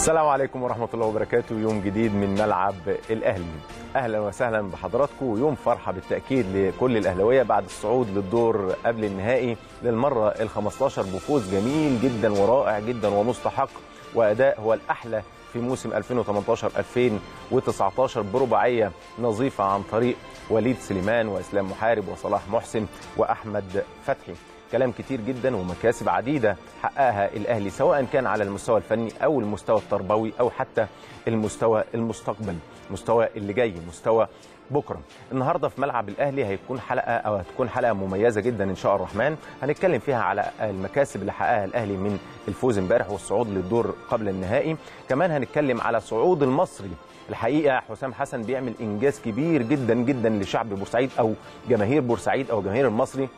السلام عليكم ورحمة الله وبركاته يوم جديد من ملعب الأهلي أهلا وسهلا بحضراتكم ويوم فرحة بالتأكيد لكل الأهلاوية بعد الصعود للدور قبل النهائي للمرة ال 15 بفوز جميل جدا ورائع جدا ومستحق وأداء هو الأحلى في موسم 2018 2019 برباعية نظيفة عن طريق وليد سليمان وإسلام محارب وصلاح محسن وأحمد فتحي كلام كتير جدا ومكاسب عديدة حققها الأهلي سواء كان على المستوى الفني أو المستوى التربوي أو حتى المستوى المستقبل مستوى اللي جاي مستوى بكره النهارده في ملعب الاهلي هيكون حلقه او هتكون حلقه مميزه جدا ان شاء الرحمن هنتكلم فيها على المكاسب اللي حققها الاهلي من الفوز امبارح والصعود للدور قبل النهائي كمان هنتكلم على صعود المصري الحقيقه حسام حسن بيعمل انجاز كبير جدا جدا لشعب بورسعيد او جماهير بورسعيد او جماهير المصري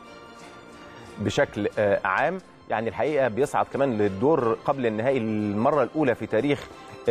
بشكل عام يعني الحقيقه بيصعد كمان للدور قبل النهائي المره الاولى في تاريخ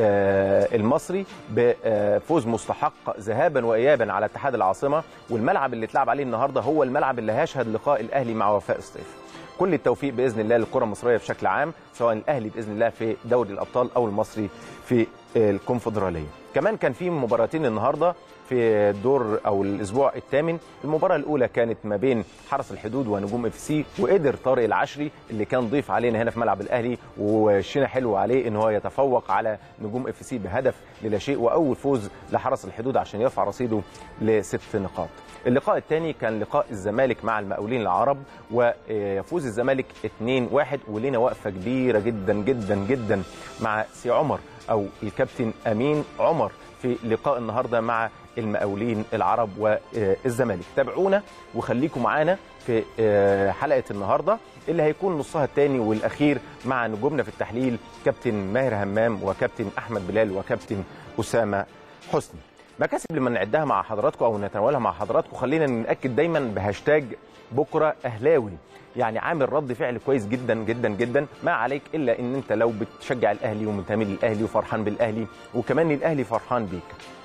المصري بفوز مستحق ذهابا وايابا على اتحاد العاصمه والملعب اللي اتلعب عليه النهارده هو الملعب اللي هيشهد لقاء الاهلي مع وفاء الصيف كل التوفيق باذن الله للكره المصريه بشكل عام سواء الاهلي باذن الله في دوري الابطال او المصري في الكونفدراليه كمان كان في مباراتين النهارده في الدور او الاسبوع الثامن المباراه الاولى كانت ما بين حرس الحدود ونجوم اف سي وقدر طارق العشري اللي كان ضيف علينا هنا في ملعب الاهلي وشنا حلو عليه ان هو يتفوق على نجوم اف سي بهدف للا شيء واول فوز لحرس الحدود عشان يرفع رصيده لست نقاط اللقاء الثاني كان لقاء الزمالك مع المقاولين العرب ويفوز الزمالك 2-1 ولنا وقفه كبيره جدا جدا جدا مع سي عمر او الكابتن امين عمر في لقاء النهارده مع المقاولين العرب والزمالك تابعونا وخليكم معانا في حلقه النهارده اللي هيكون نصها الثاني والاخير مع نجومنا في التحليل كابتن ماهر همام وكابتن احمد بلال وكابتن اسامه حسني مكاسب لما نعدها مع حضراتكم او نتناولها مع حضراتكم خلينا ناكد دايما بهاشتاج بكره اهلاوي يعني عامل رد فعل كويس جدا جدا جدا ما عليك الا ان انت لو بتشجع الاهلي ومنتمي للاهلي وفرحان بالاهلي وكمان الاهلي فرحان بيك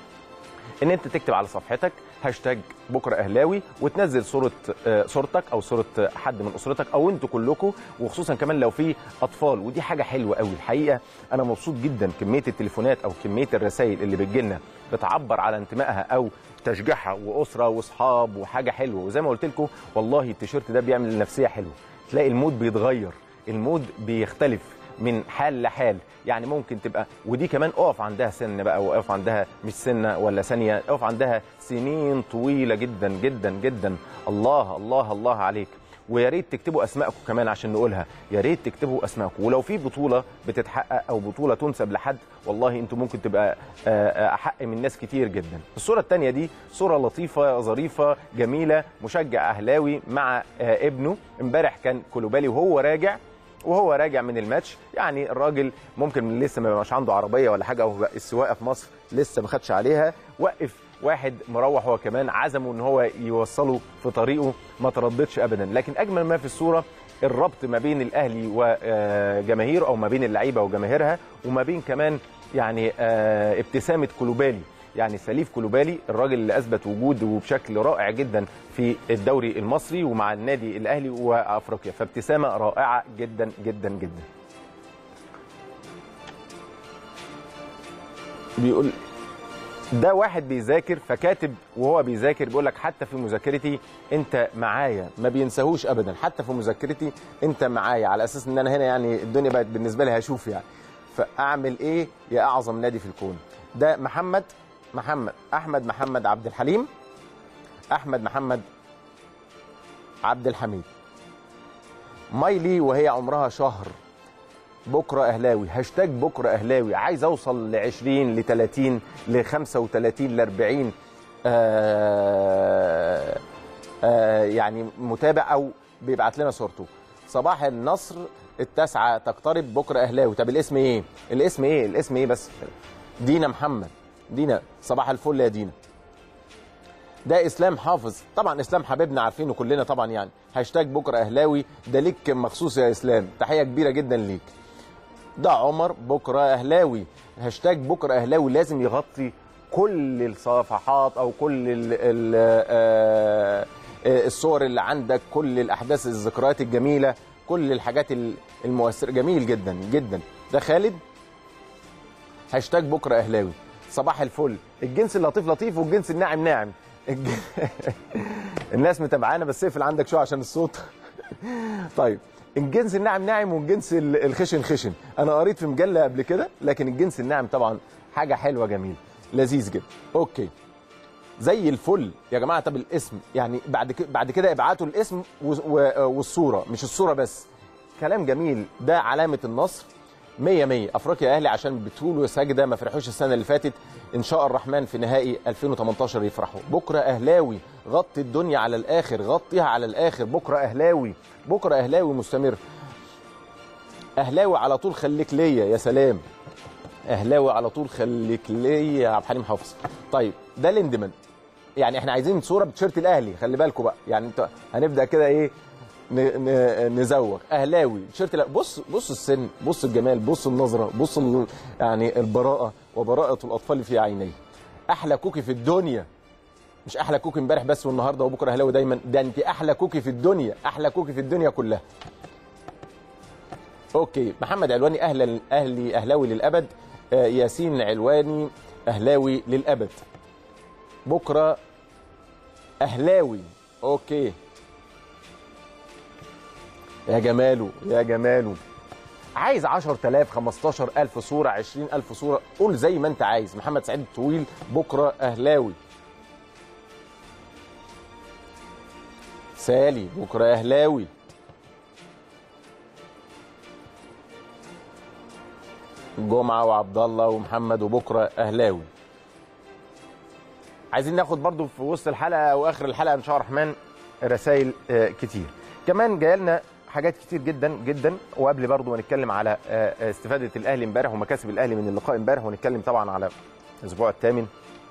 ان انت تكتب على صفحتك هاشتاج بكره اهلاوي وتنزل صوره صورتك او صوره حد من اسرتك او انتوا كلكم وخصوصا كمان لو في اطفال ودي حاجه حلوه قوي الحقيقه انا مبسوط جدا كميه التليفونات او كميه الرسائل اللي بتجي لنا بتعبر على انتمائها او تشجيعها واسره واصحاب وحاجه حلوه وزي ما قلت لكم والله التيشيرت ده بيعمل نفسيه حلوه تلاقي المود بيتغير المود بيختلف من حال لحال يعني ممكن تبقى ودي كمان اقف عندها سن بقى واقف عندها مش سنه ولا ثانيه اقف عندها سنين طويله جدا جدا جدا الله الله الله عليك ويا ريت تكتبوا اسمائكم كمان عشان نقولها يا ريت تكتبوا اسمائكم ولو في بطوله بتتحقق او بطوله تنسب لحد والله انتم ممكن تبقى احق من ناس كتير جدا الصوره الثانيه دي صوره لطيفه ظريفه جميله مشجع اهلاوي مع ابنه امبارح كان كولوبالي وهو راجع وهو راجع من الماتش يعني الراجل ممكن لسه ما يبقاش عنده عربيه ولا حاجه او السواقه في مصر لسه ما خدش عليها وقف واحد مروح هو كمان عزمه ان هو يوصله في طريقه ما ترددش ابدا لكن اجمل ما في الصوره الربط ما بين الاهلي وجماهيره او ما بين اللعيبه وجماهيرها وما بين كمان يعني ابتسامه كولوبالي يعني سليف كولوبالي الراجل اللي اثبت وجوده بشكل رائع جدا في الدوري المصري ومع النادي الاهلي وافريقيا فابتسامه رائعه جدا جدا جدا بيقول ده واحد بيذاكر فكاتب وهو بيذاكر بيقول لك حتى في مذاكرتي انت معايا ما بينساهوش ابدا حتى في مذاكرتي انت معايا على اساس ان انا هنا يعني الدنيا بقت بالنسبه لي هشوف يعني فاعمل ايه يا اعظم نادي في الكون ده محمد محمد احمد محمد عبد الحليم احمد محمد عبد الحميد مايلي وهي عمرها شهر بكره اهلاوي هاشتاج بكره اهلاوي عايز اوصل ل 20 ل 30 ل 35 ل 40 آآ آآ يعني متابع او بيبعت لنا صورته صباح النصر التاسعه تقترب بكره اهلاوي طب الاسم ايه الاسم ايه الاسم ايه بس دينا محمد دينا صباح الفل يا دينا ده اسلام حافظ طبعا اسلام حبيبنا عارفينه كلنا طبعا يعني هاشتاج بكره اهلاوي ده ليك مخصوص يا اسلام تحيه كبيره جدا ليك ده عمر بكره اهلاوي هاشتاج بكره اهلاوي لازم يغطي كل الصفحات او كل ال ال آه الصور اللي عندك كل الاحداث الذكريات الجميله كل الحاجات المؤثره جميل جدا جدا ده خالد هاشتاج بكره اهلاوي صباح الفل الجنس اللطيف لطيف والجنس الناعم ناعم الج... الناس متابعانا بس اقفل عندك شويه عشان الصوت طيب الجنس الناعم ناعم والجنس ال- الخشن خشن انا قريت في مجله قبل كده لكن الجنس الناعم طبعا حاجه حلوه جميل لذيذ جدا اوكي زي الفل يا جماعه طب الاسم يعني بعد كده بعد كده ابعتوا الاسم و- و- والصوره مش الصوره بس كلام جميل ده علامه النصر 100 100 افريقيا اهلي عشان بتقولوا سجده ما فرحوش السنه اللي فاتت ان شاء الرحمن في نهائي 2018 يفرحوا بكره اهلاوي غطي الدنيا على الاخر غطيها على الاخر بكره اهلاوي بكره اهلاوي مستمر اهلاوي على طول خليك ليا يا سلام اهلاوي على طول خليك ليا يا عبد الحليم حافظ طيب ده الاندماج يعني احنا عايزين صوره بتيشيرت الاهلي خلي بالكم بقى يعني انت هنبدا كده ايه ن- ن- نزوق اهلاوي تيشيرت الأهلي. بص بص السن بص الجمال بص النظره بص ال- يعني البراءه وبراءه الاطفال في عينيه احلى كوكي في الدنيا مش احلى كوكي امبارح بس والنهارده وبكره اهلاوي دايما ده انت احلى كوكي في الدنيا احلى كوكي في الدنيا كلها اوكي محمد علواني اهلا اهلي اهلاوي للابد آه، ياسين علواني اهلاوي للابد بكره اهلاوي اوكي يا جماله يا جماله عايز 10000 15000 صوره 20000 صوره قول زي ما انت عايز محمد سعيد الطويل بكره اهلاوي سالي بكره اهلاوي جمعه وعبد الله ومحمد وبكره اهلاوي عايزين ناخد برضو في وسط الحلقه او اخر الحلقه ان شاء الله الرحمن رسائل آه، كتير كمان جايه لنا حاجات كتير جدا جدا وقبل برضو ما نتكلم على آه، استفاده الاهلي امبارح ومكاسب الاهلي من اللقاء امبارح ونتكلم طبعا على الاسبوع الثامن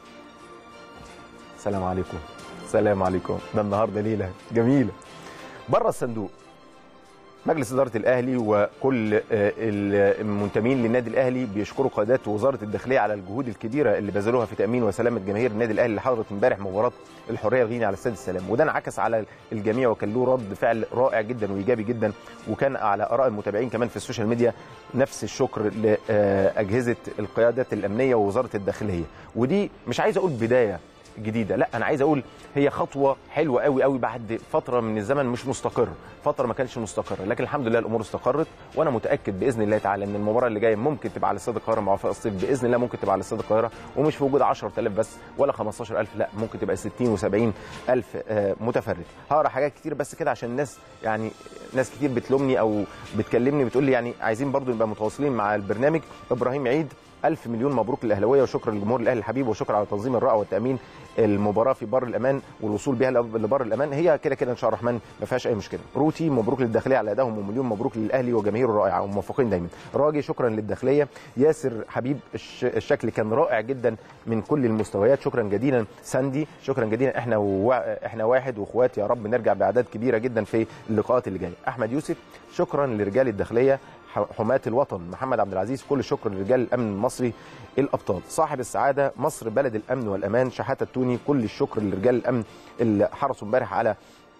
السلام عليكم السلام عليكم ده النهارده ليله جميله بره الصندوق مجلس إدارة الأهلي وكل آه، المنتمين للنادي الأهلي بيشكروا قادات وزارة الداخلية على الجهود الكبيرة اللي بذلوها في تأمين وسلامة جماهير النادي الأهلي اللي حضرت امبارح مباراة الحرية الغيني على استاد السلام وده انعكس على الجميع وكان له رد فعل رائع جدا وإيجابي جدا وكان على آراء المتابعين كمان في السوشيال ميديا نفس الشكر لأجهزة القيادات الأمنية ووزارة الداخلية ودي مش عايز أقول بداية جديده لا انا عايز اقول هي خطوه حلوه قوي قوي بعد فتره من الزمن مش مستقر فتره ما كانش مستقره لكن الحمد لله الامور استقرت وانا متاكد باذن الله تعالى ان المباراه اللي جايه ممكن تبقى على استاد القاهره مع وفاء الصيف باذن الله ممكن تبقى على استاد القاهره ومش في وجود 10000 بس ولا 15000 لا ممكن تبقى 60 و70 الف آه، متفرج هقرا حاجات كتير بس كده عشان الناس يعني ناس كتير بتلومني او بتكلمني بتقول لي يعني عايزين برضو نبقى متواصلين مع البرنامج ابراهيم عيد ألف مليون مبروك للأهلاوية وشكرا لجمهور الأهلي الحبيب وشكرا على تنظيم الرائع والتأمين المباراة في بر الأمان والوصول بها لبر الأمان هي كده كده إن شاء الله الرحمن ما فيهاش أي مشكلة روتي مبروك للداخلية على أدائهم ومليون مبروك للأهلي وجماهيره الرائعة وموفقين دايما راجي شكرا للداخلية ياسر حبيب الش... الشكل كان رائع جدا من كل المستويات شكرا جزيلا ساندي شكرا جزيلا احنا و... احنا واحد واخوات يا رب نرجع باعداد كبيره جدا في اللقاءات اللي جايه احمد يوسف شكرا لرجال الداخليه حماة الوطن محمد عبد العزيز كل الشكر لرجال الامن المصري الابطال صاحب السعاده مصر بلد الامن والامان شحاته التوني كل الشكر لرجال الامن اللي حرصوا امبارح على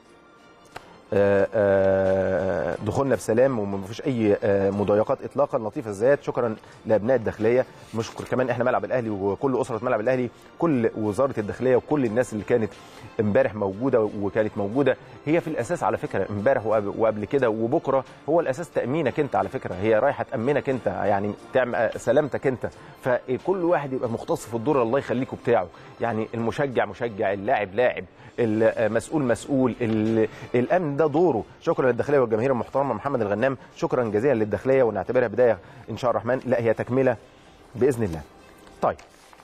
آه، آه، دخولنا بسلام وما فيش اي آه، مضايقات اطلاقا لطيفه الزيات شكرا لابناء الداخليه نشكر كمان احنا ملعب الاهلي وكل اسره ملعب الاهلي كل وزاره الداخليه وكل الناس اللي كانت امبارح موجوده وكانت موجوده هي في الاساس على فكره امبارح وقبل وقبل كده وبكره هو الاساس تامينك انت على فكره هي رايحه تامنك انت يعني تعمل سلامتك انت فكل واحد يبقى مختص في الدور الله يخليكم بتاعه يعني المشجع مشجع اللاعب لاعب المسؤول مسؤول ال- الامن ده دوره شكرا للداخليه والجماهير المحترمه محمد الغنام شكرا جزيلا للداخليه ونعتبرها بدايه ان شاء الله الرحمن لا هي تكمله باذن الله طيب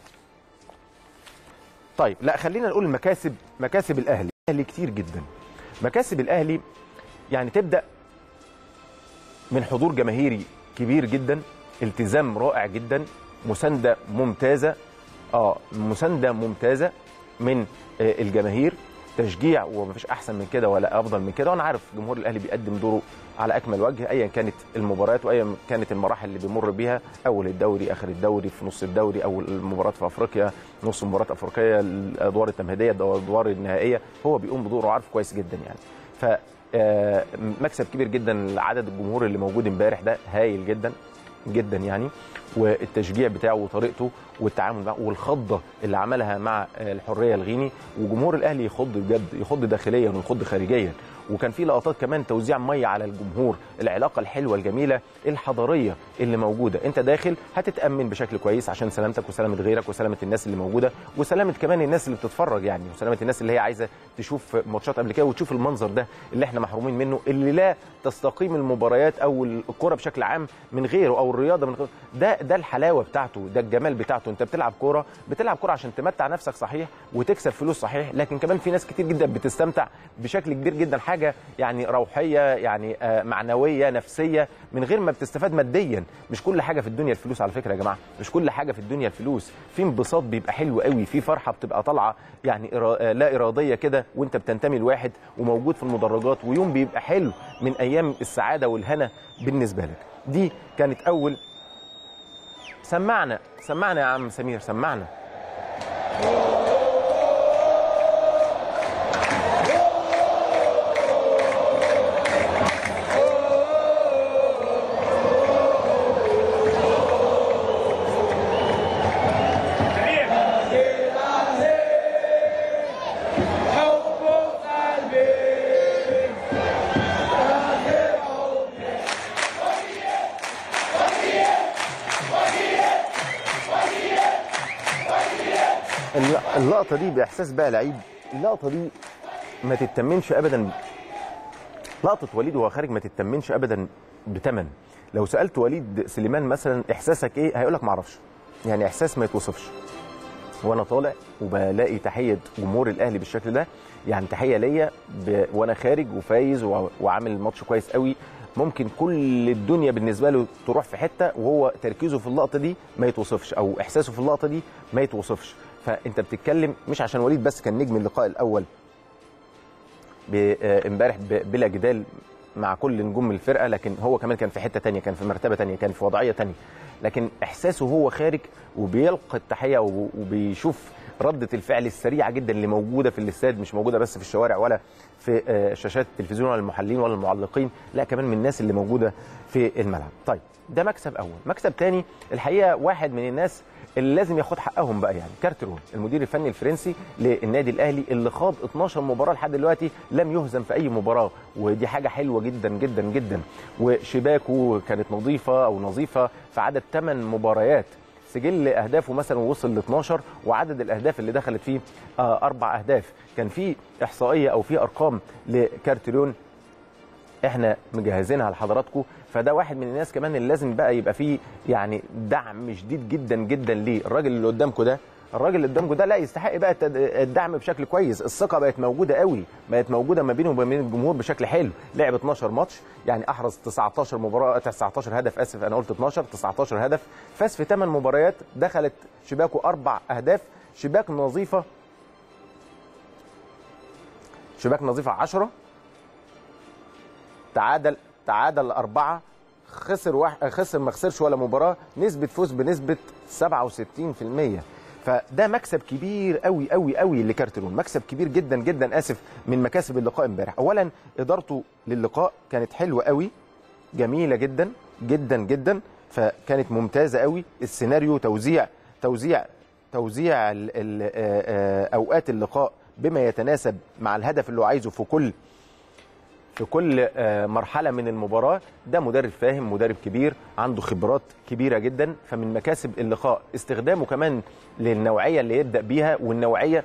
طيب لا خلينا نقول مكاسب مكاسب الاهلي الاهلي كتير جدا مكاسب الاهلي يعني تبدا من حضور جماهيري كبير جدا التزام رائع جدا مسانده ممتازه اه مسانده ممتازه من آه، الجماهير تشجيع ومفيش احسن من كده ولا افضل من كده وانا عارف جمهور الاهلي بيقدم دوره على اكمل وجه ايا كانت المباريات وايا كانت المراحل اللي بيمر بيها اول الدوري اخر الدوري في نص الدوري اول المباراه في افريقيا نص مباراه افريقيه الادوار التمهيديه الادوار النهائيه هو بيقوم بدوره عارف كويس جدا يعني ف آه، مكسب كبير جدا لعدد الجمهور اللي موجود امبارح ده هايل جدا جدا يعني والتشجيع بتاعه وطريقته والتعامل معه والخضه اللي عملها مع الحريه الغيني وجمهور الاهلي يخض بجد يخض داخليا ويخض خارجيا وكان في لقطات كمان توزيع ميه على الجمهور العلاقه الحلوه الجميله الحضاريه اللي موجوده انت داخل هتتامن بشكل كويس عشان سلامتك وسلامه غيرك وسلامه الناس اللي موجوده وسلامه كمان الناس اللي بتتفرج يعني وسلامه الناس اللي هي عايزه تشوف ماتشات قبل كده وتشوف المنظر ده اللي احنا محرومين منه اللي لا تستقيم المباريات او الكره بشكل عام من غيره او الرياضه من غيره ده ده الحلاوه بتاعته ده الجمال بتاعته انت بتلعب كوره بتلعب كوره عشان تمتع نفسك صحيح وتكسب فلوس صحيح لكن كمان في ناس كتير جدا بتستمتع بشكل كبير جدا حاجه يعني روحيه يعني معنويه نفسيه من غير ما بتستفاد ماديا مش كل حاجه في الدنيا الفلوس على فكره يا جماعه مش كل حاجه في الدنيا الفلوس في انبساط بيبقى حلو قوي في فرحه بتبقى طالعه يعني لا اراديه كده وانت بتنتمي لواحد وموجود في المدرجات ويوم بيبقى حلو من ايام السعاده والهنا بالنسبه لك دي كانت اول سمعنا سمعنا يا عم سمير سمعنا اللقطه دي باحساس بقى لعيب اللقطه دي ما تتمنش ابدا لقطه وليد وهو خارج ما تتمنش ابدا بتمن لو سالت وليد سليمان مثلا احساسك ايه هيقول لك ما اعرفش يعني احساس ما يتوصفش وانا طالع وبلاقي تحيه جمهور الاهلي بالشكل ده يعني تحيه ليا ب... وانا خارج وفايز و... وعامل ماتش كويس قوي ممكن كل الدنيا بالنسبه له تروح في حته وهو تركيزه في اللقطه دي ما يتوصفش او احساسه في اللقطه دي ما يتوصفش فانت بتتكلم مش عشان وليد بس كان نجم اللقاء الاول امبارح بلا جدال مع كل نجوم الفرقه لكن هو كمان كان في حته تانية كان في مرتبه تانية كان في وضعيه تانية لكن احساسه هو خارج وبيلقى التحيه وبيشوف ردة الفعل السريعة جدا اللي موجودة في الاستاد مش موجودة بس في الشوارع ولا في شاشات التلفزيون ولا المحللين ولا المعلقين لا كمان من الناس اللي موجودة في الملعب طيب ده مكسب أول مكسب تاني الحقيقة واحد من الناس اللي لازم ياخد حقهم بقى يعني كارترون المدير الفني الفرنسي للنادي الاهلي اللي خاض 12 مباراه لحد دلوقتي لم يهزم في اي مباراه ودي حاجه حلوه جدا جدا جدا وشباكه كانت نظيفه او نظيفه في عدد 8 مباريات سجل اهدافه مثلا وصل ل 12 وعدد الاهداف اللي دخلت فيه آه اربع اهداف كان في احصائيه او في ارقام لكارترون احنا مجهزينها لحضراتكم فده واحد من الناس كمان اللي لازم بقى يبقى فيه يعني دعم شديد جدا جدا ليه الراجل اللي قدامكم ده الراجل اللي قدامكم ده لا يستحق بقى الدعم بشكل كويس الثقه بقت موجوده قوي بقت موجوده ما بينه وما بين الجمهور بشكل حلو لعب 12 ماتش يعني احرز 19 مباراه 19 هدف اسف انا قلت 12 19 هدف فاز في 8 مباريات دخلت شباكه اربع اهداف شباك نظيفه شباك نظيفه 10 تعادل تعادل أربعة خسر واحد خسر ما خسرش ولا مباراة نسبة فوز بنسبة 67% فده مكسب كبير قوي قوي قوي لكارترون مكسب كبير جدا جدا اسف من مكاسب اللقاء امبارح اولا ادارته للقاء كانت حلوه قوي جميله جدا جدا جدا فكانت ممتازه قوي السيناريو توزيع توزيع توزيع ال ال اوقات اللقاء بما يتناسب مع الهدف اللي هو عايزه في كل في كل مرحلة من المباراة ده مدرب فاهم مدرب كبير عنده خبرات كبيرة جدا فمن مكاسب اللقاء استخدامه كمان للنوعية اللي يبدأ بيها والنوعية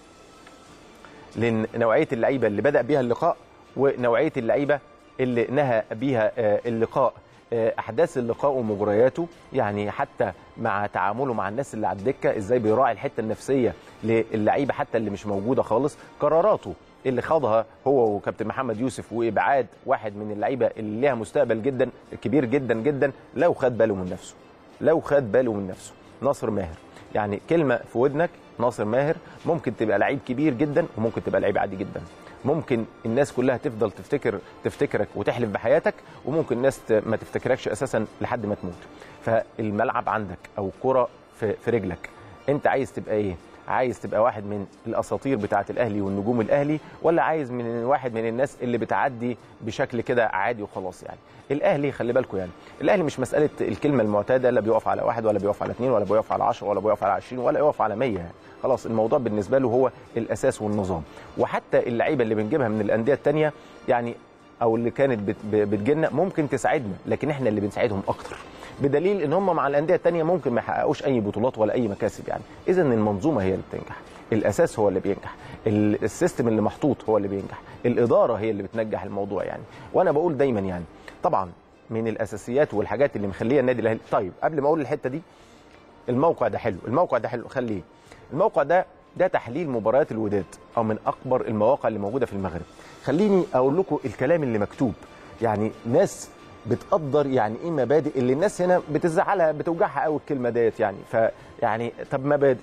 لنوعية اللعيبة اللي بدأ بيها اللقاء ونوعية اللعيبة اللي نهى بيها اللقاء احداث اللقاء ومجرياته يعني حتى مع تعامله مع الناس اللي على الدكه ازاي بيراعي الحته النفسيه للعيبه حتى اللي مش موجوده خالص قراراته اللي خاضها هو وكابتن محمد يوسف وابعاد واحد من اللعيبه اللي ليها مستقبل جدا كبير جدا جدا لو خد باله من نفسه لو خد باله من نفسه ناصر ماهر يعني كلمه في ودنك ناصر ماهر ممكن تبقى لعيب كبير جدا وممكن تبقى لعيب عادي جدا ممكن الناس كلها تفضل تفتكر تفتكرك وتحلف بحياتك وممكن الناس ما تفتكركش اساسا لحد ما تموت فالملعب عندك او الكره في, في رجلك انت عايز تبقى ايه عايز تبقى واحد من الاساطير بتاعه الاهلي والنجوم الاهلي ولا عايز من واحد من الناس اللي بتعدي بشكل كده عادي وخلاص يعني الاهلي خلي بالكم يعني الاهلي مش مساله الكلمه المعتاده لا بيقف على واحد ولا بيقف على اثنين ولا بيقف على 10 ولا بيقف على 20 ولا يقف على 100 يعني خلاص الموضوع بالنسبه له هو الاساس والنظام وحتى اللعيبه اللي بنجيبها من الانديه الثانيه يعني او اللي كانت بت- بتجيلنا ممكن تساعدنا لكن احنا اللي بنساعدهم اكتر بدليل ان هم مع الانديه الثانيه ممكن ما يحققوش اي بطولات ولا اي مكاسب يعني اذا المنظومه هي اللي بتنجح الاساس هو اللي بينجح ال- السيستم اللي محطوط هو اللي بينجح الاداره هي اللي بتنجح الموضوع يعني وانا بقول دايما يعني طبعا من الاساسيات والحاجات اللي مخليه النادي الاهلي طيب قبل ما اقول الحته دي الموقع ده حلو الموقع ده حلو خليه الموقع ده ده تحليل مباريات الوداد او من اكبر المواقع اللي موجوده في المغرب خليني اقول لكم الكلام اللي مكتوب يعني ناس بتقدر يعني ايه مبادئ اللي الناس هنا بتزعلها بتوجعها قوي الكلمه ديت يعني فيعني طب مبادئ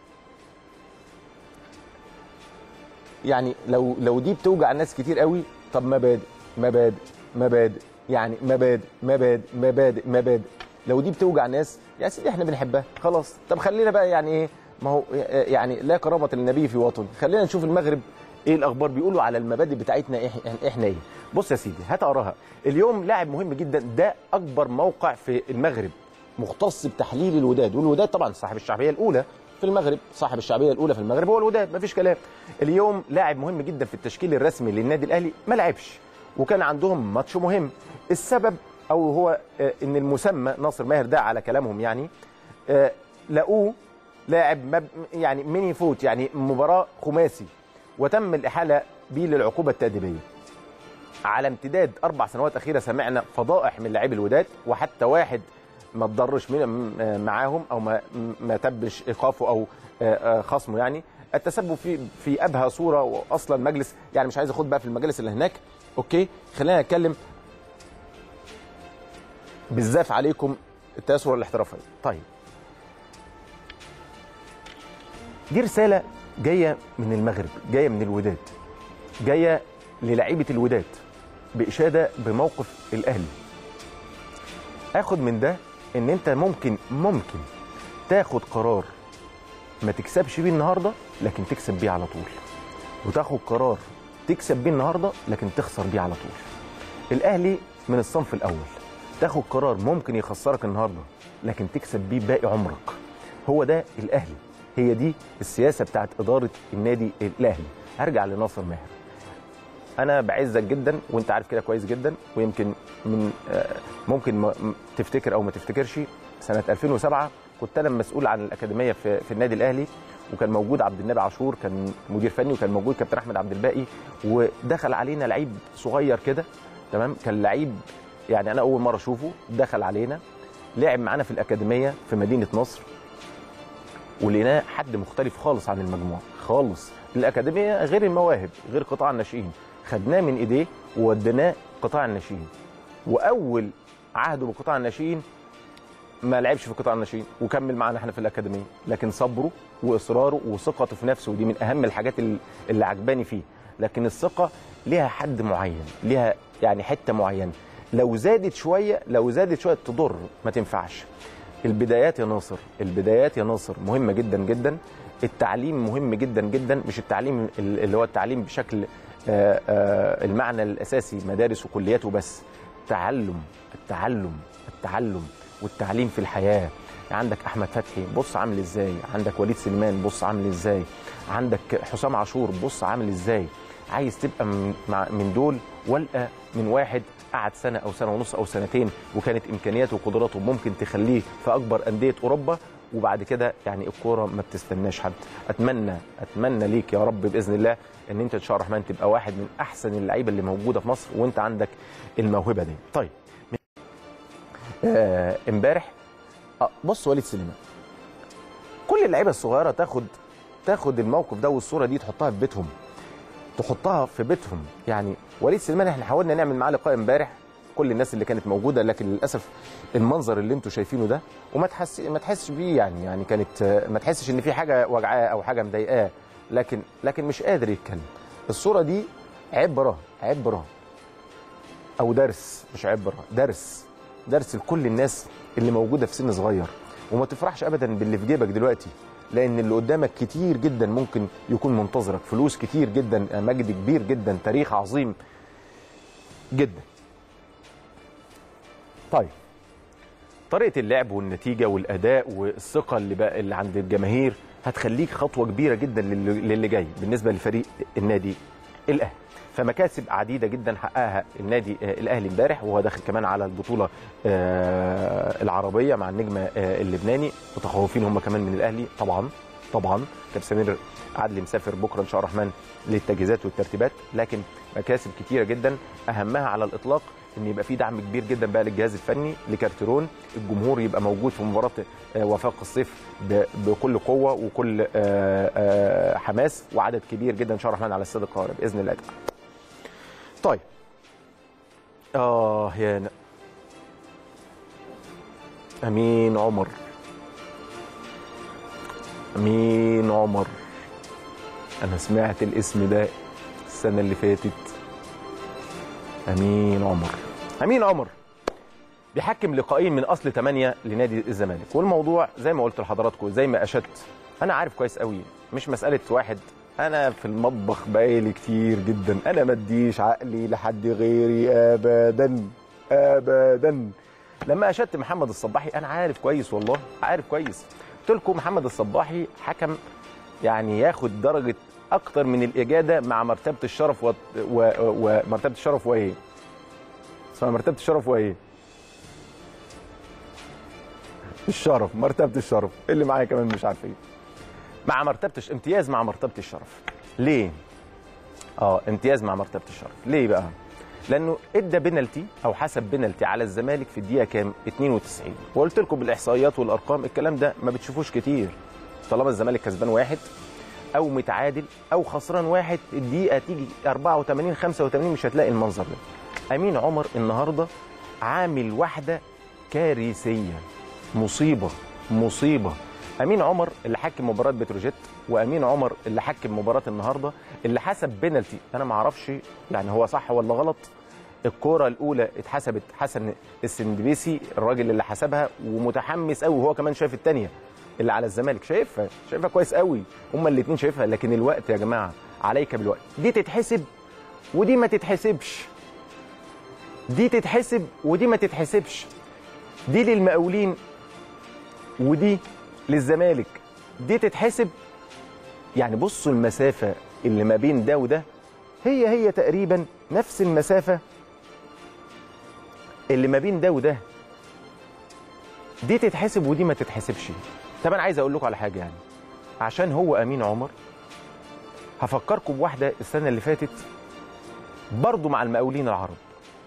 يعني لو لو دي بتوجع ناس كتير قوي طب مبادئ مبادئ مبادئ يعني مبادئ مبادئ مبادئ مبادئ لو دي بتوجع ناس يا سيدي احنا بنحبها خلاص طب خلينا بقى يعني ايه ما هو يعني لا كرامه للنبي في وطن خلينا نشوف المغرب ايه الاخبار بيقولوا على المبادئ بتاعتنا إح- احنا ايه بص يا سيدي هات اقراها اليوم لاعب مهم جدا ده اكبر موقع في المغرب مختص بتحليل الوداد والوداد طبعا صاحب الشعبيه الاولى في المغرب صاحب الشعبيه الاولى في المغرب هو الوداد مفيش كلام اليوم لاعب مهم جدا في التشكيل الرسمي للنادي الاهلي ما لعبش وكان عندهم ماتش مهم السبب او هو آه، ان المسمى ناصر ماهر ده على كلامهم يعني آه، لقوه لاعب مب... يعني ميني فوت يعني مباراه خماسي وتم الاحاله بيه للعقوبه التاديبيه على امتداد اربع سنوات اخيره سمعنا فضائح من لاعبي الوداد وحتى واحد ما تضرش من م- معاهم او ما ما تبش ايقافه او آه، آه، خصمه يعني التسبب في في ابهى صوره واصلا مجلس يعني مش عايز اخد بقى في المجالس اللي هناك اوكي خلينا نتكلم بالزاف عليكم التيسر الاحترافي طيب دي رساله جايه من المغرب جايه من الوداد جايه للعيبه الوداد باشاده بموقف الاهلي اخد من ده ان انت ممكن ممكن تاخد قرار ما تكسبش بيه النهارده لكن تكسب بيه على طول وتاخد قرار تكسب بيه النهارده لكن تخسر بيه على طول الاهلي من الصنف الاول تاخد قرار ممكن يخسرك النهارده لكن تكسب بيه باقي عمرك هو ده الاهلي هي دي السياسه بتاعت اداره النادي الاهلي هرجع لناصر ماهر انا بعزك جدا وانت عارف كده كويس جدا ويمكن من آه، ممكن ما- م- تفتكر او ما تفتكرش سنه 2007 كنت انا مسؤول عن الاكاديميه في, في النادي الاهلي وكان موجود عبد النبي عاشور كان مدير فني وكان موجود كابتن احمد عبد الباقي ودخل علينا لعيب صغير كده تمام كان لعيب يعني انا اول مره اشوفه دخل علينا لعب معانا في الاكاديميه في مدينه نصر ولقيناه حد مختلف خالص عن المجموعه خالص الاكاديميه غير المواهب غير قطاع الناشئين خدناه من ايديه ووديناه قطاع الناشئين واول عهده بقطاع الناشئين ما لعبش في قطاع الناشئين وكمل معانا احنا في الاكاديميه لكن صبره واصراره وثقته في نفسه ودي من اهم الحاجات اللي- اللي عجباني فيه لكن الثقه ليها حد معين ليها يعني حته معينه لو زادت شويه لو زادت شويه تضر ما تنفعش البدايات يا ناصر البدايات يا ناصر مهمه جدا جدا التعليم مهم جدا جدا مش التعليم اللي هو التعليم بشكل آه، آه، المعنى الاساسي مدارس وكليات وبس تعلم التعلم التعلم والتعليم في الحياه عندك احمد فتحي بص عامل ازاي عندك وليد سليمان بص عامل ازاي عندك حسام عاشور بص عامل ازاي عايز تبقى من, مع- من دول والقى من واحد قعد سنه او سنه ونص او سنتين وكانت امكانياته وقدراته ممكن تخليه في اكبر انديه اوروبا وبعد كده يعني الكوره ما بتستناش حد اتمنى اتمنى ليك يا رب باذن الله ان انت ان شاء الله الرحمن تبقى واحد من احسن اللعيبه اللي موجوده في مصر وانت عندك الموهبه دي طيب آه، امبارح آه، بص وليد سليمان كل اللعيبه الصغيره تاخد تاخد الموقف ده والصوره دي تحطها في بيتهم تحطها في بيتهم يعني وليد سليمان احنا حاولنا نعمل معاه لقاء امبارح كل الناس اللي كانت موجوده لكن للاسف المنظر اللي انتم شايفينه ده وما تحس ما تحسش بيه يعني يعني كانت آه، ما تحسش ان في حاجه وجعاه او حاجه مضايقاه لكن لكن مش قادر يتكلم الصوره دي عبره عبره او درس مش عبره درس درس لكل الناس اللي موجوده في سن صغير وما تفرحش ابدا باللي في جيبك دلوقتي لان اللي قدامك كتير جدا ممكن يكون منتظرك فلوس كتير جدا مجد كبير جدا تاريخ عظيم جدا طيب طريقه اللعب والنتيجه والاداء والثقه اللي بقى اللي عند الجماهير هتخليك خطوه كبيره جدا للي للي جاي بالنسبه لفريق النادي الاهلي فمكاسب عديده جدا حققها النادي آه، الاهلي امبارح وهو داخل كمان على البطوله آه، العربيه مع النجم آه، اللبناني متخوفين هم كمان من الاهلي طبعا طبعا كابتن سمير عدلي مسافر بكره ان شاء الله الرحمن للتجهيزات والترتيبات لكن مكاسب كتيره جدا اهمها على الاطلاق ان يبقى في دعم كبير جدا بقى للجهاز الفني لكارتيرون الجمهور يبقى موجود في مباراه آه، وفاق الصيف ب- بكل قوه وكل آه، آه، حماس وعدد كبير جدا ان شاء الله الرحمن على استاد القاهره باذن الله تعالى. طيب اه يا ن... امين عمر امين عمر انا سمعت الاسم ده السنه اللي فاتت امين عمر امين عمر بيحكم لقائين من اصل 8 لنادي الزمالك والموضوع زي ما قلت لحضراتكم زي ما اشدت انا عارف كويس قوي مش مساله واحد انا في المطبخ بقالي كتير جدا انا ما اديش عقلي لحد غيري ابدا ابدا لما اشدت محمد الصباحي انا عارف كويس والله عارف كويس قلت لكم محمد الصباحي حكم يعني ياخد درجه اكتر من الاجاده مع مرتبه الشرف و... و... ومرتبه الشرف وايه اسمها مرتبه الشرف وايه الشرف مرتبه الشرف اللي معايا كمان مش عارفين مع مرتبه الش... امتياز مع مرتبه الشرف ليه اه امتياز مع مرتبه الشرف ليه بقى لانه ادى بنالتي او حسب بنالتي على الزمالك في الدقيقه كام 92 وقلت لكم بالاحصائيات والارقام الكلام ده ما بتشوفوش كتير طالما الزمالك كسبان واحد او متعادل او خسران واحد الدقيقه تيجي 84 85 مش هتلاقي المنظر ده امين عمر النهارده عامل واحده كارثيه مصيبه مصيبه امين عمر اللي حكم مباراه بتروجيت وامين عمر اللي حكم مباراه النهارده اللي حسب بينالتي انا ما اعرفش يعني هو صح ولا غلط الكوره الاولى اتحسبت حسن السندبيسي الراجل اللي حسبها ومتحمس قوي وهو كمان شايف الثانيه اللي على الزمالك شايفها شايفها كويس قوي هما الاثنين شايفها لكن الوقت يا جماعه عليك بالوقت دي تتحسب ودي ما تتحسبش دي تتحسب ودي ما تتحسبش دي للمقاولين ودي للزمالك دي تتحسب يعني بصوا المسافة اللي ما بين ده وده هي هي تقريبا نفس المسافة اللي ما بين ده وده دي تتحسب ودي ما تتحسبش طب انا عايز اقول لكم على حاجة يعني عشان هو امين عمر هفكركم بواحدة السنة اللي فاتت برضو مع المقاولين العرب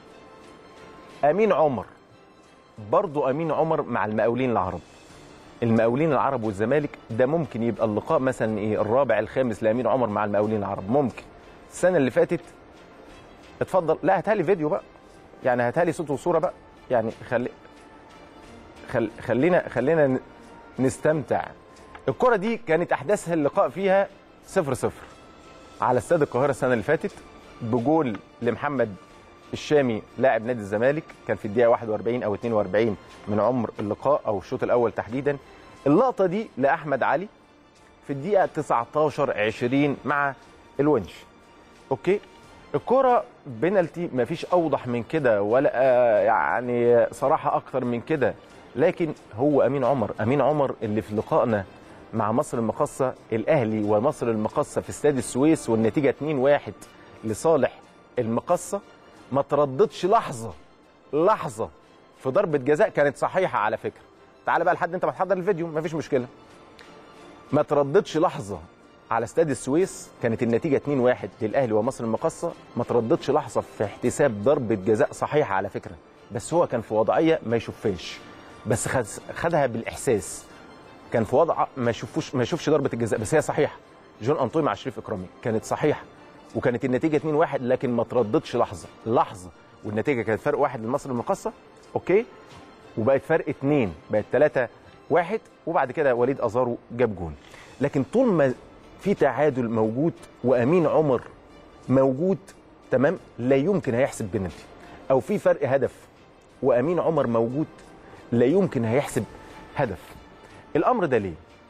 امين عمر برضو امين عمر مع المقاولين العرب المقاولين العرب والزمالك ده ممكن يبقى اللقاء مثلا ايه الرابع الخامس لامين عمر مع المقاولين العرب ممكن السنه اللي فاتت اتفضل لا هاتها لي فيديو بقى يعني هاتها لي صوت وصوره بقى يعني خلي خل... خلينا خلينا ن- نستمتع الكره دي كانت احداثها اللقاء فيها صفر صفر على استاد القاهره السنه اللي فاتت بجول لمحمد الشامي لاعب نادي الزمالك كان في الدقيقه 41 او 42 من عمر اللقاء او الشوط الاول تحديدا اللقطه دي لاحمد علي في الدقيقه 19 20 مع الونش اوكي الكرة بنالتي مفيش اوضح من كده ولا آه، يعني صراحه اكتر من كده لكن هو امين عمر امين عمر اللي في لقائنا مع مصر المقاصه الاهلي ومصر المقاصه في استاد السويس والنتيجه 2-1 لصالح المقاصه ما ترددش لحظه لحظه في ضربه جزاء كانت صحيحه على فكره تعال بقى لحد انت ما تحضر الفيديو مفيش مشكله ما ترددش لحظه على استاد السويس كانت النتيجه 2-1 للاهلي ومصر المقاصه ما ترددش لحظه في احتساب ضربه جزاء صحيحه على فكره بس هو كان في وضعيه ما يشوفهاش بس خد خدها بالاحساس كان في وضع ما يشوفوش ما يشوفش ضربه الجزاء بس هي صحيحه جون انطوي مع شريف اكرامي كانت صحيحه وكانت النتيجه 2-1 لكن ما ترددش لحظه لحظه والنتيجه كانت فرق واحد لمصر المقاصه اوكي وبقت فرق اتنين بقت 3 واحد وبعد كده وليد ازارو جاب جون لكن طول ما في تعادل موجود وامين عمر موجود تمام لا يمكن هيحسب بنالتي او في فرق هدف وامين عمر موجود لا يمكن هيحسب هدف الامر ده ليه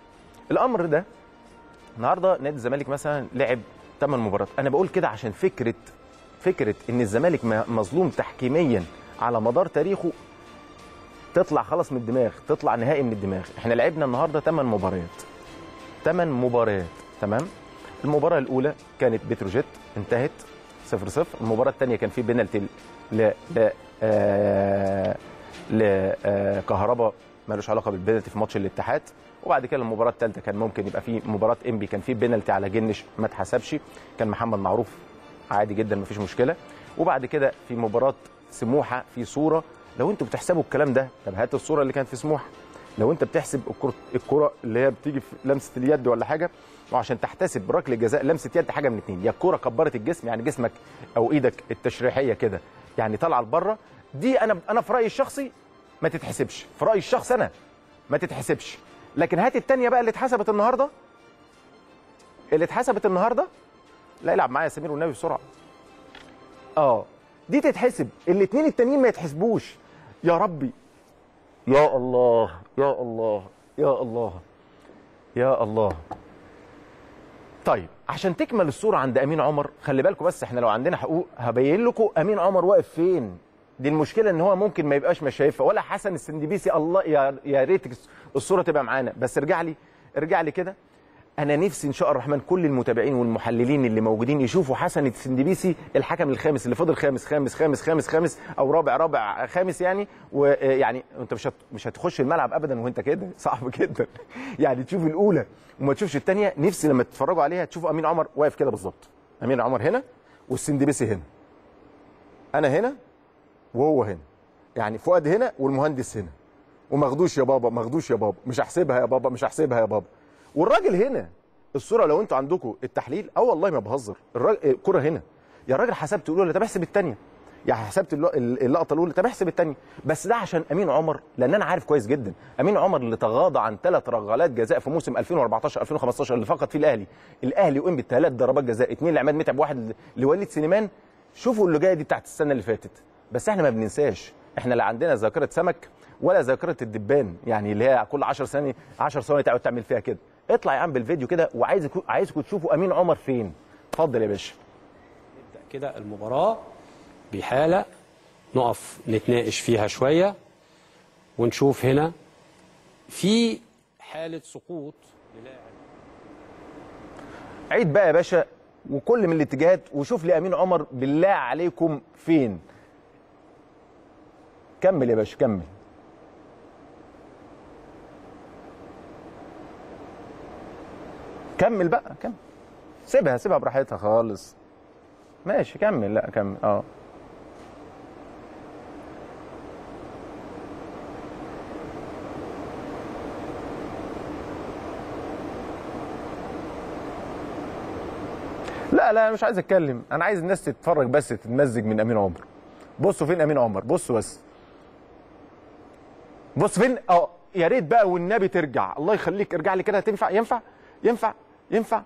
الامر ده النهارده نادي الزمالك مثلا لعب 8 مباريات انا بقول كده عشان فكره فكره ان الزمالك م- مظلوم تحكيميا على مدار تاريخه تطلع خلاص من الدماغ تطلع نهائي من الدماغ احنا لعبنا النهارده 8 مباريات 8 مباريات تمام المباراه الاولى كانت بتروجيت انتهت 0 0 المباراه الثانيه كان في بينالتي ل ل آه لكهربا ملوش علاقه بالبينالتي في ماتش الاتحاد وبعد كده المباراه الثالثه كان ممكن يبقى في مباراه انبي كان في بينالتي على جنش ما اتحسبش كان محمد معروف عادي جدا مفيش مشكله وبعد كده في مباراه سموحه في صوره لو انتوا بتحسبوا الكلام ده طب هات الصوره اللي كانت في سموحه لو انت بتحسب الكره الكره اللي هي بتيجي في لمسه اليد ولا حاجه وعشان تحتسب ركله جزاء لمسه يد حاجه من اتنين يا الكره كبرت الجسم يعني جسمك او ايدك التشريحيه كده يعني طالعه لبره دي انا انا في رايي الشخصي ما تتحسبش في رايي الشخص انا ما تتحسبش لكن هات التانية بقى اللي اتحسبت النهارده اللي اتحسبت النهارده لا يلعب معايا سمير والنبي بسرعه اه دي تتحسب الاثنين التانيين ما يتحسبوش يا ربي يا الله يا الله يا الله يا الله طيب عشان تكمل الصوره عند امين عمر خلي بالكم بس احنا لو عندنا حقوق هبين لكم امين عمر واقف فين دي المشكله ان هو ممكن ما يبقاش مش شايفها ولا حسن السندبيسي الله يا يا ريت الصوره تبقى معانا بس ارجع لي ارجع لي كده انا نفسي ان شاء الرحمن كل المتابعين والمحللين اللي موجودين يشوفوا حسن السندبيسي الحكم الخامس اللي فضل خامس خامس خامس خامس خامس او رابع رابع خامس يعني ويعني انت مش هت- مش هتخش الملعب ابدا وانت كده صعب جدا يعني تشوف الاولى وما تشوفش الثانيه نفسي لما تتفرجوا عليها تشوفوا امين عمر واقف كده بالظبط امين عمر هنا والسندبيسي هنا انا هنا وهو هنا يعني فؤاد هنا والمهندس هنا وماخدوش يا بابا ماخدوش يا بابا مش هحسبها يا بابا مش هحسبها يا بابا والراجل هنا الصوره لو انتوا عندكم التحليل اه والله ما بهزر الراجل الكره هنا يا راجل حسبت الاولى طب احسب الثانيه يعني حسبت اللق- اللقطه الاولى طب احسب الثانيه بس ده عشان امين عمر لان انا عارف كويس جدا امين عمر اللي تغاضى عن ثلاث رغلات جزاء في موسم 2014 2015 اللي فقد فيه الاهلي الاهلي وانبي ثلاث ضربات جزاء اثنين لعماد متعب واحد لوليد سليمان شوفوا اللي جايه دي بتاعت السنه اللي فاتت بس احنا ما بننساش احنا لا عندنا ذاكره سمك ولا ذاكره الدبان يعني اللي هي كل 10 ثانيه 10 ثواني تقعد تعمل فيها كده اطلع يا عم بالفيديو كده وعايزكم عايزكم تشوفوا امين عمر فين اتفضل يا باشا نبدأ كده المباراة بحالة نقف نتناقش فيها شوية ونشوف هنا في حالة سقوط للاعب عيد بقى يا باشا وكل من الاتجاهات وشوف لي امين عمر بالله عليكم فين كمل يا باشا كمل كمل بقى كمل سيبها سيبها براحتها خالص ماشي كمل لا كمل اه لا لا أنا مش عايز اتكلم انا عايز الناس تتفرج بس تتمزج من امين عمر بصوا فين امين عمر بصوا بس بص فين اه يا ريت بقى والنبي ترجع الله يخليك ارجع لي كده هتنفع ينفع ينفع ينفع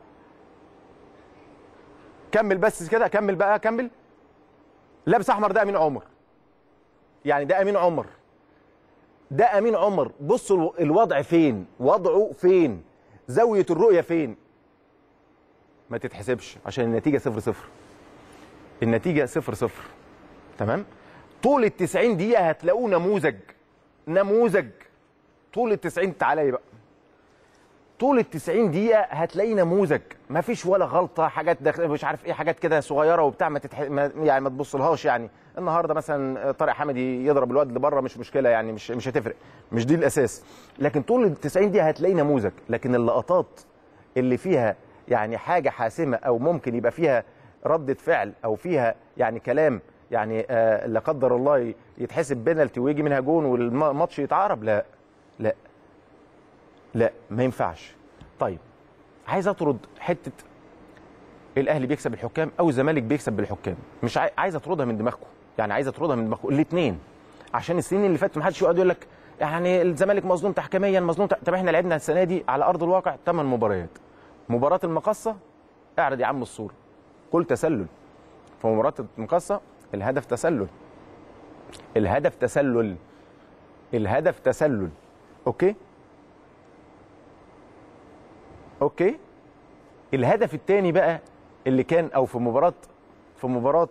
كمل بس كده كمل بقى كمل لابس احمر ده امين عمر يعني ده امين عمر ده امين عمر بصوا الو- الوضع فين وضعه فين زاويه الرؤيه فين ما تتحسبش عشان النتيجه صفر صفر النتيجه صفر صفر تمام طول ال 90 دقيقه هتلاقوه نموذج نموذج طول ال 90 تعالى لي بقى طول ال 90 دقيقة هتلاقي نموذج ما فيش ولا غلطة حاجات داخل مش عارف ايه حاجات كده صغيرة وبتاع ما, تتح... ما يعني ما تبصلهاش يعني النهارده مثلا طارق حمدي يضرب الواد اللي بره مش مشكلة يعني مش مش هتفرق مش دي الأساس لكن طول ال 90 دقيقة هتلاقي نموذج لكن اللقطات اللي فيها يعني حاجة حاسمة أو ممكن يبقى فيها ردة فعل أو فيها يعني كلام يعني آه لا قدر الله يتحسب بينالتي ويجي منها جون والماتش يتعارب لا لا لا ما ينفعش طيب عايز اطرد حته الاهلي بيكسب الحكام او الزمالك بيكسب بالحكام مش عاي... عايز اطردها من دماغكم يعني عايز اطردها من دماغكم الاثنين عشان السنين اللي فاتت ما حدش يقعد يقول لك يعني الزمالك مظلوم تحكيميا مظلوم تح... طب احنا لعبنا السنه دي على ارض الواقع 8 مباريات مباراه المقصه اعرض يا عم الصوره كل تسلل في مباراه المقصه الهدف تسلل الهدف تسلل الهدف تسلل اوكي اوكي الهدف الثاني بقى اللي كان او في مباراه في مباراه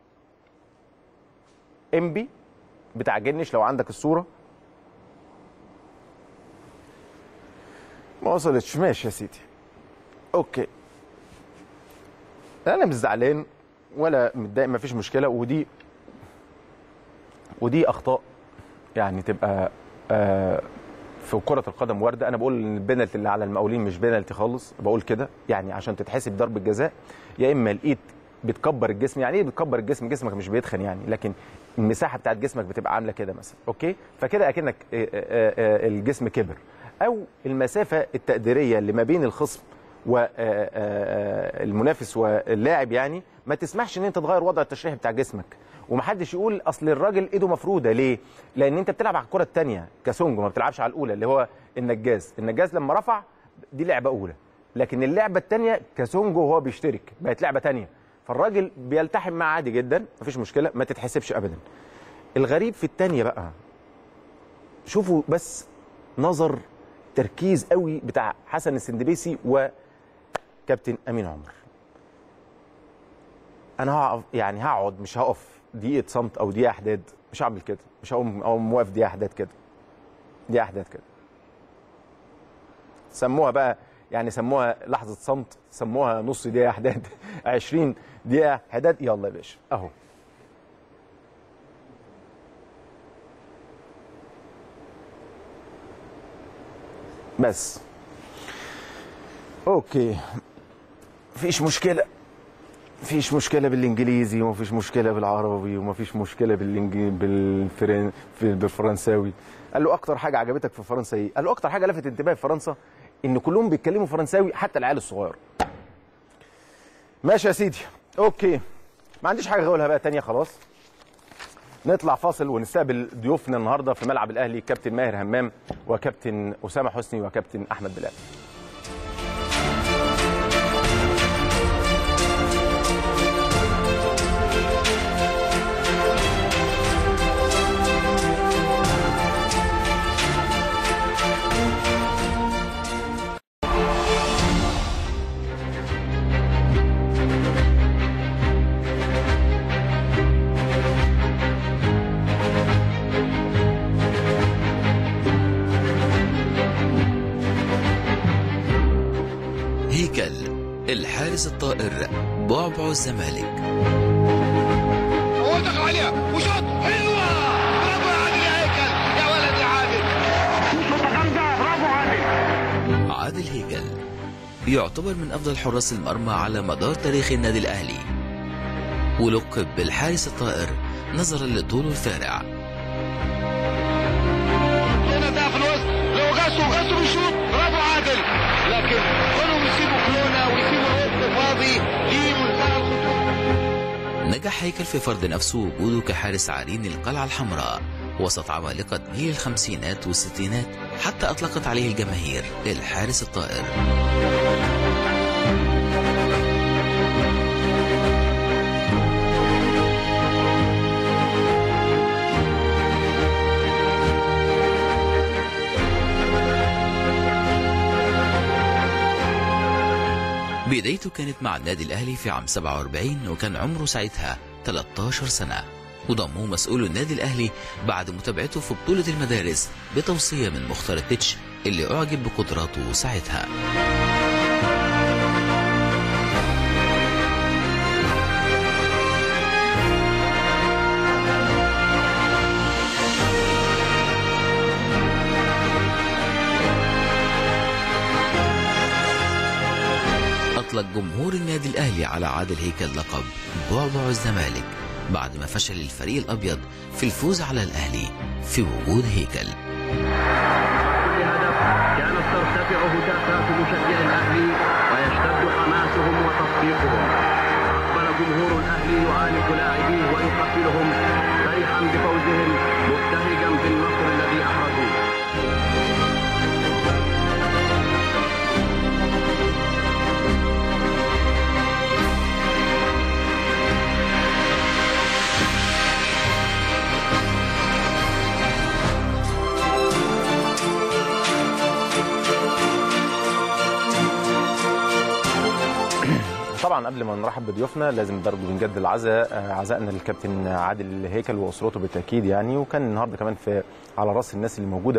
انبي بتاع جنش لو عندك الصوره ما وصلتش ماشي يا سيدي اوكي انا مش زعلان ولا متضايق مفيش مشكله ودي ودي اخطاء يعني تبقى آه في كرة القدم واردة أنا بقول إن البنالتي اللي على المقاولين مش بنالتي خالص بقول كده يعني عشان تتحسب ضربة جزاء يا إما الإيد بتكبر الجسم يعني ايه بتكبر الجسم جسمك مش بيتخن يعني لكن المساحه بتاعت جسمك بتبقى عامله كده مثلا اوكي فكده اكنك آه، آه، آه، الجسم كبر او المسافه التقديريه اللي ما بين الخصم والمنافس واللاعب يعني ما تسمحش ان انت تغير وضع التشريحي بتاع جسمك ومحدش يقول اصل الراجل ايده مفروده ليه؟ لان انت بتلعب على الكره الثانيه كسونج ما بتلعبش على الاولى اللي هو النجاز، النجاز لما رفع دي لعبه اولى لكن اللعبه الثانيه كسونج وهو بيشترك بقت لعبه ثانيه فالراجل بيلتحم معاه عادي جدا مفيش مشكله ما تتحسبش ابدا. الغريب في الثانيه بقى شوفوا بس نظر تركيز قوي بتاع حسن السندبيسي وكابتن امين عمر انا هقف يعني هقعد مش هقف دقيقه صمت او دقيقه احداد مش هعمل كده مش هقوم اقوم واقف دقيقه احداد كده دقيقه احداد كده سموها بقى يعني سموها لحظه صمت سموها نص دقيقه احداد 20 دقيقه حداد يلا يا باشا اهو بس اوكي مفيش مشكله مفيش مشكله بالانجليزي ومفيش مشكله بالعربي ومفيش مشكله بالإنجلي... بالفرن... في- بالفرنساوي قال له اكتر حاجه عجبتك في فرنسا ايه قال له اكتر حاجه لفت انتباهي في فرنسا ان كلهم بيتكلموا فرنساوي حتى العيال الصغير ماشي يا سيدي اوكي ما عنديش حاجه اقولها بقى تانية خلاص نطلع فاصل ونستقبل ضيوفنا النهارده في ملعب الاهلي كابتن ماهر همام وكابتن اسامه حسني وكابتن احمد بلال هيكل الحارس الطائر بعبع الزمالك هو دخل عليها وشوط حلوه برافو يا عادل يا هيكل يا ولد يا عادل شوطه جامده برافو عادل عادل هيكل يعتبر من أفضل حراس المرمى على مدار تاريخ النادي الأهلي ولقب بالحارس الطائر نظرا لطوله الفارع هنا ده في الوسط لو غسوا غسوا بيشوط برافو عادل لكن كلهم يسيبوا كلونا ويسيبوا الوسط فاضي لمنتهى الخطوره نجح هيكل في فرض نفسه وجوده كحارس عرين القلعة الحمراء وسط عمالقة جيل الخمسينات والستينات حتى أطلقت عليه الجماهير الحارس الطائر بدايته كانت مع النادي الأهلي في عام 47 وكان عمره ساعتها 13 سنة وضمه مسؤول النادي الأهلي بعد متابعته في بطولة المدارس بتوصية من مختار التتش اللي أعجب بقدراته ساعتها أطلق جمهور النادي الأهلي على عادل هيكل لقب بعبع الزمالك بعد ما فشل الفريق الأبيض في الفوز على الأهلي في وجود هيكل كل هدف كانت ترتفع هتافات مشجعي الاهلي ويشتد حماسهم وتصفيقهم اقبل جمهور الاهلي يعانق لاعبيه ويقبلهم فرحا بفوزهم مبتهجا بالنصر الذي احرزوه طبعا قبل ما نرحب بضيوفنا لازم برضه بنجدد العزاء آه، عزائنا للكابتن عادل هيكل واسرته بالتاكيد يعني وكان النهارده كمان في على راس الناس اللي موجوده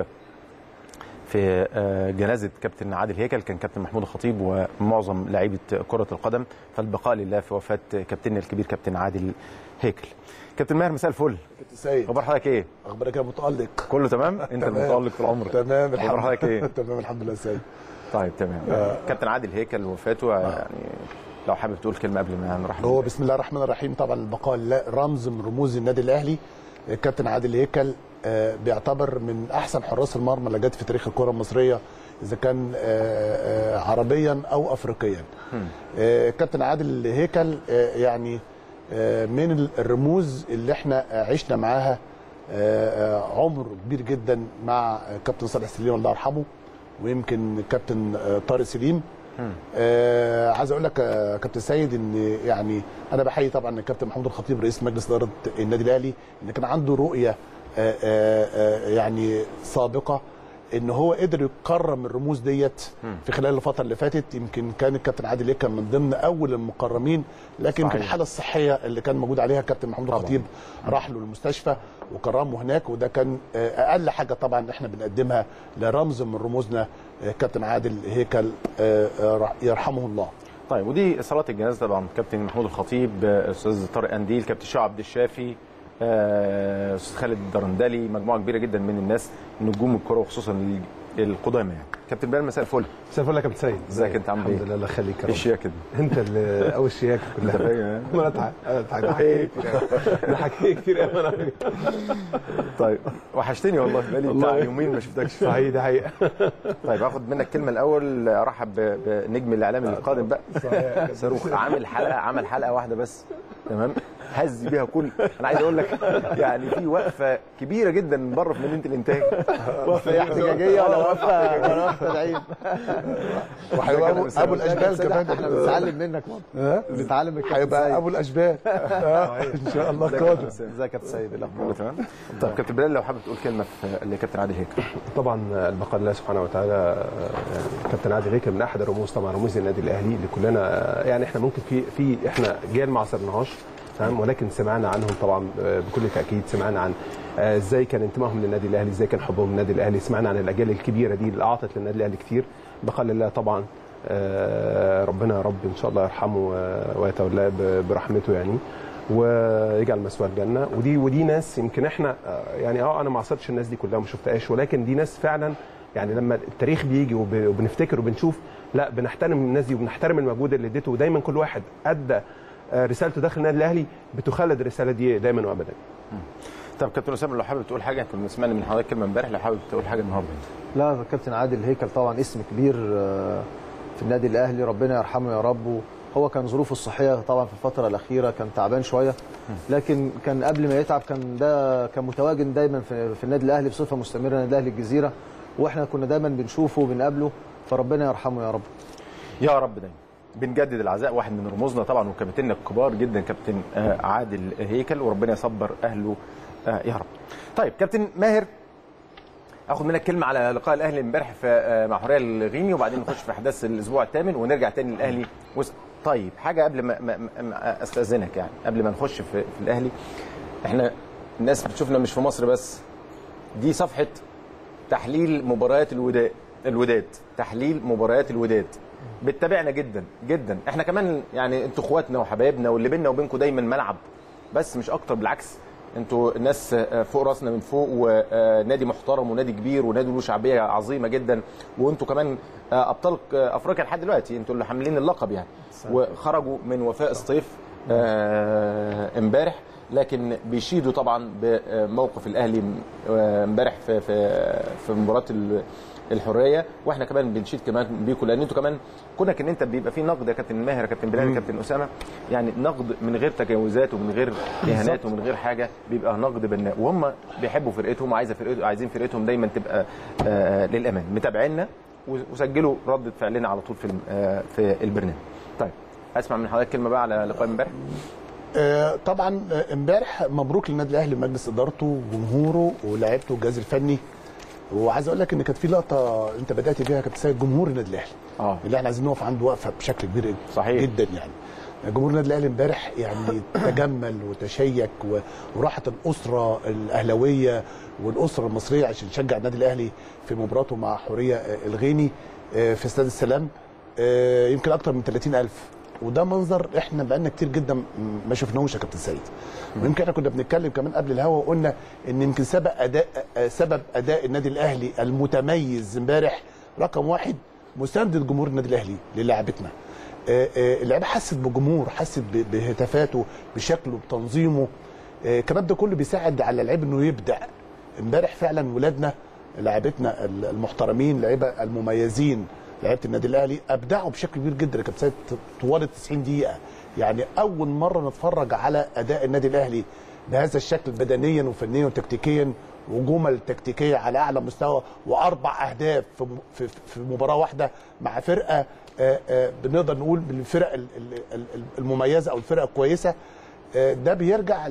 في آه، جنازه كابتن عادل هيكل كان كابتن محمود الخطيب ومعظم لعيبه كره القدم فالبقاء لله في وفاه كابتننا الكبير كابتن عادل هيكل كابتن ماهر مساء الفل كابتن سيد اخبار حضرتك ايه اخبارك يا متالق كله تمام انت تمام. المتالق طول عمرك تمام اخبار حضرتك ايه تمام الحمد لله سيد طيب تمام كابتن عادل هيكل وفاته يعني لو حابب تقول كلمه قبل ما نروح هو بسم الله الرحمن الرحيم طبعا البقاء لله رمز من رموز النادي الاهلي الكابتن عادل هيكل آه، بيعتبر من احسن حراس المرمى اللي جت في تاريخ الكره المصريه اذا كان آه، آه، عربيا او افريقيا آه، كابتن عادل هيكل آه، يعني آه، من الرموز اللي احنا عشنا معاها آه، آه، عمر كبير جدا مع كابتن صالح سليم الله يرحمه ويمكن كابتن آه، طارق سليم آه عايز اقول لك يا كابتن سيد ان يعني انا بحيي طبعا الكابتن محمود الخطيب رئيس مجلس اداره النادي الاهلي ان كان عنده رؤيه آه آه آه يعني سابقه ان هو قدر يكرم الرموز ديت في خلال الفتره اللي فاتت يمكن كان الكابتن عادل كان من ضمن اول المكرمين لكن يمكن صحيح. الحاله الصحيه اللي كان موجود عليها الكابتن محمود طبعاً. الخطيب راح له المستشفى وكرمه هناك وده كان آه، اقل حاجه طبعا احنا بنقدمها لرمز من رموزنا آه، كابتن عادل هيكل آه، آه، رح- يرحمه الله طيب ودي صلاه الجنازه طبعا كابتن محمود الخطيب آه، استاذ طارق انديل كابتن شاه عبد الشافي آه، استاذ خالد الدرندلي مجموعه كبيره جدا من الناس نجوم الكره وخصوصا القدامى يعني كابتن بلال مساء الفل مساء الفل يا كابتن سيد ازيك انت عامل ايه؟ الحمد لله الله يخليك يا ايه رب الشياكه دي؟ انت اللي او الشياكه انت كلها فاهم يعني؟ ما انا اضحك انا اضحك ضحكني كتير أوي. ضحكني كتير قوي انا طيب وحشتني والله بقالي بتاع والله. يومين ما شفتكش صحيح ده حقيقه طيب هاخد منك كلمه الاول ارحب ب- بنجم الاعلام القادم بقى صحيح. صاروخ عامل حلقه عمل حلقه واحده بس تمام هز بيها كل انا عايز اقول لك يعني في وقفه كبيره جدا من بره في مدينه الانتاج وقفه احتجاجيه ولا وقفه ولا وقفه تعيين وهيبقى ابو, أبو الاشبال كمان احنا بنتعلم منك ها؟ بنتعلم من الكابتن هيبقى سيد. ابو الاشبال آه، ان شاء الله قادر ازيك يا كابتن سيد إيه الاخبار كله تمام طيب كابتن بلال لو حابب تقول كلمه في لكابتن عادل هيك طبعا البقاء لله سبحانه وتعالى آه، يعني كابتن عادل هيكل من احد الرموز طبعا رموز النادي الاهلي اللي كلنا آه، يعني احنا ممكن في في احنا جيل ما عصرناهاش تمام ولكن سمعنا عنهم طبعا آه، بكل تاكيد سمعنا عن آه، ازاي كان انتمائهم للنادي الاهلي ازاي كان حبهم للنادي الاهلي سمعنا عن الاجيال الكبيره دي اللي اعطت للنادي الاهلي كتير بقاء لله طبعا آه، ربنا يا رب ان شاء الله يرحمه آه، ويتولاه ب- برحمته يعني ويجعل مسواه الجنه ودي ودي ناس يمكن احنا آه، يعني اه انا ما عصرتش الناس دي كلها وما شفتهاش ولكن دي ناس فعلا يعني لما التاريخ بيجي وب- وبنفتكر وبنشوف لا بنحترم الناس دي وبنحترم المجهود اللي اديته ودايما كل واحد ادى آه، رسالته داخل النادي الاهلي بتخلد الرساله دي دايما وابدا طب كابتن اسامه لو حابب تقول حاجه كنا سمعنا من حضرتك كلمه امبارح لو حابب تقول حاجه النهارده لا كابتن عادل هيكل طبعا اسم كبير آه، في النادي الاهلي ربنا يرحمه يا رب هو كان ظروفه الصحيه طبعا في الفتره الاخيره كان تعبان شويه لكن كان قبل ما يتعب كان ده كان متواجد دايما في, في النادي الاهلي بصفه مستمره النادي الاهلي الجزيره واحنا كنا دايما بنشوفه وبنقابله فربنا يرحمه يا رب يا رب دايما بنجدد العزاء واحد من رموزنا طبعا وكابتننا الكبار جدا كابتن آه، عادل هيكل وربنا يصبر اهله آه، يا رب. طيب كابتن ماهر اخد منك كلمه على لقاء الاهلي امبارح في آه، مع حوريه الغيني وبعدين نخش في احداث الاسبوع الثامن ونرجع تاني للاهلي وس... طيب حاجه قبل ما, ما... ما- ما استاذنك يعني قبل ما نخش في, في الاهلي احنا الناس بتشوفنا مش في مصر بس دي صفحه تحليل مباريات الوداد الوداد تحليل مباريات الوداد بتتابعنا جدا جدا احنا كمان يعني انتوا اخواتنا وحبايبنا واللي بيننا وبينكم دايما ملعب بس مش اكتر بالعكس انتوا الناس آه، فوق راسنا من فوق ونادي محترم ونادي كبير ونادي له شعبيه عظيمه جدا وانتوا كمان آه، ابطال آه، افريقيا لحد دلوقتي انتوا اللي حاملين اللقب يعني وخرجوا من وفاء الصيف آه، امبارح لكن بيشيدوا طبعا بموقف الاهلي آه، امبارح في في في مباراه ال- الحريه واحنا كمان بنشيد كمان بيكم لان انتوا كمان كونك ان انت بيبقى في نقد يا كابتن ماهر يا كابتن بلال يا كابتن اسامه يعني نقد من غير تجاوزات ومن غير اهانات ومن غير حاجه بيبقى نقد بناء وهم بيحبوا فرقتهم وعايزه فرقتهم عايزين فرقتهم دايما تبقى آه للامان متابعينا وسجلوا رده فعلنا على طول في الم- آه في البرنامج طيب اسمع من حضرتك كلمه بقى على لقاء امبارح آه، طبعا آه، امبارح مبروك للنادي الاهلي مجلس ادارته وجمهوره ولاعيبته والجهاز الفني وعايز اقول لك ان كانت في لقطه انت بدات فيها كابتن سيد جمهور النادي الاهلي اه اللي احنا عايزين نقف عنده وقفه بشكل كبير صحيح. جدا يعني جمهور النادي الاهلي امبارح يعني تجمل وتشيك و- وراحت الاسره الاهلاويه والاسره المصريه عشان تشجع النادي الاهلي في مباراته مع حوريه آه، الغيني آه، في استاد السلام آه، يمكن اكتر من 30000 وده منظر احنا بقالنا كتير جدا م- ما شفناهوش يا كابتن سيد ويمكن احنا كنا بنتكلم كمان قبل الهوا وقلنا ان يمكن سبب اداء آه، سبب اداء النادي الاهلي المتميز امبارح رقم واحد مسانده جمهور النادي الاهلي للاعبتنا آه، آه، اللعيبه حست بالجمهور حست ب- بهتافاته بشكله بتنظيمه آه، كمان ده كله بيساعد على اللعيب انه يبدع امبارح فعلا ولادنا لاعبتنا المحترمين لعيبه المميزين لعيبه النادي الاهلي ابدعوا بشكل كبير جدا يا كابتن سيد طوال ال 90 دقيقه يعني اول مره نتفرج على اداء النادي الاهلي بهذا الشكل بدنيا وفنيا وتكتيكيا وجمل تكتيكيه على اعلى مستوى واربع اهداف في في, في مباراه واحده مع فرقه آه، آه، بنقدر نقول من الفرق ال- ال- ال- المميزه او الفرقه الكويسه آه، ده بيرجع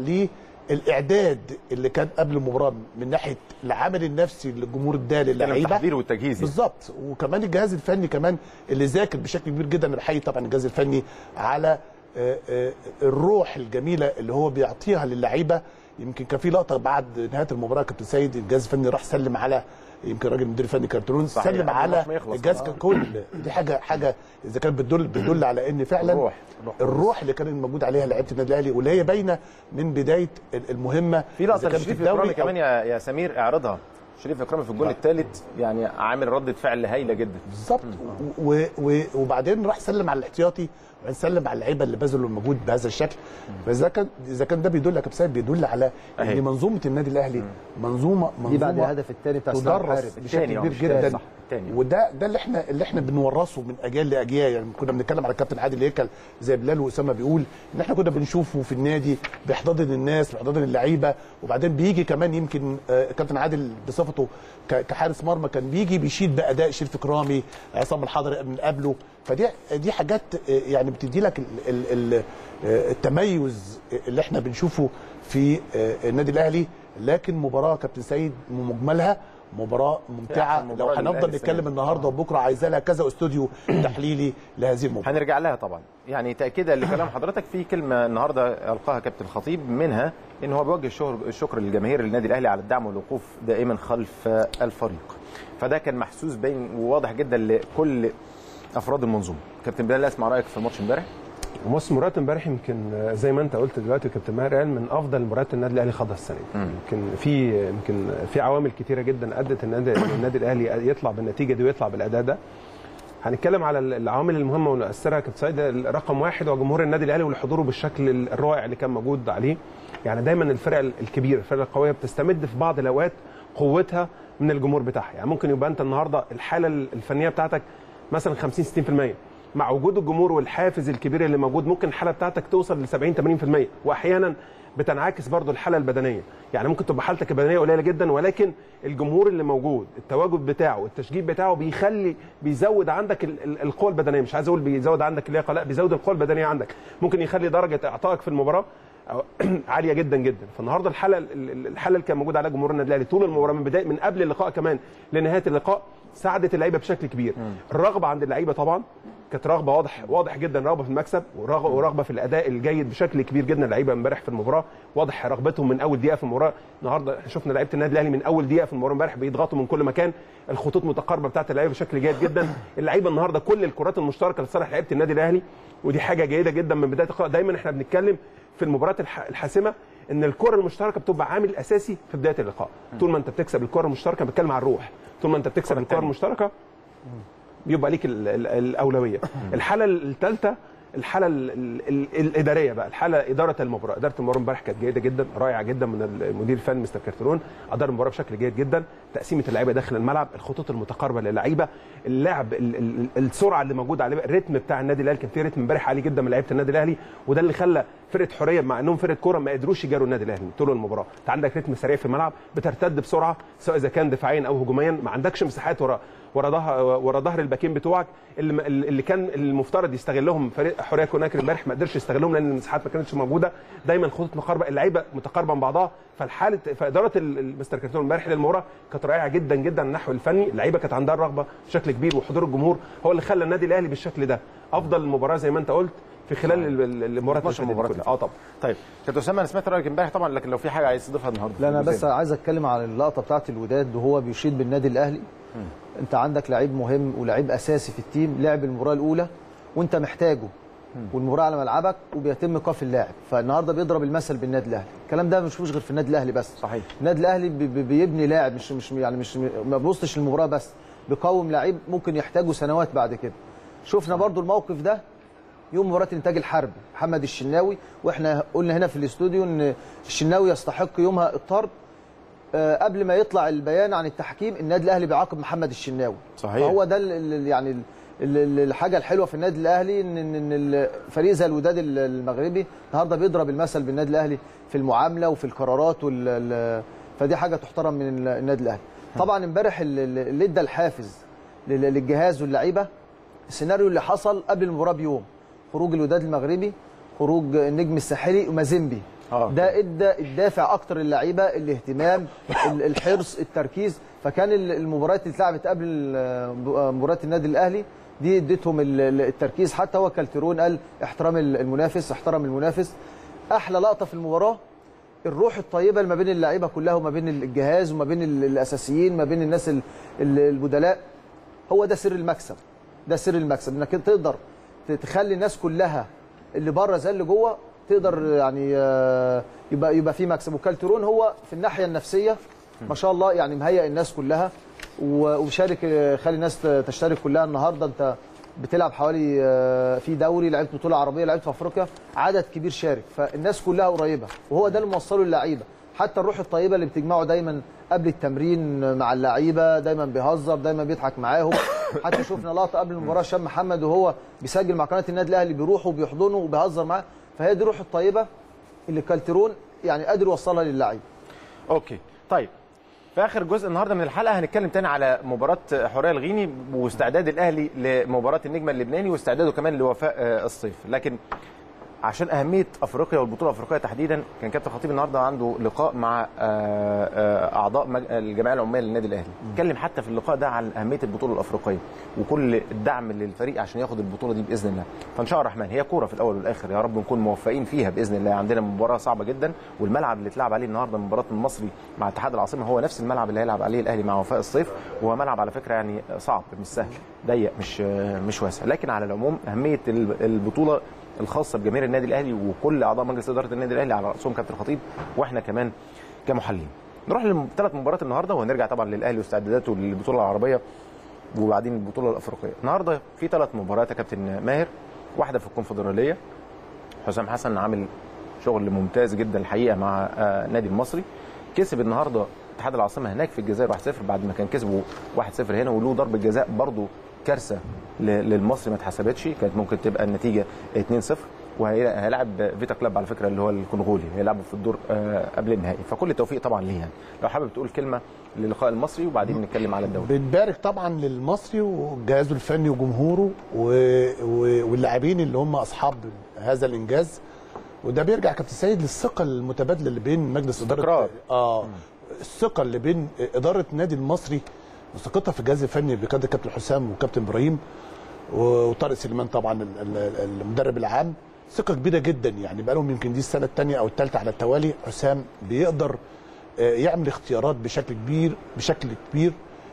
للاعداد اللي كان قبل المباراه من ناحيه العامل النفسي للجمهور ده كان للعيبه التحضير والتجهيز يعني. بالظبط وكمان الجهاز الفني كمان اللي ذاكر بشكل كبير جدا انا بحيي طبعا الجهاز الفني على آه، آه، الروح الجميله اللي هو بيعطيها للعيبه يمكن كان في لقطه بعد نهايه المباراه كابتن سيد الجهاز الفني راح سلم على يمكن راجل مدير فني كارترون صحيح، سلم قبل على الماتش ما يخلص. الجهاز آه. ككل دي حاجه حاجه اذا كانت بتدل بتدل على ان فعلا الروح. الروح اللي كان موجود عليها لعيبه النادي الاهلي واللي هي باينه من بدايه المهمه في إذا لقطه كانت لشريف الدوري اكرامي أو- كمان يا يا سمير اعرضها شريف اكرامي في الجول الثالث يعني عامل رده فعل هايله جدا بالظبط و- و- وبعدين راح سلم على الاحتياطي وبعدين سلم على اللعيبه اللي بذلوا المجهود بهذا الشكل فاذا كان اذا كان ده بيدل يا كابتن سيد بيدل على أهي. ان منظومه النادي الاهلي منظومه منظومه دي بعد الهدف الثاني بتاع سلام تدرس حارب بشكل التاني، آه، كبير مش التاني، جدا صح، التاني. وده ده اللي احنا اللي احنا بنورثه من اجيال لاجيال يعني كنا بنتكلم على الكابتن عادل هيكل زي بلال واسامه بيقول ان احنا كنا بنشوفه في النادي بيحتضن الناس بيحتضن اللعيبه وبعدين بيجي كمان يمكن آه، كابتن عادل بصفته ك- كحارس مرمى كان بيجي بيشيد باداء شريف اكرامي عصام الحضري من قبله فدي دي حاجات آه، يعني بتدي لك ال- ال- ال- آه، التميز اللي احنا بنشوفه في آه، النادي الاهلي لكن مباراه كابتن سيد مجملها مباراه ممتعه أحسن لو مباراة هنفضل للأهلي السنة نتكلم دي. النهارده وبكره عايزه لها كذا استوديو تحليلي لهذه المباراه هنرجع لها طبعا يعني تاكيدا لكلام حضرتك في كلمه النهارده القاها كابتن الخطيب منها ان هو بيوجه الشكر الشكر للجماهير النادي الاهلي على الدعم والوقوف دائما خلف الفريق فده كان محسوس باين وواضح جدا لكل افراد المنظومه كابتن بلال اسمع رايك في الماتش امبارح وماتش مباراه امبارح يمكن زي ما انت قلت دلوقتي كابتن ماهر قال من افضل مباريات النادي الاهلي خاضها السنه دي يمكن في يمكن في عوامل كتيره جدا ادت النادي النادي الاهلي يطلع بالنتيجه دي ويطلع بالاداء ده هنتكلم على العوامل المهمه والمؤثره يا كابتن سيد رقم واحد هو جمهور النادي الاهلي وحضوره بالشكل الرائع اللي كان موجود عليه يعني دايما الفرق الكبيره الفرق القويه بتستمد في بعض الاوقات قوتها من الجمهور بتاعها يعني ممكن يبقى انت النهارده الحاله الفنيه بتاعتك مثلا 50 60% مع وجود الجمهور والحافز الكبير اللي موجود ممكن الحاله بتاعتك توصل ل 70 80% واحيانا بتنعكس برضو الحاله البدنيه يعني ممكن تبقى حالتك البدنيه قليله جدا ولكن الجمهور اللي موجود التواجد بتاعه والتشجيع بتاعه بيخلي بيزود عندك ال- ال- القوه البدنيه مش عايز اقول بيزود عندك اللياقه لا بيزود القوه البدنيه عندك ممكن يخلي درجه اعطائك في المباراه أو- عاليه جدا جدا فالنهارده الحاله ال- ال- الحاله اللي كان موجود عليها جمهور النادي الاهلي طول المباراه من بدايه من قبل اللقاء كمان لنهايه اللقاء ساعدت اللعيبه بشكل كبير الرغبه عند اللعيبه طبعا كانت رغبه واضح واضح جدا رغبه في المكسب ورغبه ورغبه في الاداء الجيد بشكل كبير جدا اللعيبه امبارح في المباراه واضح رغبتهم من اول دقيقه في المباراه النهارده احنا شفنا لعيبه النادي الاهلي من اول دقيقه في المباراه امبارح بيضغطوا من كل مكان الخطوط متقاربه بتاعت اللعيبه بشكل جيد جدا اللعيبه النهارده كل الكرات المشتركه لصالح لعيبه النادي الاهلي ودي حاجه جيده جدا من بدايه اللقاء دايما احنا بنتكلم في المباريات الح- الحاسمه ان الكره المشتركه بتبقى عامل اساسي في بدايه اللقاء طول ما انت بتكسب الكره المشتركه بتكلم عن الروح طول ما انت بتكسب الكره المشتركه بيبقى ليك ال- ال- الاولويه الحاله الثالثه الحاله ال ال ال الاداريه بقى الحاله اداره المباراه اداره المباراه امبارح كانت جيده جدا رائعه جدا من المدير الفني مستر كارترون ادار المباراه بشكل جيد جدا تقسيمه اللعيبه داخل الملعب الخطوط المتقاربه للعيبه اللعب ال ال السرعه اللي موجوده عليه الريتم بتاع النادي الاهلي كان في ريتم امبارح عالي جدا من لعيبه النادي الاهلي وده اللي خلى فرقه حريه مع انهم فرقه كوره ما قدروش يجاروا النادي الاهلي طول المباراه انت عندك ريتم سريع في الملعب بترتد بسرعه سواء اذا كان دفاعيا او هجوميا ما عندكش مساحات ورا ورا ظهر ورا ظهر الباكين بتوعك اللي, اللي كان المفترض يستغلهم فريق حريه كوناكر امبارح ما قدرش يستغلهم لان المساحات ما كانتش موجوده دايما خطوط مقاربه اللعيبه متقاربه من بعضها فالحاله فاداره ال- المستر كارتون امبارح للمباراه كانت رائعه جدا جدا من النحو الفني اللعيبه كانت عندها الرغبه بشكل كبير وحضور الجمهور هو اللي خلى النادي الاهلي بالشكل ده افضل المباراه زي ما انت قلت في خلال ال- ال- المباريات 12 اللي فاتت مباراه كلها. اه طبعا طيب كابتن اسامه انا سمعت رايك امبارح طبعا لكن لو في حاجه عايز تضيفها النهارده لا انا في بس الجزئية. عايز اتكلم عن اللقطه بتاعت الوداد وهو بيشيد بالنادي الاهلي انت عندك لعيب مهم ولعيب اساسي في التيم لعب المباراه الاولى وانت محتاجه والمباراه على ملعبك وبيتم ايقاف اللاعب فالنهارده بيضرب المثل بالنادي الاهلي الكلام ده مش غير في النادي الاهلي بس صحيح. النادي الاهلي بي- بي- بيبني لاعب مش مش يعني مش ما بيبصش المباراه بس بيقوم لعيب ممكن يحتاجه سنوات بعد كده شفنا برضو الموقف ده يوم مباراه الانتاج الحربي محمد الشناوي واحنا قلنا هنا في الاستوديو ان الشناوي يستحق يومها الطرد آه، قبل ما يطلع البيان عن التحكيم النادي الاهلي بيعاقب محمد الشناوي صحيح. فهو ده ال- ال- يعني ال- ال- الحاجه الحلوه في النادي الاهلي ان ان إن الفريق زي الوداد ال- المغربي النهارده بيضرب المثل بالنادي الاهلي في المعامله وفي القرارات وال ال- فدي حاجه تحترم من ال- النادي الاهلي طبعا امبارح ال- ال- اللي ادى الحافز لل- للجهاز واللعيبه السيناريو اللي حصل قبل المباراه بيوم خروج الوداد المغربي خروج النجم الساحلي ومازيمبي آه. ده ادى الدافع اكتر للعيبه الاهتمام ال- الحرص التركيز فكان ال- المباريات اللي اتلعبت قبل آه، مباراه النادي الاهلي دي اديتهم ال- ال- التركيز حتى هو كالترون قال احترام ال- المنافس احترم المنافس احلى لقطه في المباراه الروح الطيبه اللي ما بين اللعيبه كلها وما بين الجهاز وما بين ال- الاساسيين ما بين الناس ال- ال- البدلاء هو ده سر المكسب ده سر المكسب انك انت تقدر ت- تخلي الناس كلها اللي بره زي اللي جوه تقدر يعني آه، يبقى يبقى في مكسب وكالترون هو في الناحيه النفسيه ما شاء الله يعني مهيئ الناس كلها و- ومشارك آه، خلي الناس ت- تشترك كلها النهارده انت بتلعب حوالي آه، في دوري لعبت بطوله عربيه لعبت في افريقيا عدد كبير شارك فالناس كلها قريبه وهو ده اللي موصله للعيبه حتى الروح الطيبه اللي بتجمعه دايما قبل التمرين مع اللعيبه دايما بيهزر دايما بيضحك معاهم حتى شفنا لقطه قبل المباراه هشام محمد وهو بيسجل مع قناه النادي الاهلي بيروح وبيحضنه وبيهزر معاه فهي دي الروح الطيبه اللي كالترون يعني قادر يوصلها للعيبه اوكي طيب في اخر جزء النهارده من الحلقه هنتكلم تاني على مباراه حوريه الغيني واستعداد الاهلي لمباراه النجم اللبناني واستعداده كمان لوفاء آه، الصيف لكن عشان اهميه افريقيا والبطوله الافريقيه تحديدا كان كابتن خطيب النهارده عنده لقاء مع آه، آه، اعضاء مج- الجمعيه العمال للنادي الاهلي اتكلم حتى في اللقاء ده عن اهميه البطوله الافريقيه وكل الدعم للفريق عشان ياخد البطوله دي باذن الله فان شاء الله الرحمن هي كوره في الاول والاخر يا رب نكون موفقين فيها باذن الله عندنا مباراه صعبه جدا والملعب اللي اتلعب عليه النهارده مباراه المصري مع اتحاد العاصمه هو نفس الملعب اللي هيلعب عليه الاهلي مع وفاء الصيف وهو ملعب على فكره يعني صعب مش سهل ضيق مش مش واسع لكن على العموم اهميه البطوله الخاصه بجماهير النادي الاهلي وكل اعضاء مجلس اداره النادي الاهلي على راسهم كابتن الخطيب واحنا كمان كمحللين نروح لثلاث مباريات النهارده وهنرجع طبعا للاهلي واستعداداته للبطوله العربيه وبعدين البطوله الافريقيه النهارده في ثلاث مباريات يا كابتن ماهر واحده في الكونفدراليه حسام حسن عامل شغل ممتاز جدا الحقيقه مع آه، النادي المصري كسب النهارده اتحاد العاصمه هناك في الجزائر 1-0 بعد ما كان كسبه 1-0 هنا وله ضربه جزاء برضه كارثه ل- للمصري ما اتحسبتش كانت ممكن تبقى النتيجه 2-0 وهيلاعب فيتا كلاب على فكره اللي هو الكونغولي هيلعبوا في الدور آه، قبل النهائي فكل التوفيق طبعا ليه يعني لو حابب تقول كلمه للقاء المصري وبعدين نتكلم على الدوري بنبارك طبعا للمصري وجهازه الفني وجمهوره و- و- واللاعبين اللي هم اصحاب هذا الانجاز وده بيرجع كابتن سيد للثقه المتبادله اللي بين مجلس اداره استقرار. اه الثقه اللي بين اداره النادي المصري وثقتها في الجهاز الفني بقياده كابتن حسام وكابتن ابراهيم وطارق سليمان طبعا ال- ال- المدرب العام ثقه كبيره جدا يعني بقى لهم يمكن دي السنه الثانيه او الثالثه على التوالي حسام بيقدر آه، يعمل اختيارات بشكل كبير بشكل كبير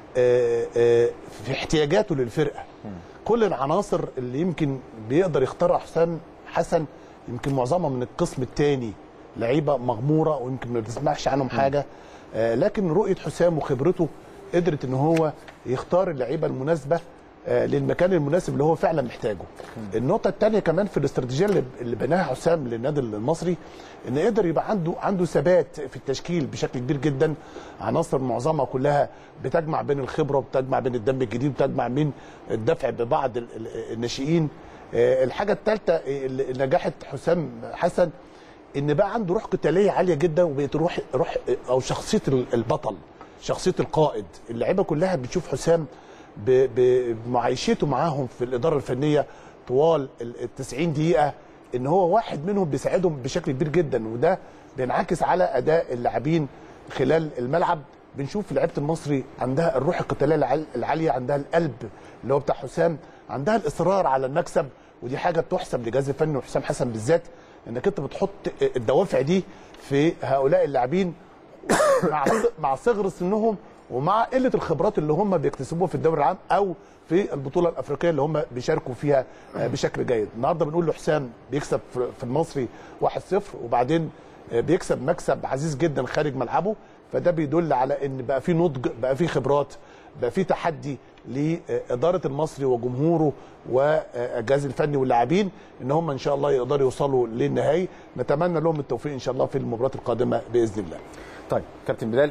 آه، آه، في احتياجاته للفرقه كل العناصر اللي يمكن بيقدر يختارها حسام حسن يمكن معظمها من القسم الثاني لعيبه مغموره ويمكن ما بتسمعش عنهم حاجه آه، لكن رؤيه حسام وخبرته قدرت ان هو يختار اللعيبه المناسبه آه، للمكان المناسب اللي هو فعلا محتاجه. النقطه الثانيه كمان في الاستراتيجيه اللي اللي بناها حسام للنادي المصري ان قدر يبقى عنده عنده ثبات في التشكيل بشكل كبير جدا عناصر معظمها كلها بتجمع بين الخبره وبتجمع بين الدم الجديد وبتجمع بين الدفع ببعض ال- ال- الناشئين آه، الحاجه الثالثه اللي نجحت حسام حسن ان بقى عنده روح قتاليه عاليه جدا وبقت روح روح او شخصيه البطل شخصيه القائد اللعيبه كلها بتشوف حسام ب- ب- بمعايشته معاهم في الاداره الفنيه طوال ال 90 دقيقه ان هو واحد منهم بيساعدهم بشكل كبير جدا وده بينعكس على اداء اللاعبين خلال الملعب بنشوف لعيبه المصري عندها الروح القتاليه العال- العاليه عندها القلب اللي هو بتاع حسام عندها الاصرار على المكسب ودي حاجه تحسب لجهاز الفني وحسام حسن بالذات انك انت بتحط الدوافع دي في هؤلاء اللاعبين مع مع صغر سنهم ومع قله الخبرات اللي هم بيكتسبوها في الدوري العام او في البطوله الافريقيه اللي هم بيشاركوا فيها آه، بشكل جيد النهارده بنقول لحسام بيكسب في في المصري 1-0 وبعدين آه، بيكسب مكسب عزيز جدا خارج ملعبه فده بيدل على ان بقى في نضج بقى في خبرات بقى في تحدي لاداره المصري وجمهوره والجهاز الفني واللاعبين ان هم ان شاء الله يقدروا يوصلوا للنهائي نتمنى لهم التوفيق ان شاء الله في المباراه القادمه باذن الله طيب كابتن بلال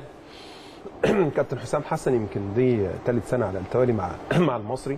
كابتن حسام حسن يمكن دي ثالث سنه على التوالي مع مع المصري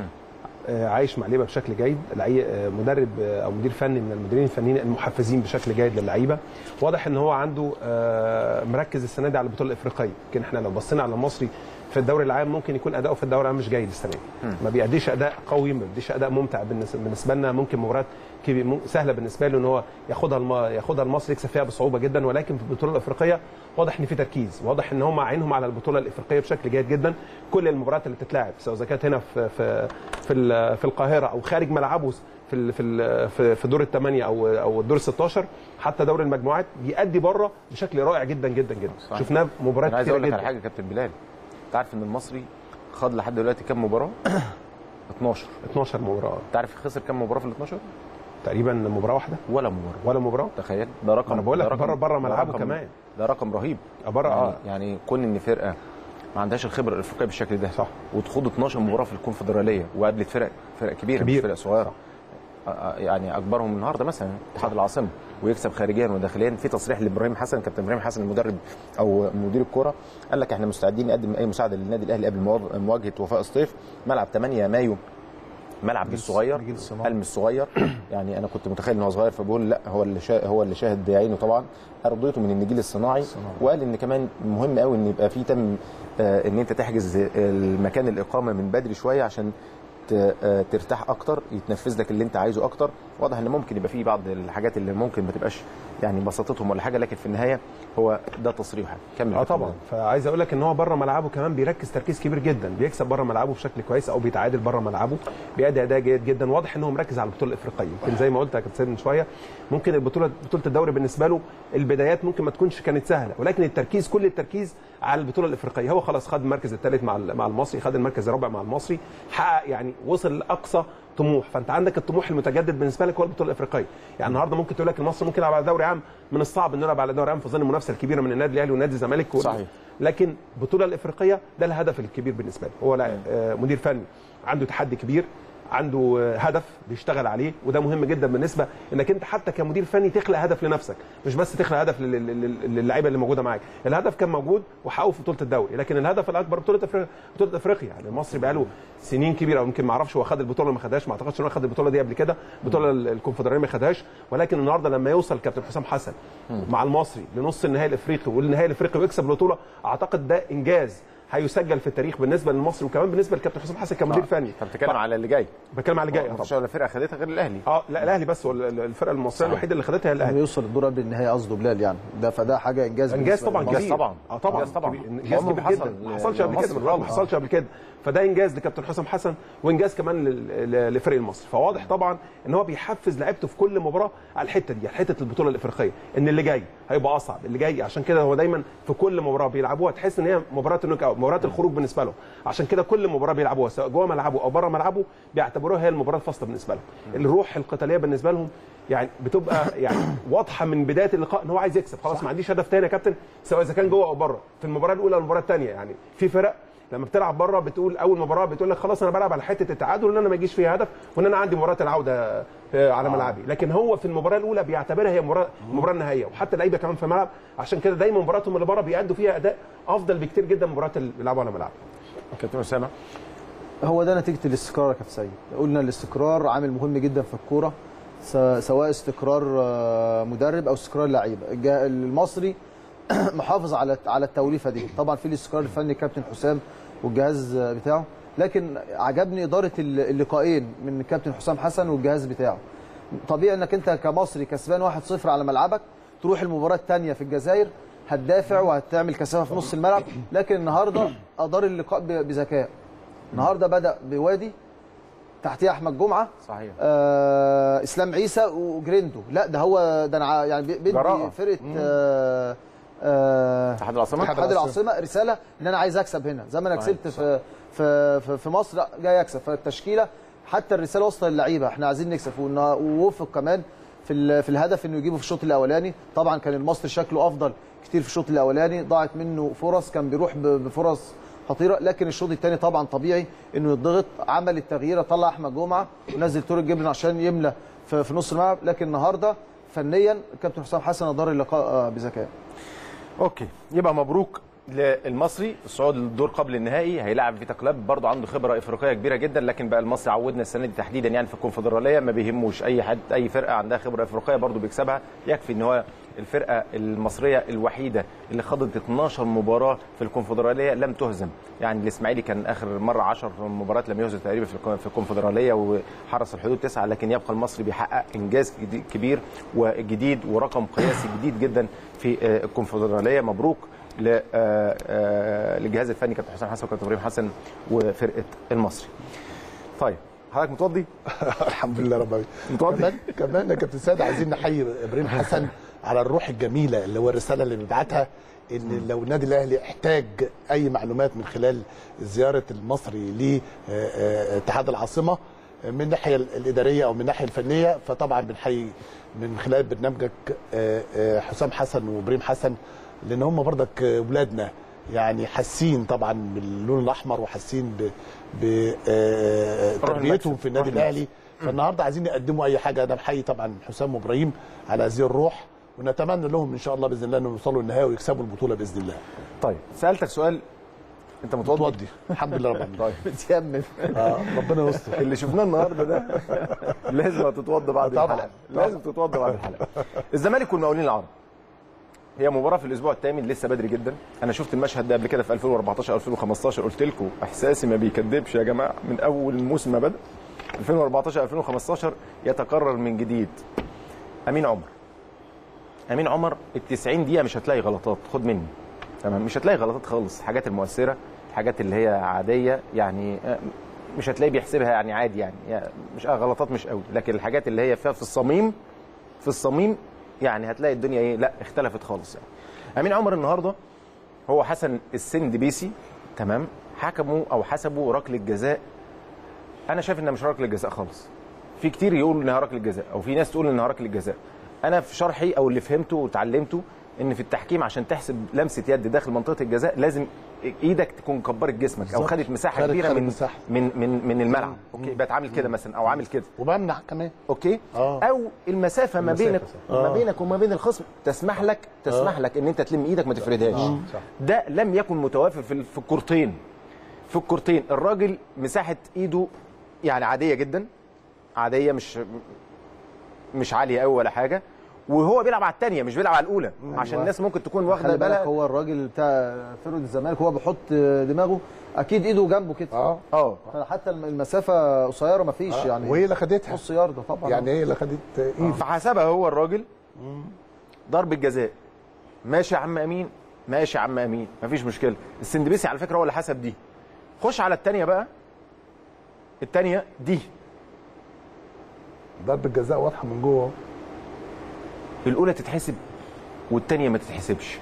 آه، عايش مع لعيبه بشكل جيد لعي- آه، مدرب آه، او مدير فني من المديرين الفنيين المحفزين بشكل جيد للعيبه واضح ان هو عنده آه، مركز السنه دي على البطوله الافريقيه يمكن احنا لو بصينا على المصري في الدوري العام ممكن يكون اداؤه في الدوري العام مش جيد السنه دي ما بيأديش اداء قوي ما بيأديش اداء ممتع بالنسبه بالنسبة لنا ممكن مباريات كبير- مم- سهله بالنسبه له ان هو ياخدها الم... ياخدها المصري يكسب فيها بصعوبه جدا ولكن في البطوله الافريقيه واضح ان في تركيز واضح ان هم عينهم على البطوله الافريقيه بشكل جيد جدا كل المباريات اللي بتتلعب سواء اذا كانت هنا في في في, ال- في القاهره او خارج ملعبه في ال- في ال- في في دور الثمانيه او او الدور ال 16 حتى دوري المجموعات بيأدي بره بشكل رائع جدا جدا جدا صحيح. شفناه مباريات انا عايز كتيره اقول لك على جدا حاجه يا كابتن بلال انت عارف ان المصري خاض لحد دلوقتي كام مباراه 12 12 مباراه انت عارف خسر كام مباراه في ال 12 تقريبا مباراه واحده ولا مباراه ولا مباراه تخيل ده رقم انا بقول لك ده رقم- بره بره ده ملعبه رقم- كمان ده رقم رهيب بره يعني, اه يعني كون ان فرقه ما عندهاش الخبره الافريقيه بالشكل ده صح. وتخوض 12 مباراه في الكونفدراليه وقابلت فرق فرق كبيره كبير. مش فرق صغيره آه، آه، يعني اكبرهم النهارده مثلا اتحاد العاصمه ويكسب خارجيا وداخليا في تصريح لابراهيم حسن كابتن ابراهيم حسن المدرب او مدير الكره قال لك احنا مستعدين نقدم اي مساعده للنادي الاهلي قبل مواجه- مواجهه وفاء سطيف ملعب 8 مايو ملعب مش صغير جيل الصناعة. قال مش صغير يعني انا كنت متخيل ان هو صغير فبقول لا هو اللي شا... هو اللي شاهد بعينه طبعا ارضيته من النجيل الصناعي وقال ان كمان مهم قوي ان يبقى في تم آه، ان انت تحجز المكان الاقامه من بدري شويه عشان ت- آه، ترتاح اكتر يتنفذ لك اللي انت عايزه اكتر واضح ان ممكن يبقى في بعض الحاجات اللي ممكن ما تبقاش يعني بساطتهم ولا حاجه لكن في النهايه هو ده تصريحه كمل اه يا كابتن طبعا فعايز اقول لك ان هو بره ملعبه كمان بيركز تركيز كبير جدا بيكسب بره ملعبه بشكل كويس او بيتعادل بره ملعبه بيأدي اداء جيد جدا واضح ان هو مركز على البطوله الافريقيه يمكن زي ما قلت يا كابتن سيد من شويه ممكن البطوله بطوله الدوري بالنسبه له البدايات ممكن ما تكونش كانت سهله ولكن التركيز كل التركيز على البطوله الافريقيه هو خلاص خد المركز الثالث مع مع المصري خد المركز الرابع مع المصري حقق يعني وصل لاقصى طموح فانت عندك الطموح المتجدد بالنسبه لك هو البطوله الافريقيه يعني النهارده ممكن تقول لك المصري ممكن يلعب على دوري عام من الصعب انه يلعب على دوري عام في ظل المنافسه الكبيره من النادي الاهلي ونادي الزمالك وال- صحيح. لكن البطوله الافريقيه ده الهدف الكبير بالنسبه له هو لا- آه، مدير فني عنده تحدي كبير عنده آه، هدف بيشتغل عليه وده مهم جدا بالنسبه انك انت حتى كمدير فني تخلق هدف لنفسك مش بس تخلق هدف لل- لل- لل- للعيبه اللي موجوده معاك الهدف كان موجود وحققه في بطوله الدوري لكن الهدف الاكبر بطوله افريقيا بطوله افريقيا يعني المصري بقى له سنين كبيره او يمكن ما اعرفش هو خد البطوله ولا ما خدهاش ما اعتقدش ان هو خد البطوله دي قبل كده البطوله ال- الكونفدراليه ما خدهاش ولكن النهارده لما يوصل كابتن حسام حسن مع المصري لنص النهائي الافريقي والنهائي الافريقي ويكسب البطوله اعتقد ده انجاز هيسجل في التاريخ بالنسبه للمصري وكمان بالنسبه للكابتن حسام حسن كمدير فني انت بتتكلم على اللي جاي بتكلم على اللي جاي آه مفيش طبعا ولا فرقه خدتها غير الاهلي اه لا الاهلي بس هو ال- ال- الفرقه المصريه الوحيده اللي خدتها هي انه الاهلي يوصل الدور قبل النهائي قصده بلال يعني ده فده حاجه انجاز انجاز بالنسبة طبعا للمصري. إنجاز كبير طبعا. اه طبعا إنجاز طبعا. كبير. انجاز عمره كبير ما جدا حصل ما حصلش قبل لمصر كده والله. ما حصلش قبل كده فده انجاز لكابتن حسام حسن وانجاز كمان لل- ل- لفريق المصري فواضح طبعا ان هو بيحفز لعيبته في كل مباراه على الحته دي على حته البطوله الافريقيه ان اللي جاي هيبقى اصعب اللي جاي عشان كده هو دايما في كل مباراه بيلعبوها تحس ان هي مباراه النوك اوت مباراه الخروج بالنسبه لهم عشان كده كل مباراه بيلعبوها سواء جوه ملعبه او بره ملعبه بيعتبروها هي المباراه الفاصله بالنسبه لهم الروح القتاليه بالنسبه لهم يعني بتبقى يعني واضحه من بدايه اللقاء ان هو عايز يكسب خلاص ما عنديش هدف تاني يا كابتن سواء اذا كان جوه او بره في المباراه الاولى او المباراه الثانيه يعني في فرق لما بتلعب بره بتقول اول مباراه بتقول لك خلاص انا بلعب على حته التعادل ان انا ما يجيش فيها هدف وان انا عندي مباراه العوده آه، على ملعبي لكن هو في المباراه الاولى بيعتبرها هي مباراه المباراه النهائيه وحتى اللعيبه كمان في الملعب عشان كده دايما مباراتهم اللي بره بيأدوا فيها اداء افضل بكتير جدا من مباريات اللي بيلعبوا على ملعب كابتن اسامه هو ده نتيجه الاستقرار يا كابتن سيد قلنا الاستقرار عامل مهم جدا في الكوره س- سواء استقرار آه، مدرب او استقرار لعيبه الجا- المصري محافظ على على التوليفه دي طبعا في الاستقرار الفني كابتن حسام والجهاز آه، بتاعه لكن عجبني اداره ال- اللقاءين من كابتن حسام حسن والجهاز بتاعه طبيعي انك انت كمصري كسبان 1-0 على ملعبك تروح المباراه الثانيه في الجزائر هتدافع وهتعمل كثافه في نص الملعب لكن النهارده ادار اللقاء ب- بذكاء النهارده بدا بوادي تحتيه احمد جمعه صحيح آه اسلام عيسى وجريندو لا ده هو ده انا ع- يعني بي- بدي جراءة. فرقه آه آه اتحاد العاصمه اتحاد العاصمه رساله ان انا عايز اكسب هنا زي ما انا صحيح، كسبت في في في, في مصر لا، جاي اكسب فالتشكيله حتى الرساله وصلت للعيبه احنا عايزين نكسب وإن- ووفق كمان في ال- في الهدف انه يجيبه في الشوط الاولاني طبعا كان المصري شكله افضل كتير في الشوط الاولاني ضاعت منه فرص كان بيروح ب- بفرص خطيره لكن الشوط الثاني طبعا طبيعي انه يضغط عمل التغيير طلع احمد جمعه ونزل طارق جبرين عشان يملى في, في نص الملعب لكن النهارده فنيا الكابتن حسام حسن ادار اللقاء آه، بذكاء اوكي يبقى مبروك للمصري الصعود للدور قبل النهائي هيلاعب فيتا كلاب برضه عنده خبره افريقيه كبيره جدا لكن بقى المصري عودنا السنه دي تحديدا يعني في الكونفدراليه ما بيهموش اي حد اي فرقه عندها خبره افريقيه برضه بيكسبها يكفي ان هو الفرقه المصريه الوحيده اللي خاضت 12 مباراه في الكونفدراليه لم تهزم يعني الاسماعيلي كان اخر مره 10 مباريات لم يهزم تقريبا في الكون- في الكونفدراليه وحرس الحدود تسعه لكن يبقى المصري بيحقق انجاز جديد- كبير وجديد ورقم قياسي جديد جدا في آه، الكونفدراليه مبروك ل- آه، آه، للجهاز الفني كابتن حسام حسن وكابتن ابراهيم حسن وفرقه المصري. طيب حضرتك متوضي؟ الحمد لله رب العالمين متوضي؟ كمان كمان يا كابتن سيد عايزين نحيي ابراهيم حسن على الروح الجميله اللي هو الرساله اللي بيبعتها ان لو النادي الاهلي احتاج اي معلومات من خلال زياره المصري لاتحاد العاصمه من الناحيه الاداريه او من الناحيه الفنيه فطبعا بنحيي من خلال برنامجك آه، آه، حسام حسن وابراهيم حسن لان هم برضك آه، ولادنا يعني حاسين طبعا باللون الاحمر وحاسين بتربيتهم في النادي روح الاهلي فالنهارده عايزين يقدموا اي حاجه انا بحيي طبعا حسام وابراهيم على هذه الروح ونتمنى لهم ان شاء الله باذن الله انهم يوصلوا النهائي ويكسبوا البطوله باذن الله طيب سالتك سؤال انت متوضي؟ متوضي الحمد لله رب العالمين طيب بتيمم آه ربنا يستر اللي شفناه النهارده ده لازم تتوضى بعد طبعاً، الحلقه طبعاً. لازم تتوضى بعد الحلقه الزمالك والمقاولين العرب هي مباراه في الاسبوع الثامن لسه بدري جدا انا شفت المشهد ده قبل كده في 2014 2015 قلت لكم احساسي ما بيكذبش يا جماعه من اول الموسم ما بدا 2014 2015 يتكرر من جديد امين عمر امين عمر ال 90 دقيقه مش هتلاقي غلطات خد مني تمام مش هتلاقي غلطات خالص الحاجات المؤثره الحاجات اللي هي عاديه يعني آه، مش هتلاقي بيحسبها يعني عادي يعني, يعني مش آه غلطات مش قوي لكن الحاجات اللي هي فيها في الصميم في الصميم يعني هتلاقي الدنيا ايه لا اختلفت خالص يعني امين عمر النهارده هو حسن السندبيسي تمام حكموا او حسبوا ركله جزاء انا شايف انها مش ركله جزاء خالص في كتير يقولوا انها ركله جزاء او في ناس تقول انها ركله جزاء انا في شرحي او اللي فهمته وتعلمته ان في التحكيم عشان تحسب لمسه يد داخل منطقه الجزاء لازم ايدك تكون كبرت جسمك او بالظبط. خدت مساحه خدت- كبيره خدت من مساحة. من من من الملعب اوكي بقت عامل كده مثلا او عامل كده وبمنع كمان اوكي آه. او المسافه ما المسافة بينك صح. ما بينك وما بين الخصم تسمح لك تسمح لك ان انت تلم ايدك ما تفردهاش صح. ده لم يكن متوافر في ال- في الكورتين في الكورتين الراجل مساحه ايده يعني عاديه جدا عاديه مش مش عاليه قوي ولا حاجه وهو بيلعب على الثانيه مش بيلعب على الاولى عشان الناس ممكن تكون واخده خلي بالك بالها هو الراجل بتاع فرقه الزمالك هو بيحط دماغه اكيد ايده جنبه كده اه اه حتى المسافه قصيره ما فيش يعني وهي اللي خدتها نص يارده طبعا يعني هي اللي خدت ايد فحسبها هو الراجل ضربة جزاء ماشي يا عم امين ماشي يا عم امين مفيش مشكله السندبيسي على فكره هو اللي حسب دي خش على الثانيه بقى الثانيه دي ضربه جزاء واضحه من جوه الاولى تتحسب والثانيه ما تتحسبش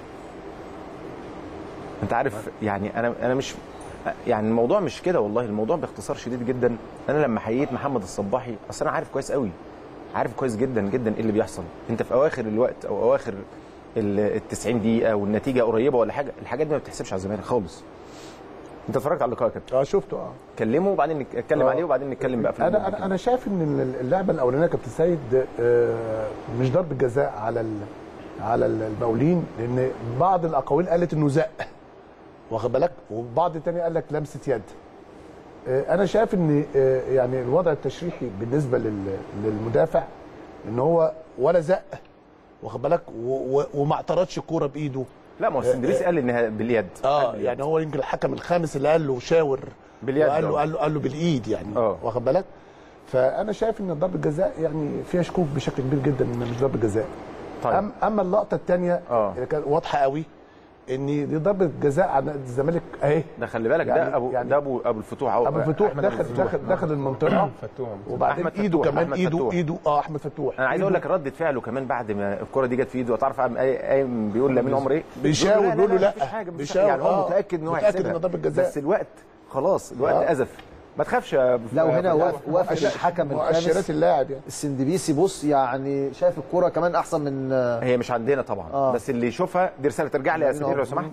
انت عارف يعني انا انا مش يعني الموضوع مش كده والله الموضوع باختصار شديد جدا انا لما حييت محمد الصباحي اصل انا عارف كويس قوي عارف كويس جدا جدا ايه اللي بيحصل انت في اواخر الوقت او اواخر ال 90 دقيقه والنتيجه قريبه ولا حاجه الحاجات دي ما بتحسبش على الزمالك خالص انت اتفرجت على اللقاء يا كابتن اه شفته اه كلمه وبعدين نتكلم آه. عليه وبعدين نتكلم بقى في انا الموضوع انا كده. انا شايف ان اللعبه الاولانيه يا كابتن سيد آه، مش ضربه جزاء على ال- على المقاولين لان بعض الاقاويل قالت انه زق واخد بالك وبعض التاني قال لك لمسه يد آه، انا شايف ان آه، يعني الوضع التشريحي بالنسبه لل- للمدافع ان هو ولا زق واخد بالك و- و- وما اعترضش الكوره بايده لا ما هو السندريسي قال انها باليد اه قال باليد. يعني هو يمكن الحكم الخامس اللي قال له شاور باليد وقال له آه. قال له قال له بالايد يعني آه. واخد بالك فانا شايف ان ضربه الجزاء يعني فيها شكوك بشكل كبير جدا ان مش ضربه جزاء طيب. أم اما اللقطه الثانيه آه. اللي كانت واضحه قوي ان دي ضربه جزاء على نادي الزمالك اهي ده خلي بالك يعني- ده ابو يعني- ده ابو ابو الفتوح أو ابو الفتوح أحمد دخل الفتوح. دخل دخل المنطقه فتوح وبعدين أحمد ايده فتوح، كمان أحمد ايده فتوح. ايده اه احمد فتوح انا عايز إيده اقول لك رده فعله كمان بعد ما الكره دي جت في ايده تعرف قام قايم- قايم بيقول لامين عمر ايه؟ بيشاور لا، بيقول له لا. مفيش حاجه مفيش بيشاور، حاجه يعني هو آه. متاكد ان هو متأكد هيحسبها إن ضربة جزاء. بس الوقت خلاص الوقت آه. ازف ما تخافش يا أبو لا وهنا فتوح. وقف وقف الحكم مؤشرات الخامس اللاعب يعني السندبيسي بص يعني شايف الكرة كمان احسن من هي مش عندنا طبعا آه. بس اللي يشوفها دي رساله ترجع لي يا لأنه- سمير لو سمحت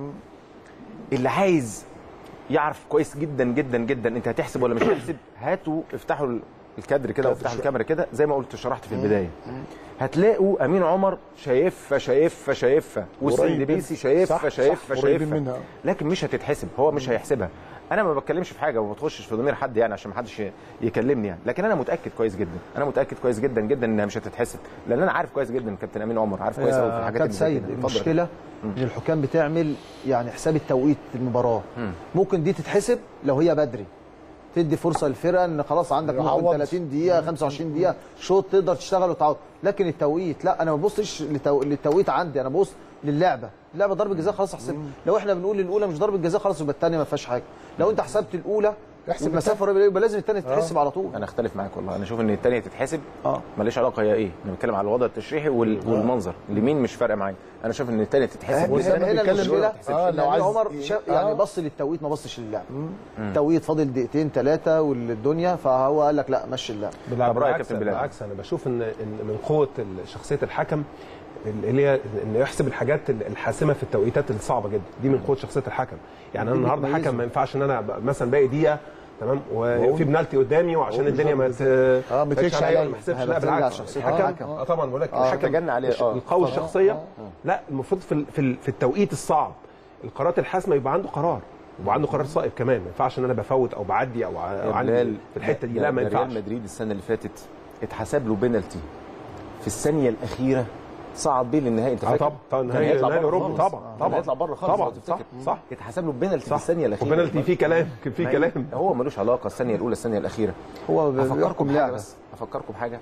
اللي عايز يعرف كويس جدا جدا جدا انت هتحسب ولا مش هتحسب هاتوا افتحوا ال- الكادر كده وافتحوا الكاميرا كده زي ما قلت شرحت في البدايه هتلاقوا امين عمر شايفها شايفها شايفها والسندبيسي صح، شايفها صح، شايفها قريبين شايفها منها. لكن مش هتتحسب هو مش هيحسبها انا ما بتكلمش في حاجه وما بتخشش في ضمير حد يعني عشان ما حدش يكلمني يعني لكن انا متاكد كويس جدا انا متاكد كويس جدا جدا انها مش هتتحسب لان انا عارف كويس جدا كابتن امين عمر عارف كويس قوي في الحاجات كابتن اللي زي سيد كده. اتفضل. المشكله ان الحكام بتعمل يعني حساب التوقيت المباراه ممكن دي تتحسب لو هي بدري تدي فرصه للفرقه ان خلاص عندك ممكن يعوض. 30 دقيقه 25 دقيقه شوط تقدر تشتغل وتعوض لكن التوقيت لا انا ما ببصش للتو... للتوقيت عندي انا ببص للعبه اللعبه ضربه جزاء خلاص احسب لو احنا بنقول الاولى مش ضربه جزاء خلاص يبقى الثانيه ما فيهاش حاجه لو انت حسبت الاولى احسب المسافه قريبه يبقى لازم الثانيه تتحسب على طول انا اختلف معاك والله انا اشوف ان الثانيه تتحسب اه ماليش علاقه هي ايه انا بتكلم على الوضع التشريحي وال... والمنظر اليمين مش فارقه معايا انا شايف ان الثانيه تتحسب هنا والثانية هنا بيتكلم المشكله ما تتحسبش. آه، آه لو لو عايز عمر ي- شا... آه. يعني بص للتوقيت ما بصش للعب التوقيت فاضل دقيقتين ثلاثه والدنيا فهو قال لك لا مشي اللعب طب رأيك يا بالعكس كابتن بلال؟ بالعكس انا بشوف ان ان من قوه ال- شخصيه الحكم اللي هي انه يحسب الحاجات الحاسمه في التوقيتات الصعبه جدا دي من قوه شخصيه الحكم يعني انا دي النهارده بتميزه. حكم ما ينفعش ان انا ب- مثلا باقي دقيقه تمام وفي بنالتي قدامي وعشان الدنيا ما ت- اه ما تيجش عليا عليا. ما احسبش هيبقى لا بترجع بالعكس لشخصية الحكم الحكم. اه طبعا بقول لك آه. الحكم تجنى عليه، آه. القوي الشخصيه لا المفروض في ال- في ال- في التوقيت الصعب القرارات الحاسمه يبقى عنده قرار ويبقى عنده قرار صائب كمان ما ينفعش ان انا بفوت او بعدي او ع- أو يا عندي بلال، في الحته دي ده- لا ما ده ينفعش ريال مدريد السنه اللي فاتت اتحسب له بينالتي في الثانيه الاخيره صعد بيه للنهائي انت اه فاكر؟ طبعا طبعا كان نهائي هيطلع نهائي بره اوروبا خالص. طبعا كان طبعا هيطلع بره خالص طبعا لو تفتكر. صح صح اتحسب له بينالتي في الثانيه الاخيره وبنالتي فيه كلام كان فيه ما- كلام هو ملوش علاقه الثانيه الاولى الثانيه الاخيره هو افكركم بيحكم بحاجه لعبه بس افكركم بحاجه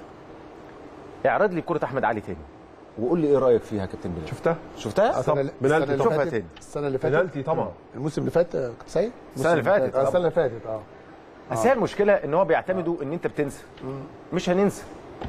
اعرض لي كره احمد علي تاني وقول لي ايه رايك فيها يا كابتن بلال شفتها شفتها طب السنة- بنالتي السنة اللي شوفها فاتت- تاني. السنه اللي فاتت بنالتي طبعا الموسم اللي فات آه، كنت سيد السنة اللي فاتت. آه، السنه اللي فاتت اه بس هي المشكله ان هو بيعتمدوا ان انت بتنسى مش هننسى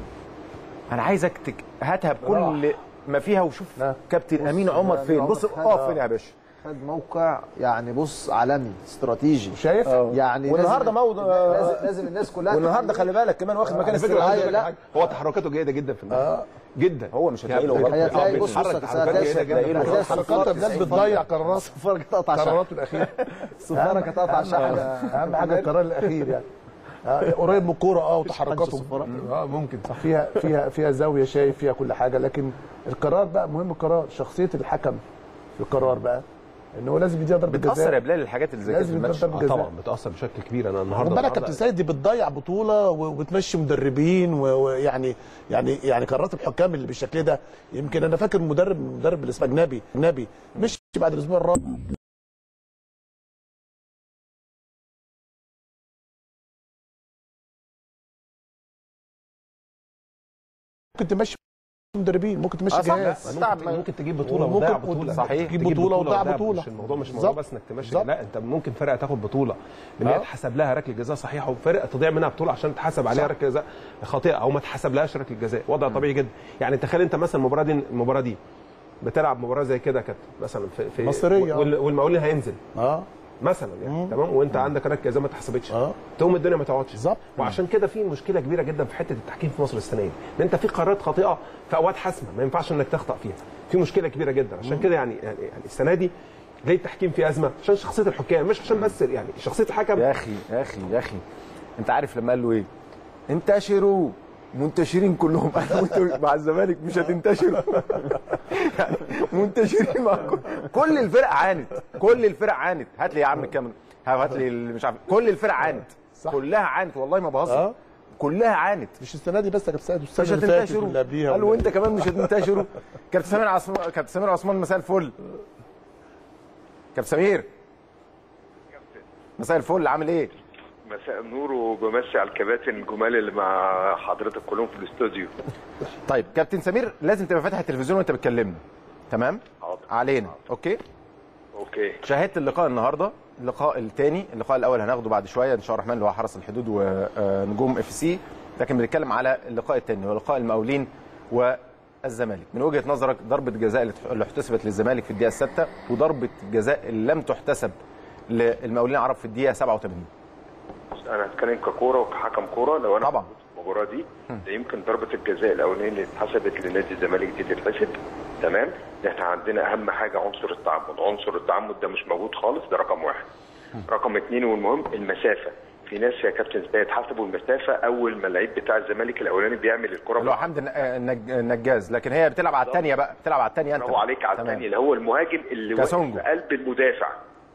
انا عايزك تك... هاتها بكل ما فيها وشوف لا. كابتن امين عمر أمين فين عمر بص خد- اقف فين يا باشا خد موقع يعني بص عالمي استراتيجي شايف يعني والنهارده لازم موضوع لازم, لازم الناس كلها والنهارده خلي بالك كمان واخد مكان على فكره استراتيجي. عايز أقول لك لا. حاجة، هو تحركاته جيده جدا في الملعب جدا هو مش هتلاقي له يعني غلطة. هتلاقي آه، بص بص بيتحرك تحركات هتلاقي جيده هتلاقي له جدا غلطة. حركات الناس بتضيع قرارات الصفاره تقطع شحن قراراته الاخيره الصفاره تقطع شحن اهم حاجه القرار الاخير يعني آه، قريب من الكوره اه وتحركاته اه ممكن صح فيها فيها فيها زاويه شايف فيها كل حاجه لكن القرار بقى مهم القرار شخصيه الحكم في القرار بقى ان هو لازم يديها ضربه بتاثر يا جزاء بلال الحاجات اللي زي كده في لازم الماتش يديها ضربه آه جزاء طبعا بتاثر بشكل كبير انا خد النهارده بالك النهاردة- كابتن سيد دي بتضيع بطوله و- وبتمشي مدربين و- ويعني يعني يعني قرارات الحكام اللي بالشكل ده يمكن انا فاكر مدرب مدرب اللي اسمه اجنبي اجنبي مشي بعد الاسبوع الرابع ممكن تمشي مدربين ممكن تمشي آه صح. جهاز ممكن- ممكن تجيب بطوله وممكن- وتضيع بطوله صحيح. تجيب بطولة وتضيع وتضيع بطولة. مش الموضوع مش موضوع بالظبط. بس انك تمشي بالظبط. لا انت ممكن فرقه تاخد بطوله لان هي آه. اتحسب لها ركله جزاء صحيحه وفرقه تضيع منها بطوله عشان تحسب عليها ركله جزاء خاطئه او ما تحسبلهاش ركله جزاء وضع طبيعي جدا يعني تخيل انت مثلا المباراه دي المباراه دي بتلعب مباراه زي كده كانت مثلا في, في مصرية. وال- والمقاولين هينزل اه مثلا يعني تمام وانت عندك ركله جزاء ما اتحسبتش اه تقوم الدنيا ما تقعدش بالظبط. وعشان كده في مشكله كبيره جدا في حته التحكيم في مصر السنه دي ان انت في قرارات خاطئه في اوقات حاسمه ما ينفعش انك تخطا فيها في مشكله كبيره جدا عشان كده يعني يعني يعني السنه دي ليه التحكيم فيه ازمه عشان شخصيه الحكام مش عشان بس يعني شخصيه الحكم يا اخي يا اخي يا اخي انت عارف لما قال له ايه انتشروا منتشرين كلهم قالوا انتوا مع الزمالك مش هتنتشروا يعني منتشرين مع كل, كل الفرق عانت كل الفرق عانت هات لي يا عم الكاميرا هات لي اللي مش عارف كل الفرق عانت صح. كلها عانت والله ما بهزر اه كلها عانت مش السنه دي بس يا كابتن سيد مش السنه اللي فاتت هتنتشروا واللي قبليها قالوا واللي- وانت كمان مش هتنتشروا كابتن سمير عثمان كابتن سمير عثمان مساء الفل كابتن سمير مساء الفل عامل ايه؟ مساء النور وبمسي على الكباتن الجمال اللي مع حضرتك كلهم في الاستوديو طيب كابتن سمير لازم تبقى فاتح التلفزيون وانت بتكلمنا تمام حاضر. علينا اوكي اوكي شاهدت اللقاء النهارده اللقاء الثاني اللقاء الاول هناخده بعد شويه ان شاء الله الرحمن اللي هو حرس الحدود ونجوم اف سي لكن بنتكلم على اللقاء الثاني هو لقاء المقاولين والزمالك من وجهه نظرك ضربه جزاء اللي اللي احتسبت للزمالك في الدقيقه السادسه وضربه جزاء اللي لم تحتسب للمقاولين العرب في الدقيقه 87 انا هتكلم ككوره وكحكم كوره لو انا طبعا. موجود في المباراه دي ده يمكن ضربه الجزاء الاولانيه اللي اتحسبت لنادي الزمالك دي تتحسب تمام ده احنا عندنا اهم حاجه عنصر التعمد عنصر التعمد ده مش موجود خالص ده رقم واحد رقم اثنين والمهم المسافه في ناس يا كابتن زبايد حسبوا المسافه اول ما اللعيب بتاع الزمالك الاولاني بيعمل الكره اللي هو حمد الن- النج- النجاز لكن هي بتلعب على الثانيه بقى بتلعب على الثانيه انت برافو عليك على تمام. الثاني اللي هو المهاجم اللي واقف كاسونجو. في قلب المدافع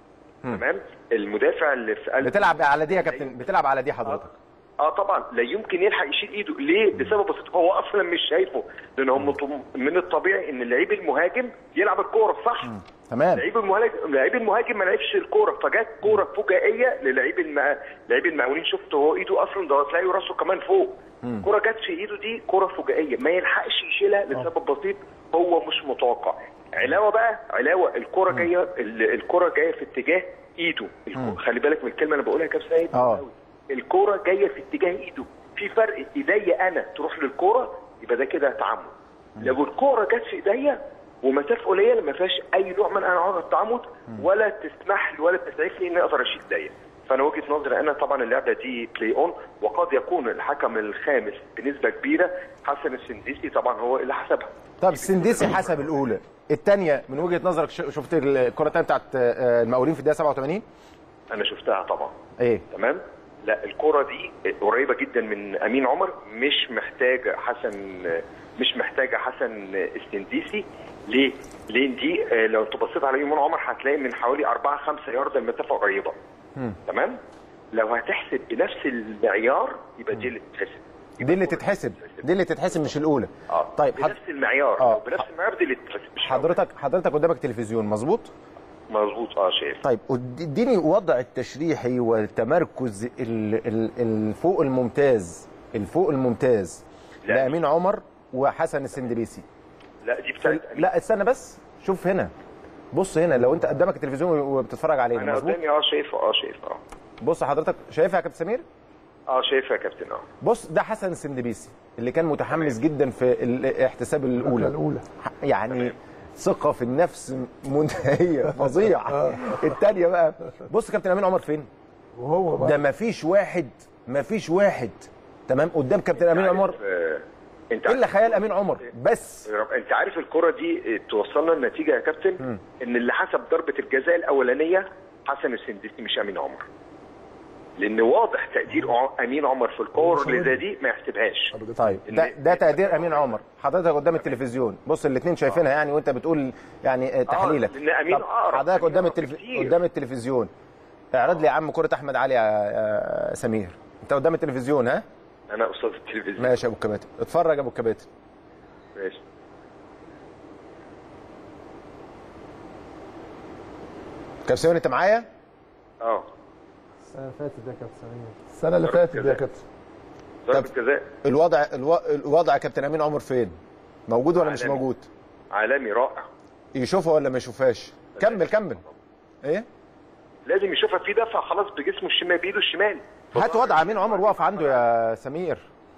تمام المدافع اللي في قلب بتلعب على دي يا كابتن بتلعب على دي حضرتك اه طبعا لا يمكن يلحق يشيل ايده ليه بسبب بسيط هو اصلا مش شايفه لان هو مط- من الطبيعي ان اللعيب المهاجم يلعب الكوره صح تمام لعيب المهاجم لعيب المهاجم ما لعبش الكوره فجت كوره فجائيه للعيب الم... لعيب المقاولين شفت هو ايده اصلا ده تلاقي راسه كمان فوق كوره جت في ايده دي كوره فجائيه ما يلحقش يشيلها لسبب بسيط هو مش متوقع علاوه بقى علاوه الكوره جايه ال- الكوره جايه في اتجاه ايده الكو- خلي بالك من الكلمه اللي بقولها يا كابتن سيد اه. الكوره جايه في اتجاه ايده في فرق ايديا انا تروح للكوره يبقى ده كده تعمد لو الكوره جت في ايديا ومسافه قليله ما فيهاش اي نوع من انواع التعمد ولا تسمح لي ولا تسعف لي اني اقدر اشيل ايديا فانا وجهه نظري انا طبعا اللعبه دي بلاي اون وقد يكون الحكم الخامس بنسبه كبيره حسن السنديسي طبعا هو اللي حسبها طب السنديسي حسب الاولى الثانيه من وجهه نظرك ش- شفت الكره الثانيه بتاعت آه، المقاولين في الدقيقه 87 انا شفتها طبعا ايه تمام لا الكرة دي قريبة جدا من أمين عمر مش محتاجة حسن مش محتاجة حسن السنديسي ليه؟ ليه دي آه، لو انت بصيت على أمين عمر هتلاقي من حوالي 4 5 يارد المسافة قريبة تمام؟ لو هتحسب بنفس المعيار يبقى دي اللي تتحسب دي اللي تتحسب دي اللي تتحسب مش الاولى اه طيب حد... بنفس المعيار آه. لو بنفس المعيار دي اللي تتحسب مش حضرتك حضرتك قدامك تلفزيون مظبوط مظبوط اه شايف طيب اديني وضع التشريحي والتمركز ال- ال- الفوق الممتاز الفوق الممتاز لا. لامين عمر وحسن السندريسي لا دي بتاعت أمين. لا استنى بس شوف هنا بص هنا لو انت قدامك التلفزيون وبتتفرج علينا انا مظبوط قدامي اه شايفه اه شايفه اه بص حضرتك شايفها يا كابتن سمير اه شايفه يا كابتن اه بص ده حسن السندبيسي اللي كان متحمس جدا في الاحتساب الاولى الاولى يعني ثقه في النفس منتهيه فظيعه الثانيه بقى بص كابتن امين عمر فين وهو بقى ده ما فيش واحد ما فيش واحد تمام قدام كابتن امين عارف، عمر آه، انت الا خيال امين عمر بس يا رب انت عارف الكرة دي توصلنا لنتيجة يا كابتن ان اللي حسب ضربة الجزاء الاولانية حسن السندسي مش امين عمر لان واضح تقدير ع- امين عمر في الكور اللي زي دي ما يحسبهاش طيب ده ده تقدير امين عمر حضرتك قدام التلفزيون بص الاثنين شايفينها يعني وانت بتقول يعني آه، تحليلك لأن أمين طب أقرب. حضرتك أمين قدام أقرب التلف... كتير. قدام التلفزيون اعرض لي يا عم كرة احمد علي يا يا سمير انت قدام التلفزيون ها انا استاذ التلفزيون ماشي يا ابو الكباتن اتفرج يا ابو الكباتن ماشي كابتن سمير انت معايا اه السنه اللي فاتت ده كابتن سمير السنه اللي ضربة فاتت دي يا جزاء. كابتن ضربة جزاء الوضع الو... الوضع يا كابتن امين عمر فين موجود ولا مش عالمي. موجود عالمي رائع يشوفها ولا ما يشوفهاش كمل كمل ايه لازم يشوفها في دفع خلاص بجسمه الشمال بايده الشمال هات وضع امين عمر واقف عنده يا سمير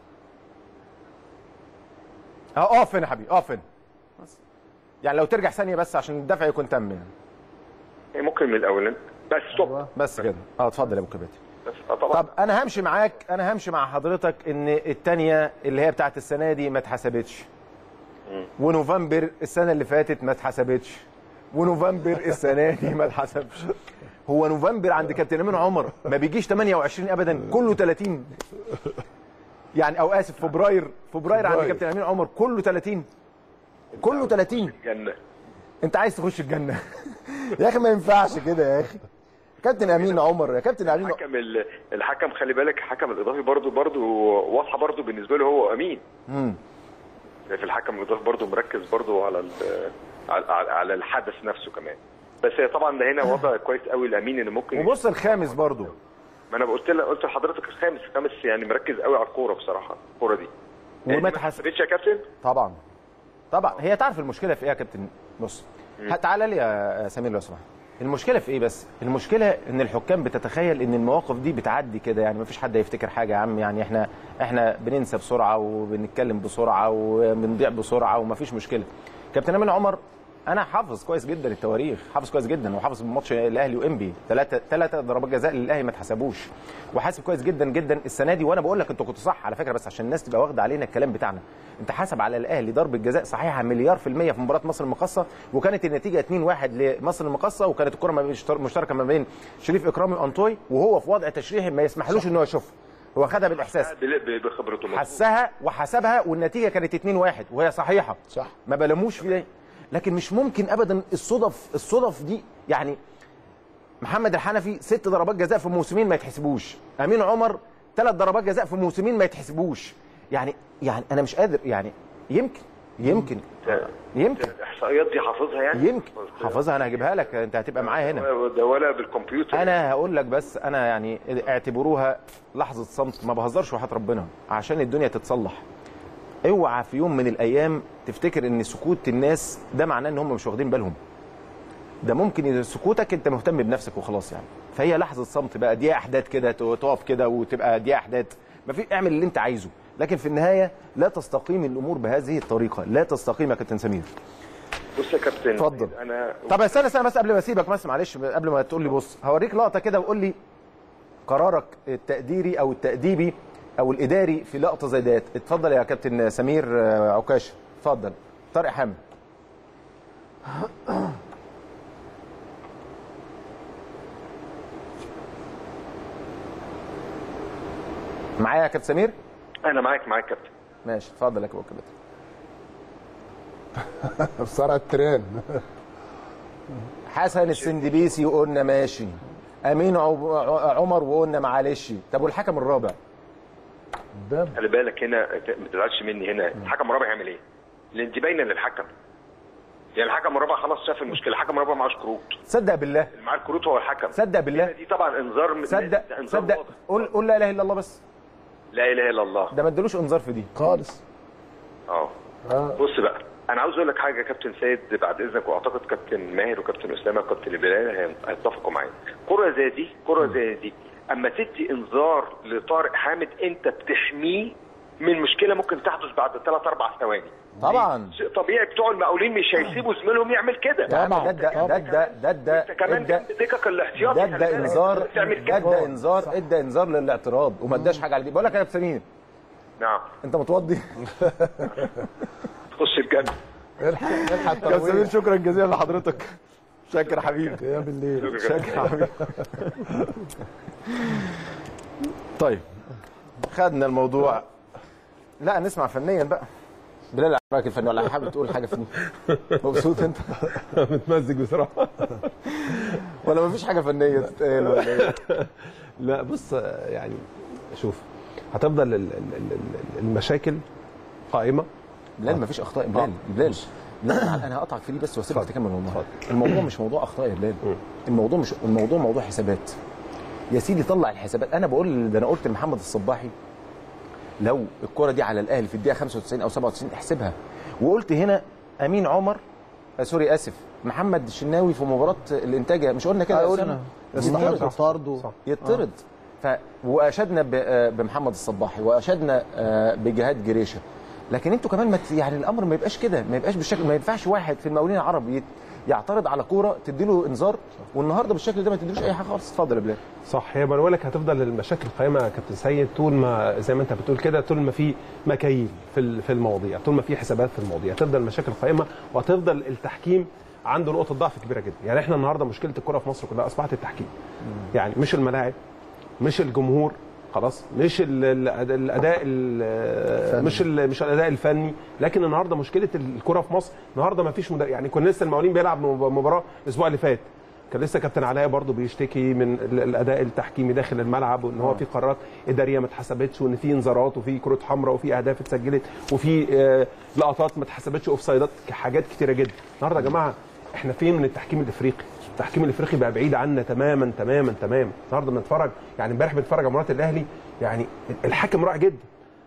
اه اقف هنا يا حبيبي اقف هنا يعني لو ترجع ثانيه بس عشان الدفع يكون تم يعني يعني ممكن من الاولاني بس ستوب بس كده اه اتفضل يا ابو كباتن بس اه طبعا طب انا همشي معاك انا همشي مع حضرتك ان الثانيه اللي هي بتاعت السنه دي ما اتحسبتش ونوفمبر السنه اللي فاتت ما اتحسبتش ونوفمبر السنه دي ما اتحسبش هو نوفمبر عند كابتن امين عمر ما بيجيش 28 ابدا كله 30 يعني او اسف فبراير فبراير عند فبراير. كابتن امين عمر كله 30 كله 30 جنة انت عايز تخش الجنه يا اخي ما ينفعش كده يا اخي كابتن امين عمر يا كابتن امين الحكم ال- الحكم خلي بالك الحكم الاضافي برضو برضو واضحه برضو بالنسبه له هو امين مم. في الحكم الاضافي برضو مركز برضو على ال- على, على- على الحدث نفسه كمان بس هي طبعا ده هنا وضع كويس قوي الامين ان ممكن وبص الخامس برضو ما انا قلت لها قلت لحضرتك الخامس الخامس يعني مركز قوي على الكوره بصراحه الكوره دي وما ما اتحسب اتحسبتش يا كابتن طبعا طبعا هي تعرف المشكله في ايه يا كابتن بص تعالى لي يا سمير لو سمحت المشكله في ايه بس المشكله ان الحكام بتتخيل ان المواقف دي بتعدي كده يعني مفيش حد هيفتكر حاجه يا عم يعني احنا احنا بننسى بسرعه وبنتكلم بسرعه وبنضيع بسرعه ومفيش مشكله كابتن امين عمر انا حافظ كويس جدا التواريخ حافظ كويس جدا وحافظ ماتش الاهلي وانبي ثلاثه ثلاثه ضربات جزاء للاهلي ما اتحسبوش وحاسب كويس جدا جدا السنه دي وانا بقول لك انت كنت صح على فكره بس عشان الناس تبقى واخده علينا الكلام بتاعنا انت حاسب على الاهلي ضربه جزاء صحيحه مليار في الميه في مباراه مصر المقاصه وكانت النتيجه 2-1 لمصر المقاصه وكانت الكره ما بين مشتركه ما بين شريف اكرامي وانطوي وهو في وضع تشريحي ما يسمحلوش ان هو يشوفها هو خدها بالاحساس بال- بخبرته مظبوط. حسها وحسبها والنتيجه كانت 2-1 وهي صحيحه صح. ما بلموش في ده لكن مش ممكن ابدا الصدف الصدف دي يعني محمد الحنفي ست ضربات جزاء في موسمين ما يتحسبوش امين عمر ثلاث ضربات جزاء في موسمين ما يتحسبوش يعني يعني انا مش قادر يعني يمكن يمكن يمكن الاحصائيات دي حافظها يعني يمكن حافظها انا هجيبها لك انت هتبقى معايا هنا ده ولا بالكمبيوتر انا هقول لك بس انا يعني اعتبروها لحظه صمت ما بهزرش وحياه ربنا عشان الدنيا تتصلح اوعى في يوم من الايام تفتكر ان سكوت الناس ده معناه ان هم مش واخدين بالهم ده ممكن سكوتك انت مهتم بنفسك وخلاص يعني فهي لحظه صمت بقى دي احداث كده تقف كده وتبقى دي احداث ما في اعمل اللي انت عايزه لكن في النهايه لا تستقيم الامور بهذه الطريقه لا تستقيم يا كابتن سمير بص يا كابتن اتفضل. انا طب استنى استنى بس قبل ما اسيبك بس معلش قبل ما تقول لي بص هوريك لقطه كده وقول لي قرارك التقديري او التاديبي او الاداري في لقطه زي ديت اتفضل يا كابتن سمير آه، عكاشه اتفضل طارق حامد معايا يا كابتن سمير انا معاك معاك كابتن ماشي اتفضل يا كابتن بسرعه التران حسن السندبيسي وقلنا ماشي امين عب- عمر وقلنا معلش طب والحكم الرابع ده خلي بالك هنا ما تزعلش مني هنا الحكم الرابع هيعمل ايه؟ لان دي باينه للحكم يعني الحكم الرابع خلاص شاف المشكله الحكم الرابع معهوش كروت صدق بالله اللي معاه الكروت هو الحكم صدق بالله دي طبعا انذار من- صدق ده انذار صدق واضح. قول قول لا اله الا الله بس لا اله الا الله ده ما ادالوش انذار في دي خالص اه آه. بص بقى انا عاوز اقول لك حاجه يا كابتن سيد بعد اذنك واعتقد كابتن ماهر وكابتن اسامه وكابتن بلال هي- هيتفقوا معايا كره زي دي كره زي دي اما تدي انذار لطارق حامد انت بتحميه من مشكله ممكن تحدث بعد ثلاث اربع ثواني طبعا شيء طبيعي بتوع المقاولين مش هيسيبوا زميلهم يعمل كده يا عم ده ده ده ده ده ده انت كمان ادى جنب ديكك الاحتياطي ده خلي ده بالك. انذار تعمل ده كده ده انذار ادى انذار للاعتراض وما اداش حاجه على دي بقول لك يا كابتن سمير نعم انت متوضي تخش الجنه الحق الحق كابتن سمير الترويح شكرا جزيلا لحضرتك شكرا حبيبي يا بالليل شكرا حبيبي طيب خدنا الموضوع لا نسمع فنيا بقى بلال رايك الفني ولا حابب تقول حاجه فنيه مبسوط انت متمزج بصراحه ولا مفيش حاجه فنيه تتقال ولا ايه لا بص يعني شوف هتفضل ال- ال- ال- ال- المشاكل قائمه بلال مفيش اخطاء بلال بلال لا انا هقطعك في دي بس واسيبك تكمل والله الموضوع مش موضوع اخطاء يا بلال الموضوع مش الموضوع موضوع حسابات يا سيدي طلع الحسابات انا بقول ده انا قلت لمحمد الصباحي لو الكره دي على الاهلي في الدقيقه 95 او 97 احسبها وقلت هنا امين عمر آه سوري اسف محمد الشناوي في مباراه الانتاج مش قلنا كده يا قلنا أسامة؟ يستحق يطرد. الطرد و- يطرد ف واشدنا ب- آه، بمحمد الصباحي واشدنا آه، بجهاد جريشه لكن انتوا كمان ما ت- يعني الامر ما يبقاش كده ما يبقاش بالشكل ما ينفعش واحد في المقاولين العرب يت- يعترض على كوره تديله انذار والنهارده بالشكل ده ما تديلوش اي حاجه خالص اتفضل يا بلال صح هي بقول لك هتفضل المشاكل قائمه يا كابتن سيد طول ما زي ما انت بتقول كده طول ما في مكاييل في ال- في المواضيع طول ما في حسابات في المواضيع هتفضل المشاكل قائمه وهتفضل التحكيم عنده نقطه ضعف كبيره جدا يعني احنا النهارده مشكله الكره في مصر كلها اصبحت التحكيم يعني مش الملاعب مش الجمهور خلاص مش ال- ال- الاداء ال- مش ال- مش الاداء الفني لكن النهارده مشكله الكره في مصر النهارده ما فيش مدرب يعني كنا لسه المقاولين بيلعب مباراه الاسبوع اللي فات كان لسه كابتن علاء برضو بيشتكي من ال- الاداء التحكيمي داخل الملعب وان هو في قرارات اداريه ما اتحسبتش وان في انذارات وفي كروت حمراء وفي اهداف اتسجلت وفي آه، لقطات ما اتحسبتش اوف سايدات حاجات كتيره جدا النهارده يا جماعه احنا فين من التحكيم الافريقي التحكيم الافريقي بقى بعيد عنا تماما تماما تماما النهارده بنتفرج يعني امبارح بنتفرج على مباراه الاهلي يعني الحكم رائع جدا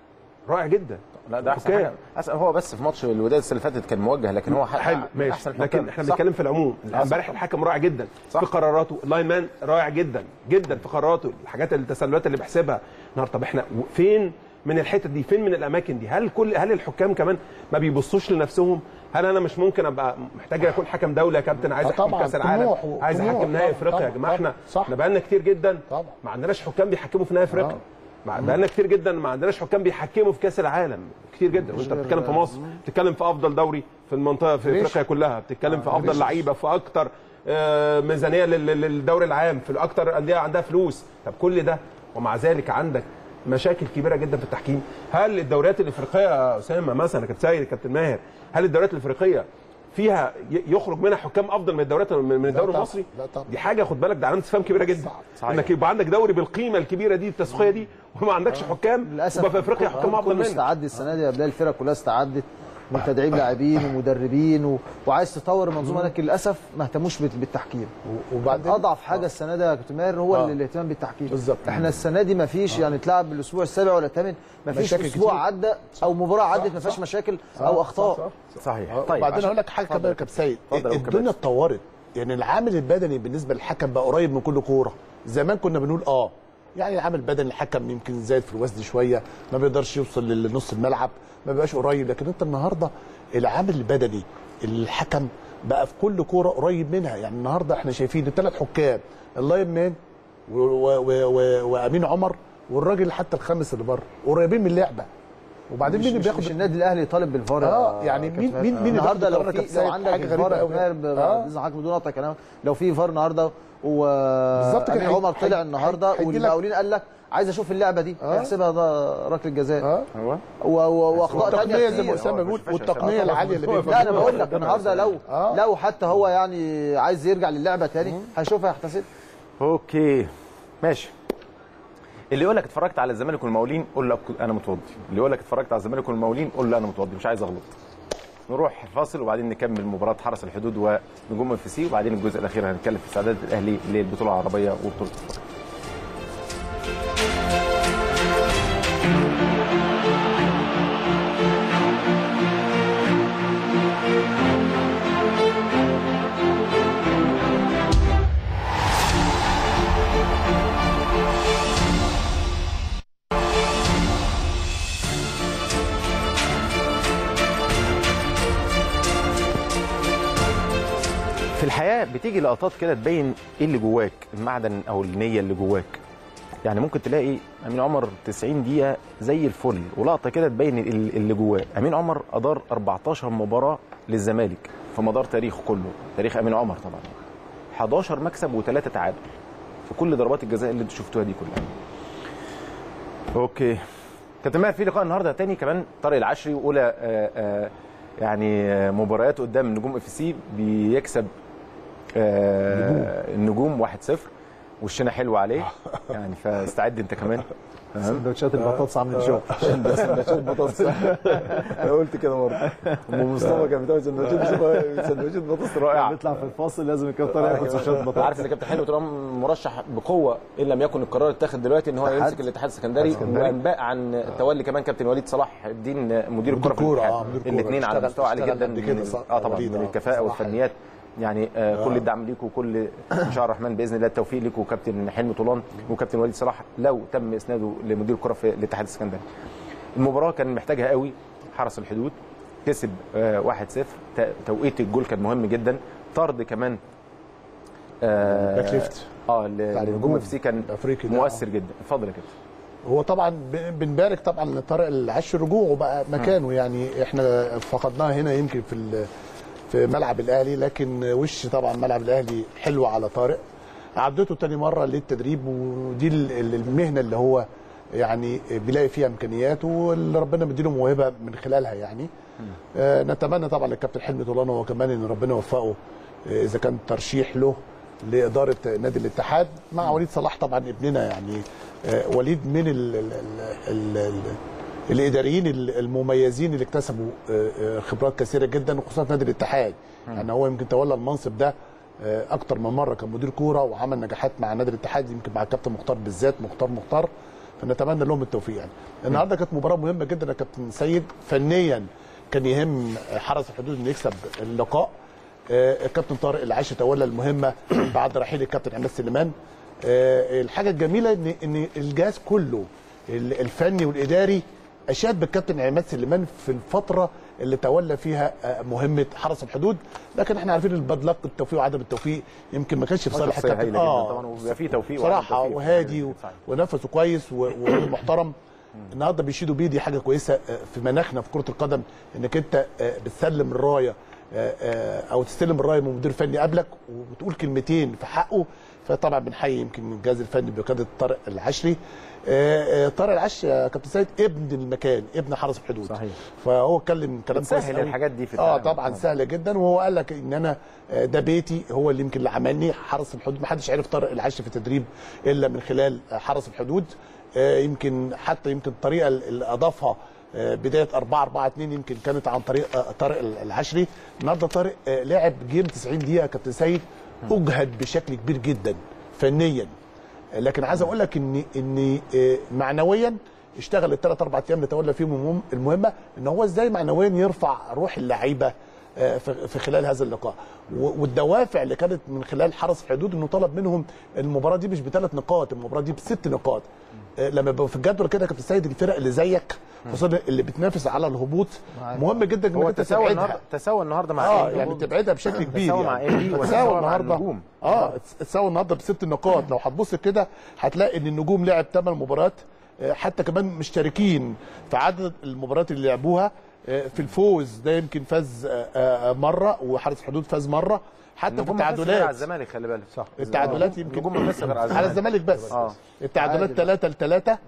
رائع جدا لا ده احسن أوكي. حاجه أحسن هو بس في ماتش الوداد السنه اللي فاتت كان موجه لكن هو حق- حلو من ماشي احسن لكن الحكام. احنا صح. بنتكلم في العموم صح. امبارح الحكم رائع جدا صح. في قراراته اللاين مان رائع جدا جدا في قراراته الحاجات التسللات اللي بيحسبها النهارده طب احنا فين من الحتت دي فين من الاماكن دي هل كل هل الحكام كمان ما بيبصوش لنفسهم هل انا مش ممكن ابقى محتاج اكون حكم دوله يا كابتن عايز آه احكم طبعاً، كاس العالم طموح و- عايز طموح احكم نهائي طبعاً، افريقيا يا طبعاً، جماعه احنا صح. احنا بقالنا كتير جدا طبعاً. ما عندناش حكام بيحكموا في نهائي افريقيا ما بقالنا كتير جدا ما عندناش حكام بيحكموا في كاس العالم كتير جدا وانت بتتكلم في مصر بتتكلم في افضل دوري في المنطقه في افريقيا كلها بتتكلم في افضل لعيبه في اكتر آه، ميزانيه لل- لل- للدوري العام في اكتر انديه عندها فلوس طب كل ده ومع ذلك عندك مشاكل كبيره جدا في التحكيم هل الدوريات الافريقيه يا اسامه مثلا يا كابتن سيد يا كابتن ماهر هل الدوريات الافريقيه فيها ي- يخرج منها حكام افضل من الدوريات من من الدوري طبعاً، المصري لا طبعاً. دي حاجه خد بالك ده علامه استفهام كبيره جدا صحيح. انك يبقى عندك دوري بالقيمه الكبيره دي التسويه دي وما عندكش حكام للاسف يبقى في افريقيا حكام افضل كله منك استعد السنه دي قبل الفرق كلها استعدت من تدريب لاعبين ومدربين و... وعايز تطور المنظومه لكن للاسف ما اهتموش بال- بالتحكيم وبعدين اضعف حاجه السنه دي يا كابتن ماهر هو آه. اللي الاهتمام بالتحكيم بالظبط. احنا السنه دي ما فيش يعني تلعب الاسبوع السابع ولا الثامن ما فيش مشاكل اسبوع كتير. عدى او مباراه عدت ما فيهاش مشاكل او اخطاء صحيح طيب طيب وبعدين عشان- اقول لك حاجه كمان يا كابتن سيد اتفضل يا أبو الدنيا كباتن. اتطورت يعني العامل البدني بالنسبه للحكم بقى قريب من كل كوره زمان كنا بنقول اه يعني العامل البدني الحكم يمكن زايد في الوزن شويه ما بيقدرش يوصل لنص الملعب ما بيبقاش قريب لكن انت النهارده العامل البدني الحكم بقى في كل كوره قريب منها يعني النهارده احنا شايفين الثلاث حكام اللاين مان و- و- و- و- وامين عمر والراجل حتى الخامس اللي بره قريبين من اللعبه وبعدين مش, مين اللي مش, بياخد مش النادي الاهلي طالب بالفار يا اه يعني كابتن مين ماهر. مين مين اللي النهارده بياخد لو القرار في يا لو كابتن عندك حاجه الفار غريبه يا قوي كابتن ماهر آه. باذن حضرتك بدون قطع كلام لو في فار النهارده بالظبط كده. وامين عمر هي- طلع هي- النهارده هيدي لك- والمقاولين قال لك عايز اشوف اللعبه دي آه. هيحسبها ده ركله جزاء اه ايوه و- و- واخطاء والتقنيه تانية زي ما كتير اسامه بيقول والتقنيه آه، العاليه اللي لا بيبقى انا بقول لك النهارده لو آه. لو حتى هو يعني عايز يرجع للعبه تاني هيشوفها يحتسب اوكي ماشي اللي يقول لك اتفرجت على الزمالك والمقاولين قول له انا متوضي اللي يقول لك اتفرجت على الزمالك والمقاولين قول له انا متوضي مش عايز اغلط نروح فاصل وبعدين نكمل مباراه حرس الحدود ونجوم اف سي وبعدين الجزء الاخير هنتكلم في استعداد الاهلي للبطوله العربيه وبطوله افريقيا في الحياه بتيجي لقطات كده تبين ايه اللي جواك المعدن او النيه اللي جواك يعني ممكن تلاقي امين عمر 90 دقيقه زي الفل ولقطه كده تبين ال- اللي جواه امين عمر ادار 14 مباراه للزمالك في مدار تاريخه كله تاريخ امين عمر طبعا 11 مكسب وثلاثه تعادل في كل ضربات الجزاء اللي انتوا شفتوها دي كلها اوكي كابتن ماهر في لقاء النهارده تاني كمان طارق العشري واولى آه، آه، يعني آه، مباريات قدام نجوم اف سي بيكسب آه، النجوم 1-0 وشنا حلو عليه يعني فاستعد انت كمان تمام سندوتشات البطاطس عامله شغل سندوتشات بطاطس انا قلت كده برضه ام مصطفى كان بتعمل سندوتشات سندوتشات بطاطس رائعه بيطلع في الفاصل لازم الكابتن ياخد سندوتشات بطاطس عارف ان كابتن حلمي طول عمره مرشح بقوه ان لم يكن القرار اتاخذ دلوقتي ان هو اتحاد. يمسك الاتحاد السكندري وانباء عن تولي كمان كابتن وليد صلاح الدين مدير الكره في كورة، الاتحاد آه، مدير كورة. الاثنين على اشتغل- مستوى عالي اشتغل جدا قبل كده من- صح، اه طبعا وليد، من آه، الكفاءه بصراحة والفنيات يعني آه كل الدعم ليكم وكل ان شاء الرحمن باذن الله التوفيق ليكم وكابتن حلمي طولان وكابتن وليد صلاح لو تم اسناده لمدير الكره في الاتحاد السكندري المباراه كان محتاجها قوي حرس الحدود كسب آه 1-0 ت- توقيت الجول كان مهم جدا طرد كمان آه باك ليفت اه بتاع لنجوم النجوم اف سي كان الأفريقي ده، مؤثر جدا اتفضل يا كابتن هو طبعا ب- بنبارك طبعا لطارق العش رجوعه بقى مكانه يعني احنا فقدناه هنا يمكن في ال- في ملعب الاهلي لكن وش طبعا ملعب الاهلي حلو على طارق عدته تاني مره للتدريب ودي ال- ال- المهنه اللي هو يعني بيلاقي فيها امكانيات واللي ربنا مديله موهبه من خلالها يعني آه نتمنى طبعا للكابتن حلمي طولان هو كمان ان ربنا يوفقه آه، اذا كان ترشيح له لاداره نادي الاتحاد مع وليد صلاح طبعا ابننا يعني آه، وليد من ال ال ال ال الاداريين المميزين اللي اكتسبوا آه، آه، خبرات كثيره جدا وخصوصا في نادي الاتحاد يعني هو يمكن تولى المنصب ده آه، اكتر من مره كمدير كوره وعمل نجاحات مع نادي الاتحاد يمكن مع الكابتن مختار بالذات مختار مختار فنتمنى لهم التوفيق يعني النهارده كانت مباراه مهمه جدا يا كابتن سيد فنيا كان يهم حرس الحدود انه يكسب اللقاء آه، الكابتن طارق العاشي تولى المهمه بعد رحيل الكابتن عماد سليمان آه، الحاجه الجميله ان ان الجهاز كله ال- الفني والاداري اشاد بالكابتن عماد سليمان في الفتره اللي تولى فيها آه، مهمه حرس الحدود لكن احنا عارفين الباد لك التوفيق وعدم التوفيق يمكن ما كانش في صالح شخصية الكابتن هايلة جدا طبعا وبيبقى فيه توفيق وعدم صراحه توفيق. وهادي و- صحيح. ونفسه كويس و- ومحترم النهارده بيشيدوا بيه دي حاجه كويسه آه، في مناخنا في كره القدم انك انت آه، بتسلم الرايه آه، آه، او تستلم الرايه من مدير فني قبلك وبتقول كلمتين في حقه فطبعا بنحيي يمكن الجهاز الفني بقياده طارق العشري آه، آه، طارق العشري يا كابتن سيد ابن المكان ابن حرس الحدود صحيح. فهو اتكلم كلام كويس بتسهل قوي. الحاجات دي في اه التعامل. طبعا سهله جدا وهو قال لك ان انا آه، ده بيتي هو اللي يمكن اللي عملني حرس الحدود ما حدش عرف طارق العشري في التدريب الا من خلال آه، حرس الحدود آه، يمكن حتى يمكن الطريقه اللي اضافها آه، بدايه 4 4 2 يمكن كانت عن طريق آه، طارق العشري النهارده طارق آه، لعب جيم 90 دقيقه يا كابتن سيد اجهد بشكل كبير جدا فنيا آه، لكن عايز اقول لك ان ان آه، معنويا اشتغل الثلاث اربع ايام اللي تولى فيهم المهم- المهمه ان هو ازاي معنويا يرفع روح اللعيبه آه، في في خلال هذا اللقاء و- والدوافع اللي كانت من خلال حرس الحدود انه طلب منهم المباراه دي مش بثلاث نقاط المباراه دي بست نقاط آه، لما يبقى في الجدول كده يا كابتن سيد الفرق اللي زيك خصوصا اللي بتنافس على الهبوط مهم جدا انك هو انت تساوى تبعدها النهارده تساوى النهارده مع اه إيه؟ يعني تبعدها بشكل كبير تساوى يعني. مع إيه دي وتساوى تساوى مع النهارده النجوم. اه تساوي النهارده بست نقاط لو هتبص كده هتلاقي ان النجوم لعب ثمان مباريات آه، حتى كمان مشتركين في عدد المباريات اللي لعبوها آه، في الفوز ده يمكن فاز آه، آه، مره وحارس الحدود فاز مره حتى في النجوم ما فازش غير على التعادلات الزمالك خلي بالك صح التعادلات يمكن النجوم ما فازش غير على على الزمالك الزمالك بس آه. التعادلات 3 ل 3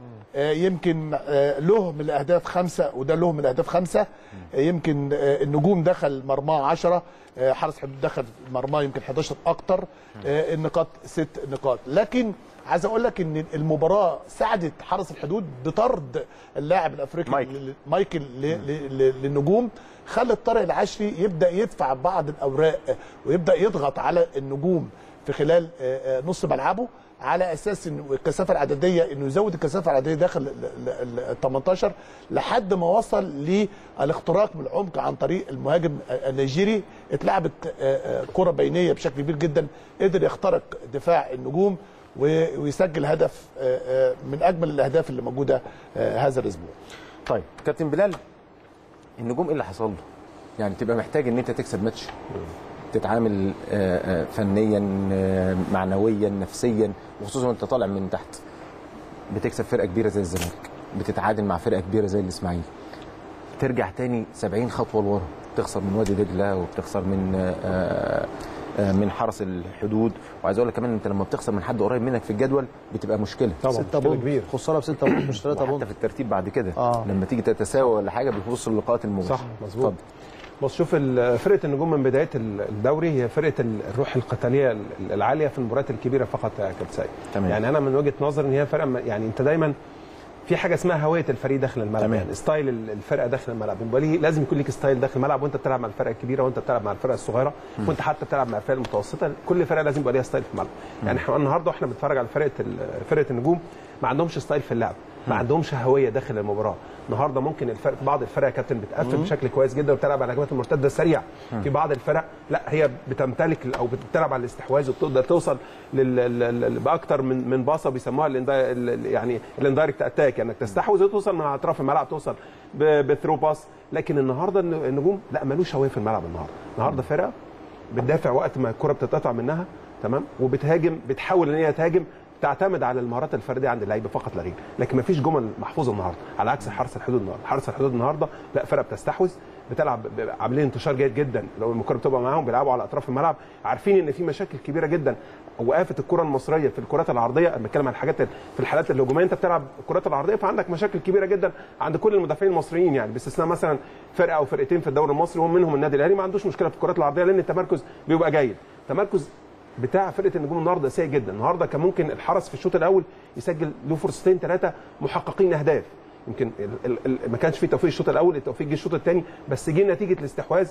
يمكن آه، له من الاهداف خمسه وده له من الاهداف خمسه آه، يمكن آه، النجوم دخل مرماه 10 آه، حارس حدود دخل مرماه يمكن 11 اكتر آه، النقاط ست نقاط لكن عايز اقول لك ان المباراه ساعدت حرس الحدود بطرد اللاعب الافريقي مايكل. ل- مايكل ل- ل- ل- للنجوم خلت طارق العشري يبدا يدفع بعض الاوراق ويبدا يضغط على النجوم في خلال آه، آه، نص ملعبه على اساس ان الكثافه العدديه انه يزود الكثافه العدديه داخل ال- ال- ال 18 لحد ما وصل للاختراق من العمق عن طريق المهاجم النيجيري اتلعبت آه، آه، كره بينيه بشكل كبير جدا قدر يخترق دفاع النجوم و- ويسجل هدف آه، آه، من اجمل الاهداف اللي موجوده آه، هذا الاسبوع طيب كابتن بلال النجوم ايه اللي حصل له؟ يعني تبقى محتاج ان انت تكسب ماتش تتعامل آه، آه، فنيا آه، معنويا نفسيا وخصوصا وانت طالع من تحت بتكسب فرقه كبيره زي الزمالك بتتعادل مع فرقه كبيره زي الاسماعيلي ترجع تاني 70 خطوه لورا تخسر من وادي دجله وبتخسر من آه، آه، من حرس الحدود وعايز اقول لك كمان انت لما بتخسر من حد قريب منك في الجدول بتبقى مشكله طبعا 6 مشكله بونت كبيره خساره ب 6 بونت مش 3 وحتى بونت في الترتيب بعد كده آه. لما تيجي تتساوى ولا حاجه بتبص اللقاءات المباشره صح مظبوط اتفضل. بص شوف ال- فرقه النجوم من بدايه ال- الدوري هي فرقه ال- الروح القتاليه ال- العاليه في المباريات الكبيره فقط يا كابتن سيد تمام. يعني انا من وجهه نظري ان هي فرقه م- يعني انت دايما في حاجه اسمها هويه الفريق داخل الملعب تمام. يعني ستايل ال- الفرقه داخل الملعب يبقى ليه لازم يكون ليك ستايل داخل الملعب وانت بتلعب مع الفرقه الكبيره وانت بتلعب مع الفرقه الصغيره وانت حتى بتلعب مع الفرقه المتوسطه كل فرقه لازم يبقى ليها ستايل في الملعب يعني احنا النهارده واحنا بنتفرج على فرقه ال- فرقه النجوم ما عندهمش ستايل في اللعب ما عندهمش هويه داخل المباراه النهارده ممكن الفرق بعض الفرق يا كابتن بتقفل بشكل كويس جدا وبتلعب على الهجمات المرتده السريعه في بعض الفرق لا هي بتمتلك او بتلعب على الاستحواذ وبتقدر توصل لل... لل... لل- باكتر من من باصه بيسموها الانداي... ال- يعني الاندايركت اتاك يعني انك تستحوذ وتوصل من اطراف الملعب توصل ب... بثرو باس لكن النهارده الن- النجوم لا ملوش هويه في الملعب النهارده النهارده فرقه بتدافع وقت ما الكره بتتقطع منها تمام وبتهاجم بتحاول ان هي تهاجم تعتمد على المهارات الفرديه عند اللعيبه فقط لا غير لكن ما فيش جمل محفوظه النهارده على عكس حرس الحدود النهارده حرس الحدود النهارده لا فرقه بتستحوذ بتلعب ب- عاملين انتشار جيد جدا لو الكره بتبقى معاهم بيلعبوا على اطراف الملعب عارفين ان في مشاكل كبيره جدا وقافه الكره المصريه في الكرات العرضيه انا بتكلم عن الحاجات في الحالات الهجوميه انت بتلعب الكرات العرضيه فعندك مشاكل كبيره جدا عند كل المدافعين المصريين يعني باستثناء مثلا فرقه او فرقتين في الدوري المصري وهم منهم النادي الاهلي ما عندوش مشكله في الكرات العرضيه لان التمركز بيبقى جيد تمركز بتاع فرقه النجوم النهارده سيء جدا النهارده كان ممكن الحرس في الشوط الاول يسجل له فرصتين ثلاثه محققين اهداف يمكن ال ال ال ما كانش في توفيق الشوط الاول التوفيق جه الشوط الثاني بس جه نتيجه الاستحواذ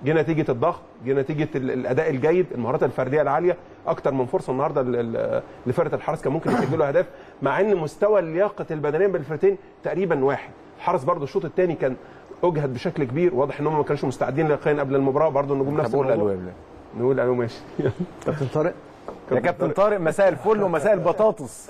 جه نتيجه الضغط جه نتيجه ال- الاداء الجيد المهارات الفرديه العاليه اكتر من فرصه النهارده ل- ل- لفرقه الحرس كان ممكن يسجلوا اهداف مع ان مستوى اللياقه البدنيه بين الفرقتين تقريبا واحد الحرس برضو الشوط الثاني كان اجهد بشكل كبير واضح ان هم ما كانوش مستعدين لياقيا قبل المباراه برضو النجوم نفس طب قول الموضوع الالوان نقول الو ماشي كابتن طارق يا كابتن طارق مساء الفل ومساء البطاطس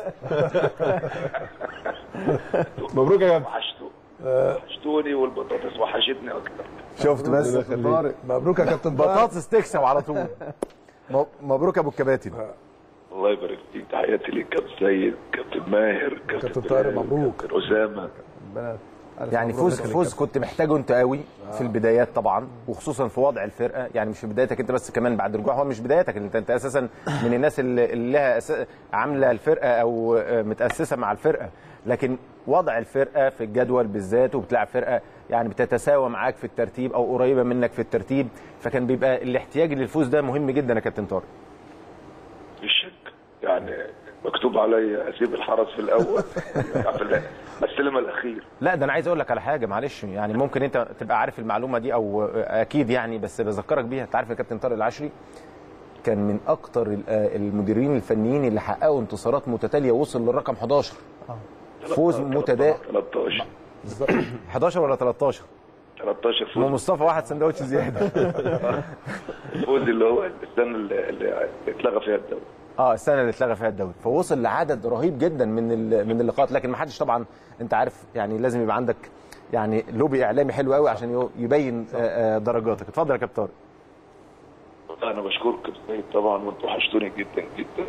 مبروك يا كابتن وحشتو وحشتوني والبطاطس وحشتني اكتر شفت بس طارق مبروك يا كابتن طارق بطاطس تكسب على طول م- مبروك يا ابو الكباتن الله يبارك فيك تحياتي ليك كابتن سيد كابتن ماهر كابتن طارق بلال، مبروك. كابتن اسامه يعني فوز فوز كنت محتاجه انت قوي في البدايات طبعا وخصوصا في وضع الفرقه يعني مش في بدايتك انت بس كمان بعد رجوع هو مش بدايتك انت انت اساسا من الناس اللي اللي لها أسا- عامله الفرقه او آه، متاسسه مع الفرقه لكن وضع الفرقه في الجدول بالذات وبتلعب فرقه يعني بتتساوى معاك في الترتيب او قريبه منك في الترتيب فكان بيبقى الاحتياج للفوز ده مهم جدا يا كابتن طارق مفيش شك يعني مكتوب عليا اسيب الحرس في الاول في السلم الاخير لا ده انا عايز اقول لك على حاجه معلش يعني ممكن انت تبقى عارف المعلومه دي او اكيد يعني بس بذكرك بيها انت عارف يا كابتن طارق العشري كان من اكتر ال- المديرين الفنيين اللي حققوا انتصارات متتاليه وصل للرقم 11 فوز متدا 13 11 ولا 13 13 هو فوز مصطفى واحد سندوتش زياده الفوز اللي هو السنه اللي اللي اتلغى فيها الدوري اه السنه اللي اتلغى فيها الدوري فوصل لعدد رهيب جدا من ال- من اللقاءات لكن ما حدش طبعا انت عارف يعني لازم يبقى عندك يعني لوبي اعلامي حلو قوي عشان يو- يبين آه، آه، درجاتك اتفضل يا كابتن طارق انا بشكرك كابتن سيد طبعا وانتوا وحشتوني جدا جدا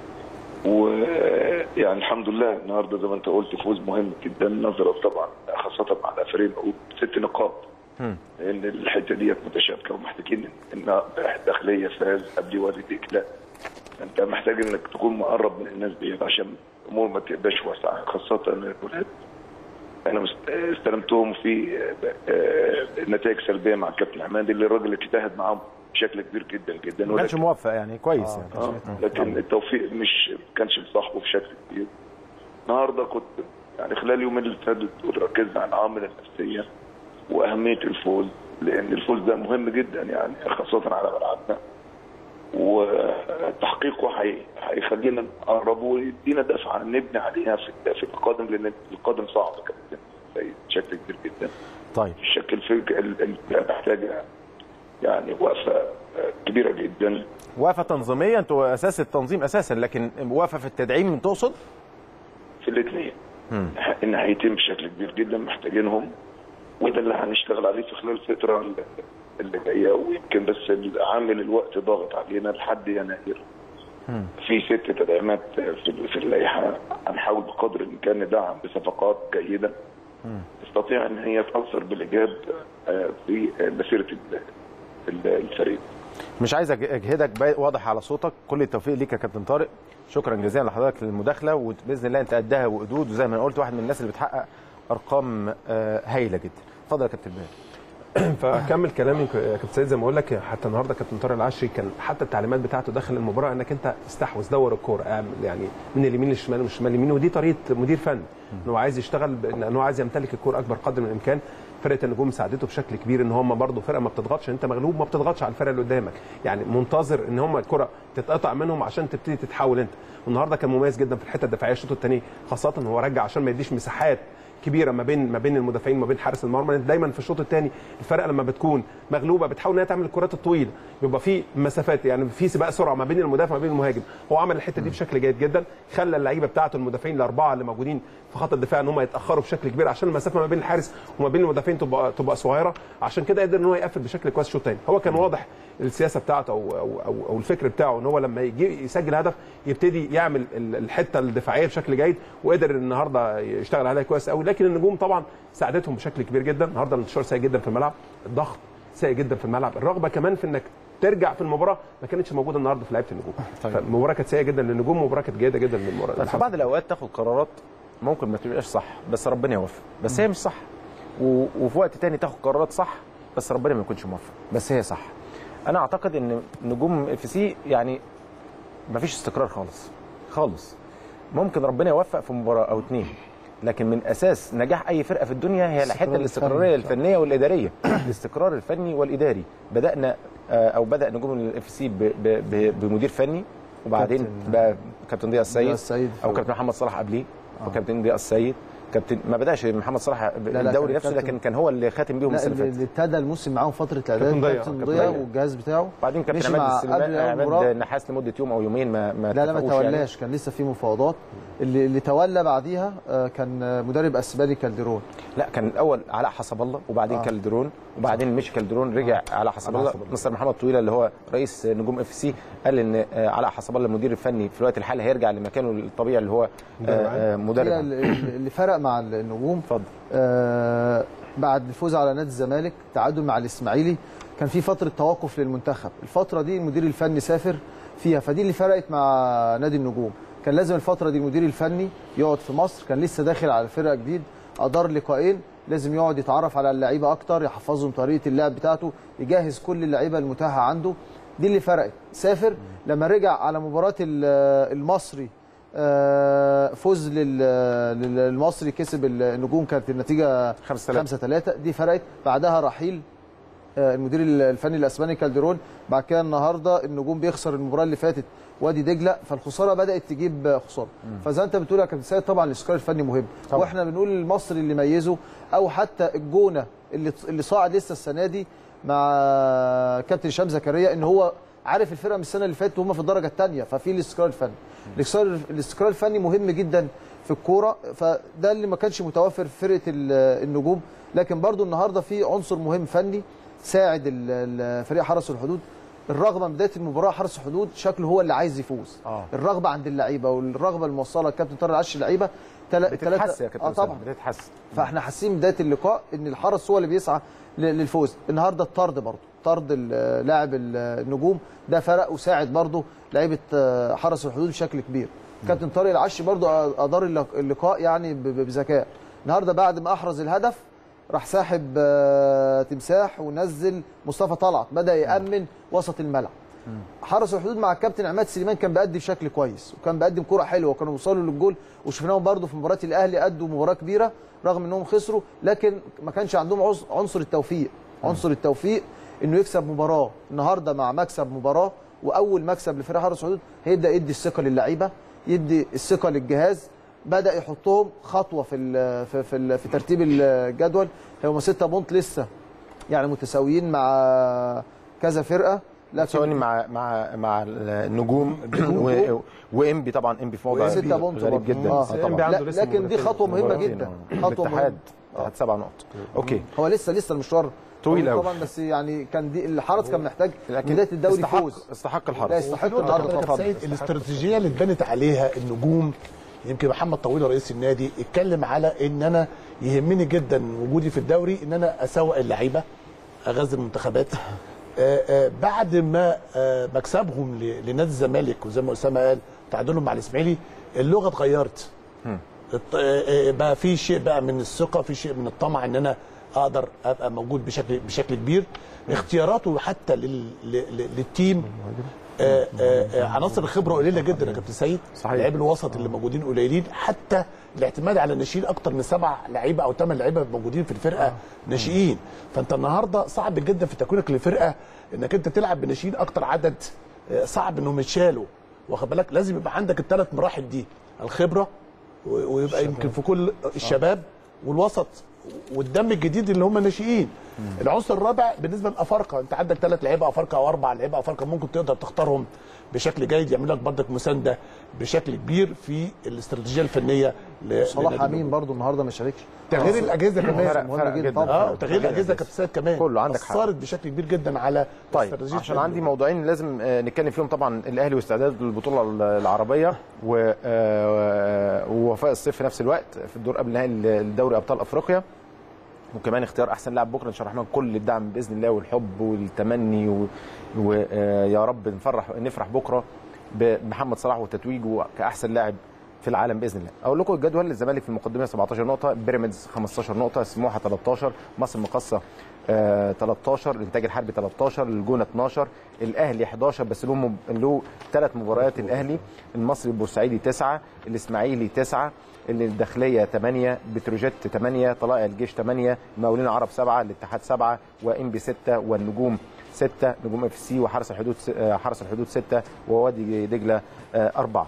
ويعني الحمد لله النهارده زي ما انت قلت فوز مهم جدا نظرا طبعا خاصه مع الافريق ست نقاط لان الحته ديت متشابكه ومحتاجين ان الداخليه فاز قبل وادي دجله انت محتاج انك تكون مقرب من الناس ديت عشان الامور ما تبقاش واسعه خاصه الولاد انا مست- استلمتهم في آه، آه، نتائج سلبيه مع الكابتن عماد اللي الراجل اجتهد معاهم بشكل كبير جدا جدا ما كانش ولكن- موفق يعني كويس يعني آه، لكن التوفيق مش ما كانش لصاحبه بشكل كبير النهارده كنت يعني خلال اليومين اللي فاتوا دول ركزنا على العوامل النفسيه واهميه الفوز لان الفوز ده مهم جدا يعني خاصه على ملعبنا وتحقيقه هي- هيخلينا نقرب ويدينا دفعه نبني عليها في في القادم لان القادم صعب كابتن سيد بشكل كبير جدا طيب الشكل الفكر اللي محتاجه يعني وقفه كبيره جدا وقفه تنظيميه انتوا اساس التنظيم اساسا لكن وقفه في التدعيم تقصد في الاثنين الناحيتين بشكل كبير جدا محتاجينهم وده اللي هنشتغل عليه في خلال الفتره اللي- اللي جايه ويمكن بس عامل الوقت ضاغط علينا لحد يناير في ست تدعيمات في في اللائحه هنحاول بقدر الامكان ندعم بصفقات جيده تستطيع ان هي تاثر بالايجاب آه، في مسيره ال- ال- الفريق مش عايز أج- اجهدك باي- واضح على صوتك كل التوفيق ليك يا كابتن طارق شكرا جزيلا لحضرتك للمداخله وباذن الله انت قدها وقدود وزي ما انا قلت واحد من الناس اللي بتحقق ارقام آه، هايله جدا اتفضل يا كابتن بيه فاكمل كلامي يا كابتن سيد زي ما اقول لك حتى النهارده كابتن طارق العشري كان حتى التعليمات بتاعته داخل المباراه انك انت استحوذ دور الكوره اعمل يعني من اليمين للشمال ومن الشمال لليمين ودي طريقه مدير فني ان هو عايز يشتغل ب- ان هو عايز يمتلك الكوره اكبر قدر من الامكان فرقه النجوم ساعدته بشكل كبير ان هم برضه فرقه ما بتضغطش انت مغلوب ما بتضغطش على الفرقه اللي قدامك يعني منتظر ان هم الكره تتقطع منهم عشان تبتدي تتحول انت والنهارده كان مميز جدا في الحته الدفاعيه الشوط الثاني خاصه هو رجع عشان ما يديش مساحات كبيره ما بين ما بين المدافعين وما بين حارس المرمى لأن دايما في الشوط الثاني الفرقه لما بتكون مغلوبه بتحاول انها تعمل الكرات الطويله بيبقى في مسافات يعني في سباق سرعه ما بين المدافع وما بين المهاجم هو عمل الحته دي بشكل جيد جدا خلى اللعيبه بتاعته المدافعين الاربعه اللي موجودين في خط الدفاع ان هم يتاخروا بشكل كبير عشان المسافه ما بين الحارس وما بين المدافعين تبقى تبقى صغيره عشان كده قدر ان هو يقفل بشكل كويس الشوط الثاني هو كان واضح السياسه بتاعته او او او, أو الفكر بتاعه ان هو لما يجي يسجل هدف يبتدي يعمل ال- الحته الدفاعيه بشكل جيد وقدر النهارده يشتغل عليها كويس قوي لكن النجوم طبعا ساعدتهم بشكل كبير جدا النهارده الانتشار سيء جدا في الملعب الضغط سيء جدا في الملعب الرغبه كمان في انك ترجع في المباراه ما كانتش موجوده النهارده في لعيبه النجوم طيب. فالمباراه كانت سيئه جدا للنجوم ومباراه كانت جيده جدا للمباراه طيب في بعض الاوقات تاخد قرارات ممكن ما تبقاش صح بس ربنا يوفق بس هي مش صح و... وفي وقت تاني تاخد قرارات صح بس ربنا ما يكونش موفق بس هي صح انا اعتقد ان نجوم اف سي يعني ما فيش استقرار خالص خالص ممكن ربنا يوفق في مباراه او اتنين لكن من اساس نجاح اي فرقه في الدنيا هي الحته الاستقرار الاستقراريه الفني. الفنيه والاداريه الاستقرار الفني والاداري بدانا آه، او بدا نجوم الاف سي بمدير فني وبعدين كابتن- بقى كابتن ضياء السيد ضياء السيد. او كابتن محمد صلاح قبليه وكابتن ضياء السيد كابتن ما بداش محمد صلاح لا، الدوري كان نفسه كابتن- لكن كان هو اللي خاتم بيهم لا السنه اللي اللي فاتت اللي ابتدى الموسم معاهم فتره اعداد كابتن ضياء، كابتن كابتن ضياء ضياء. والجهاز بتاعه بعدين كابتن مشي عماد مع السليمان قبل عماد المباراة. نحاس لمده يوم او يومين ما ما لا لا ما اتفقوش يعني. تولاش كان لسه في مفاوضات اللي اللي تولى بعديها آه، كان آه، مدرب اسباني كالديرون لا كان الاول علاء حسب الله وبعدين آه. آه. كالدرون وبعدين مشي كالدرون رجع علاء حسب الله مستر محمد طويله اللي هو رئيس نجوم اف سي قال ان آه، علاء حسب الله المدير الفني في الوقت الحالي هيرجع لمكانه الطبيعي اللي هو آه، آه، مدرب هي عام. اللي اللي فرق مع النجوم اتفضل آه، بعد الفوز على نادي الزمالك تعادل مع الاسماعيلي كان في فتره توقف للمنتخب الفتره دي المدير الفني سافر فيها فدي اللي فرقت مع نادي النجوم كان لازم الفتره دي المدير الفني يقعد في مصر كان لسه داخل على فرقه جديد ادار لقاءين لازم يقعد يتعرف على اللعيبه اكتر يحفظهم طريقه اللعب بتاعته يجهز كل اللعيبه المتاحه عنده دي اللي فرقت سافر لما رجع على مباراه ال- المصري آه، فوز لل- لل- للمصري كسب النجوم كانت النتيجه 5-3. 5 3 دي فرقت بعدها رحيل آه، المدير الفني الاسباني كالديرون بعد كده النهارده النجوم بيخسر المباراه اللي فاتت وادي دجله فالخساره بدات تجيب خساره فزي انت بتقول يا كابتن سيد طبعا الاستقرار الفني مهم طبعا. واحنا بنقول المصري اللي ميزه او حتى الجونه اللي اللي صاعد لسه السنه دي مع كابتن هشام زكريا ان هو عارف الفرقه من السنه اللي فاتت وهم في الدرجه الثانيه ففي الاستقرار الفني الاستقرار الاستقرار الفني مهم جدا في الكوره فده اللي ما كانش متوفر في فرقه ال- النجوم لكن برضو النهارده في عنصر مهم فني ساعد ال- ال- فريق حرس الحدود الرغبه من بدايه المباراه حرس الحدود شكله هو اللي عايز يفوز آه. الرغبه عند اللعيبه والرغبه الموصله الكابتن طارق العش اللعيبه تلا- بتتحس يا تلاتة- كابتن اه أسامة، طبعا بتتحس فاحنا حاسين من بدايه اللقاء ان الحرس هو اللي بيسعى ل- للفوز النهارده الطرد برضه طرد ال- لاعب ال- النجوم ده فرق وساعد برضه لعيبه آه، حرس الحدود بشكل كبير كابتن طارق العشي برضه ادار اللق- اللقاء يعني ب- ب- بذكاء النهارده بعد ما احرز الهدف راح ساحب آه، تمساح ونزل مصطفى طلعت بدا يامن وسط الملعب حرس الحدود مع الكابتن عماد سليمان كان بيأدي بشكل كويس وكان بيقدم كرة حلوه وكانوا وصلوا للجول وشفناهم برضو في مباراه الاهلي ادوا مباراه كبيره رغم انهم خسروا لكن ما كانش عندهم عز- عنصر التوفيق عنصر التوفيق انه يكسب مباراه النهارده مع مكسب مباراه واول مكسب لفريق حرس الحدود هيبدا يدي الثقه للعيبه يدي الثقه للجهاز بدا يحطهم خطوه في ال في في, ال في ترتيب الجدول هم 6 بونت لسه يعني متساويين مع كذا فرقه ثواني مع مع مع النجوم و- وانبي طبعا انبي في موضع ستة بونت غريب برضه. جدا آه. آه طبعا لا لكن دي خطوه مهمه جدا خطوه الاتحاد مهمه اتحاد سبع نقط اوكي هو لسه لسه المشوار طويل أوي. طبعا بس يعني كان دي الحرس كان محتاج لكن بدايه الدوري استحق فوز استحق لا الحرس يستحق نقطة النهارده حضرتك طبعا سيد الاستراتيجيه اللي اتبنت عليها النجوم يمكن محمد طويل رئيس النادي اتكلم على ان انا يهمني جدا وجودي في الدوري ان انا اسوق اللعيبه اغذي المنتخبات آه، آه، بعد ما آه، مكسبهم ل- لنادي الزمالك وزي ما اسامه قال تعادلهم مع الاسماعيلي اللغه اتغيرت الط- آه، آه، بقى في شيء بقى من الثقه في شيء من الطمع ان انا اقدر ابقى موجود بشكل بشكل كبير اختياراته حتى لل... لل- للتيم آه، آه، آه، عناصر الخبره قليله جدا يا كابتن سيد صحيح. لعيب الوسط اللي موجودين قليلين حتى الاعتماد على الناشئين اكتر من سبع لعيبه او ثمان لعيبه موجودين في الفرقه ناشئين فانت النهارده صعب جدا في تكوينك للفرقه انك انت تلعب بناشئين اكتر عدد آه، صعب انهم يتشالوا واخد بالك لازم يبقى عندك الثلاث مراحل دي الخبره و- ويبقى يمكن في كل الشباب والوسط والدم الجديد اللي هم ناشئين العنصر الرابع بالنسبه للافارقه انت عندك ثلاث لعيبه افارقه او اربع لعيبه افارقه ممكن تقدر تختارهم بشكل جيد يعمل لك برضك مسانده بشكل كبير في الاستراتيجيه الفنيه ل- صلاح لنادي امين النجوم. برضو النهارده ما شاركش تغيير الاجهزه كمان فرق- مهم فرق جدا جدا. طبعا اه وتغيير الاجهزه كابتن سيد كمان كله عندك حق. اثرت بشكل كبير جدا على طيب استراتيجية عشان نادي عندي النجوم. موضوعين لازم آه، نتكلم فيهم طبعا الاهلي واستعداد للبطوله ال- العربيه و- آه، ووفاء الصيف في نفس الوقت في الدور قبل نهائي الدوري ابطال افريقيا وكمان اختيار احسن لاعب بكره ان شاء الله الرحمن كل الدعم باذن الله والحب والتمني ويا رب نفرح نفرح بكره بمحمد صلاح وتتويجه كاحسن لاعب في العالم باذن الله اقول لكم الجدول الزمالك في المقدمه 17 نقطه بيراميدز 15 نقطه سموحه 13 مصر المقاصه آه 13 الانتاج الحربي 13 الجونه 12 الاهلي 11 بس له مب... له ثلاث مباريات الاهلي المصري البورسعيدي 9 الاسماعيلي 9 الداخليه 8 بتروجيت 8 طلائع الجيش 8 المقاولين العرب 7 الاتحاد 7 وانبي 6 والنجوم 6 نجوم اف سي وحرس الحدود س- آه، حرس الحدود 6 ووادي دجله 4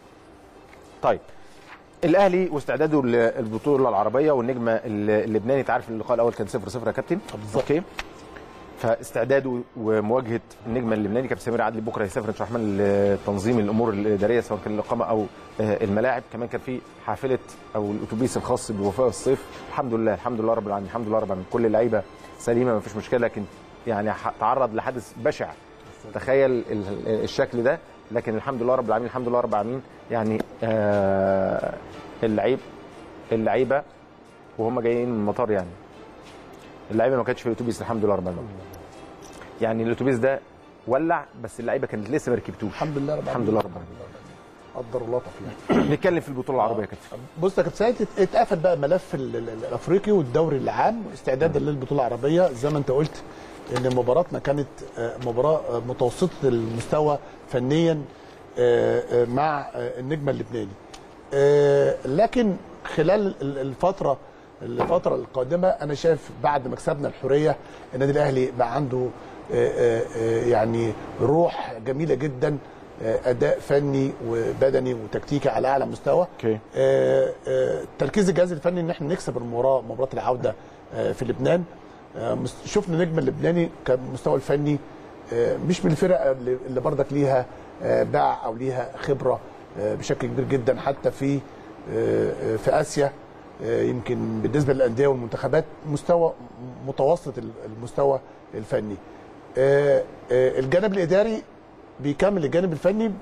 طيب الاهلي واستعداده للبطوله العربيه والنجم اللبناني انت عارف اللقاء الاول كان 0 0 يا كابتن اوكي فاستعداده ومواجهه النجم اللبناني كابتن سمير عدلي بكره هيسافر ان شاء الله الرحمن لتنظيم الامور الاداريه سواء كان الاقامه او آه، الملاعب كمان كان في حافله او الاتوبيس الخاص بوفاء الصيف الحمد لله الحمد لله رب العالمين الحمد لله رب العالمين كل اللعيبه سليمه ما فيش مشكله لكن يعني ح- تعرض لحدث بشع تخيل ال- ال- الشكل ده لكن الحمد لله رب العالمين الحمد لله رب العالمين يعني آه اللعيب اللعيبه وهم جايين من المطار يعني اللعيبه ما كانتش في الاتوبيس الحمد لله رب العالمين يعني الاتوبيس ده ولع بس اللعيبه كانت لسه ما ركبتوش الحمد لله رب الحمد لله رب العالمين قدر الله طفيان نتكلم في البطوله العربيه يا كابتن بص يا كابتن سعيد اتقفل بقى ملف ال- ال- الافريقي والدوري العام استعدادا للبطوله العربيه زي ما انت قلت ان مباراتنا كانت آه، مباراه آه، متوسطه المستوى فنيا آه، آه، مع آه، النجم اللبناني آه، لكن خلال ال- الفتره الفتره القادمه انا شايف بعد ما كسبنا الحريه النادي الاهلي بقى عنده آه، آه، آه، يعني روح جميله جدا آه، اداء فني وبدني وتكتيكي على اعلى مستوى اوكي آه، آه، تركيز الجهاز الفني ان احنا نكسب المباراه مباراه العوده آه، في لبنان آه، مس- شفنا النجم اللبناني كمستوى الفني آه، مش من الفرق اللي اللي برضك ليها آه، باع او ليها خبره آه، بشكل كبير جدا حتى في آه، آه، في اسيا آه، يمكن بالنسبه للانديه والمنتخبات مستوى متوسط المستوى الفني آه، آه، الجانب الاداري بيكمل الجانب الفني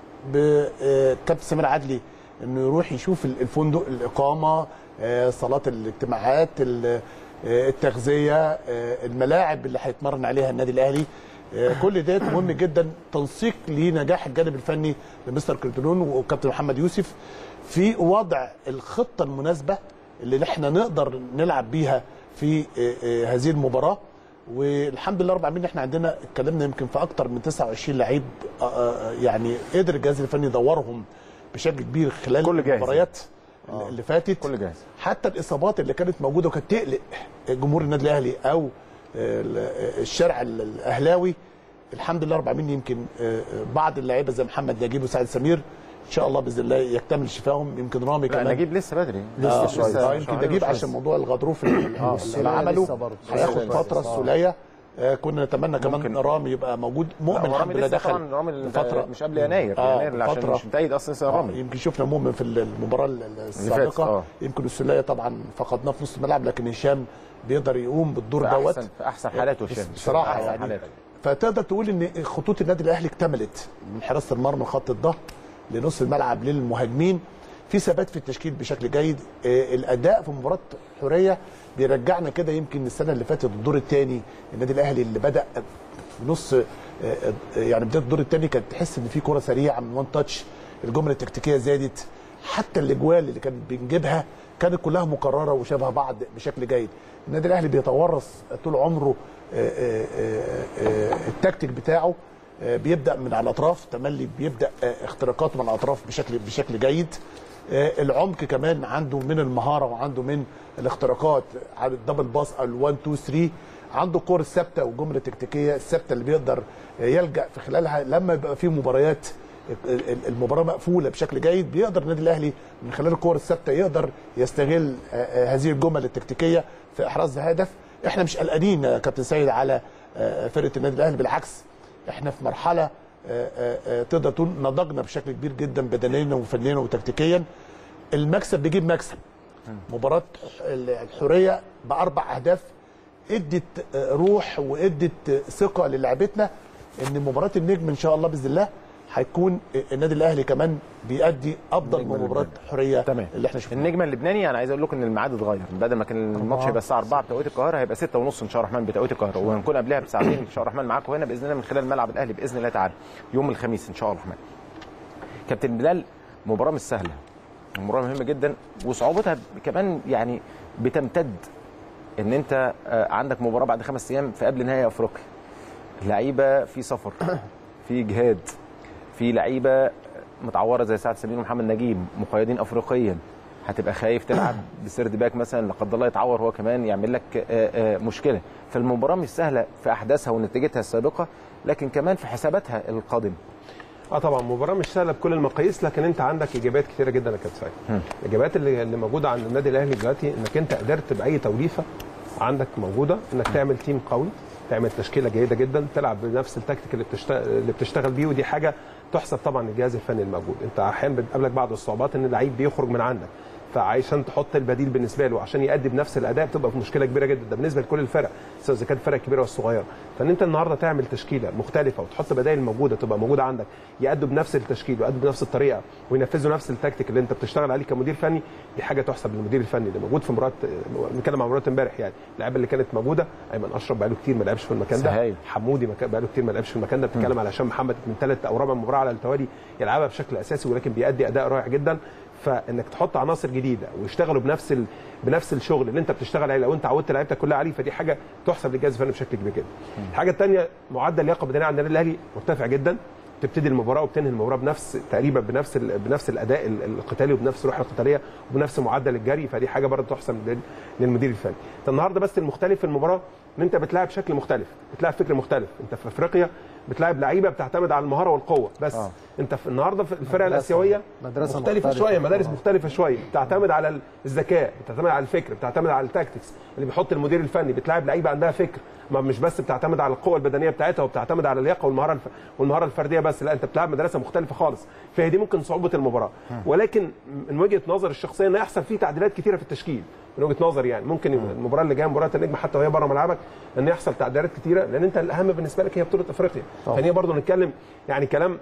بكابتن سمير عدلي انه يروح يشوف الفندق الاقامه آه، صالات الاجتماعات ال- آه، التغذيه آه، الملاعب اللي هيتمرن عليها النادي الاهلي آه، كل ده مهم جدا تنسيق لنجاح الجانب الفني لمستر كرتلون وكابتن محمد يوسف في وضع الخطه المناسبه اللي احنا نقدر نلعب بيها في آه، آه، هذه المباراه والحمد لله رب العالمين احنا عندنا اتكلمنا يمكن في اكتر من 29 لعيب آه، آه، يعني قدر الجهاز الفني يدورهم بشكل كبير خلال كل جاهز. المباريات اللي فاتت كل جاهز حتى الاصابات اللي كانت موجوده وكانت تقلق جمهور النادي الاهلي او ال- الشارع ال- الاهلاوي الحمد لله رب العالمين يمكن آه، آه، بعض اللعيبه زي محمد نجيب وسعد سمير ان شاء الله باذن الله يكتمل شفاهم يمكن رامي لا كمان نجيب لسه بدري آه، لسه آه، يمكن نجيب عشان موضوع الغضروف اللي اللي والسولية عمله لسه برضه. هياخد السولية فتره السوليه آه، كنا نتمنى كمان ممكن. رامي يبقى موجود مؤمن رامي الحمد لله لسه دخل طبعا رامي فتره مش قبل يناير آه، يناير عشان فترة. مش متأيد اصلا لسه آه، رامي يمكن شفنا مؤمن في المباراه السابقه فاتت، آه. يمكن السوليه طبعا فقدناه في نص الملعب لكن هشام بيقدر يقوم بالدور في دوت احسن في احسن حالاته هشام بصراحه في أحسن يعني حالاته. فتقدر تقول ان خطوط النادي الاهلي اكتملت من حراسه المرمى خط الظهر لنص الملعب للمهاجمين في ثبات في التشكيل بشكل جيد آه، الاداء في مباراه حوريه بيرجعنا كده يمكن السنه اللي فاتت الدور الثاني النادي الاهلي اللي بدا في نص آه، آه، يعني بدايه الدور الثاني كانت تحس ان في كره سريعه من وان تاتش الجمله التكتيكيه زادت حتى الاجوال اللي كانت بنجيبها كانت كلها مكرره وشبه بعض بشكل جيد النادي الاهلي بيتورث طول عمره آه، آه، آه، آه، التكتيك بتاعه آه، بيبدا من على الاطراف تملي بيبدا آه، اختراقاته من الاطراف بشكل بشكل جيد آه، العمق كمان عنده من المهاره وعنده من الاختراقات على الدبل باس او ال1 2 3 عنده الكور الثابته والجمله التكتيكيه الثابته اللي بيقدر آه، يلجا في خلالها لما يبقى في مباريات ال- ال- المباراه مقفوله بشكل جيد بيقدر النادي الاهلي من خلال الكور الثابته يقدر يستغل آه، آه، هذه الجمل التكتيكيه في احراز هدف احنا مش قلقانين يا كابتن سيد على آه، فرقه النادي الاهلي بالعكس احنا في مرحله آه، آه، آه، تقدر تقول نضجنا بشكل كبير جدا بدنيا وفنيا وتكتيكيا المكسب بيجيب مكسب مباراه الحريه باربع اهداف ادت آه، روح وادت آه، ثقه للاعبتنا ان مباراه النجم ان شاء الله باذن الله هيكون النادي الاهلي كمان بيأدي افضل النجم من مباراه اللبناني. حريه تمام اللي احنا شفناها النجم اللبناني انا عايز اقول لكم ان الميعاد اتغير بدل ما كان الماتش هيبقى الساعه 4 بتوقيت القاهره هيبقى 6 ونص ان شاء الله الرحمن بتوقيت القاهره وهنكون قبلها بساعتين ان شاء الله الرحمن معاكم هنا باذن الله من خلال ملعب الاهلي باذن الله تعالى يوم الخميس ان شاء الله الرحمن كابتن بلال مباراه مش سهله مباراه مهمه جدا وصعوبتها كمان يعني بتمتد ان انت آه، عندك مباراه بعد خمس ايام في قبل نهائي افريقيا لعيبه في سفر في جهاد في لعيبه متعوره زي سعد سمير ومحمد نجيب مقيدين افريقيا هتبقى خايف تلعب بسيرد باك مثلا لا قدر الله يتعور هو كمان يعمل لك آه، آه، مشكله فالمباراه مش سهله في احداثها ونتيجتها السابقه لكن كمان في حساباتها القادمه اه طبعا مباراه مش سهله بكل المقاييس لكن انت عندك ايجابيات كتيره جدا يا كابتن سعيد الايجابيات اللي, اللي موجوده عند النادي الاهلي دلوقتي انك انت قدرت باي توليفه عندك موجوده انك تعمل تيم قوي تعمل تشكيله جيده جدا تلعب بنفس التكتيك اللي بتشتغل اللي بتشتغل بيه ودي حاجه تحسب طبعا للجهاز الفني الموجود انت احيانا بتقابلك بعض الصعوبات ان اللعيب بيخرج من عندك فعشان تحط البديل بالنسبه له عشان يأدي بنفس الاداء بتبقى في مشكله كبيره جدا ده بالنسبه لكل الفرق سواء اذا كانت الفرق الكبيره والصغيره فان انت النهارده تعمل تشكيله مختلفه وتحط بدائل موجوده تبقى موجوده عندك يأدوا بنفس التشكيل ويأدوا بنفس الطريقه وينفذوا نفس التكتيك اللي انت بتشتغل عليه كمدير فني دي حاجه تحسب للمدير الفني اللي موجود في مباراه بنتكلم عن مباراه امبارح يعني اللعيبه اللي كانت موجوده ايمن اشرف بقاله كتير ما لعبش في المكان ده سهيل. حمودي مكا- بقاله كتير ما لعبش في المكان ده بتتكلم على هشام محمد من ثلاث او رابع مباراه على التوالي يلعبها بشكل اساسي ولكن بيأدي اداء رائع جدا فانك تحط عناصر جديده ويشتغلوا بنفس ال... بنفس الشغل اللي انت بتشتغل عليه لو انت عودت لعيبتك كلها عليه فدي حاجه تحسب للجهاز الفني بشكل كبير جدا. الحاجه الثانيه معدل اللياقه البدنيه عند النادي الاهلي مرتفع جدا تبتدي المباراه وبتنهي المباراه بنفس تقريبا بنفس ال... بنفس الاداء ال- القتالي وبنفس الروح القتاليه وبنفس معدل الجري فدي حاجه برضه تحسب لل... للمدير الفني. انت النهارده بس المختلف في المباراه ان انت بتلعب شكل مختلف، بتلعب فكر مختلف، انت في افريقيا بتلعب لعيبه بتعتمد على المهاره والقوه بس آه. انت في النهارده في الفرق الاسيويه مدرسة مختلفه مختلفة. شويه مدارس آه. مختلفه شويه بتعتمد على الذكاء بتعتمد على الفكر بتعتمد على التاكتكس اللي بيحط المدير الفني بتلاعب لعيبه عندها فكر ما مش بس بتعتمد على القوه البدنيه بتاعتها وبتعتمد على اللياقه والمهاره الف... والمهاره الفرديه بس لا انت بتلعب مدرسه مختلفه خالص فهي دي ممكن صعوبه المباراه ولكن من وجهه نظر الشخصيه ان يحصل فيه تعديلات كثيره في التشكيل من وجهه نظري يعني ممكن المباراه اللي جايه مباراه النجم حتى وهي بره ملعبك ان يحصل تعديلات كثيره لان انت الاهم بالنسبه لك هي بطوله افريقيا خلينا برضه نتكلم يعني كلام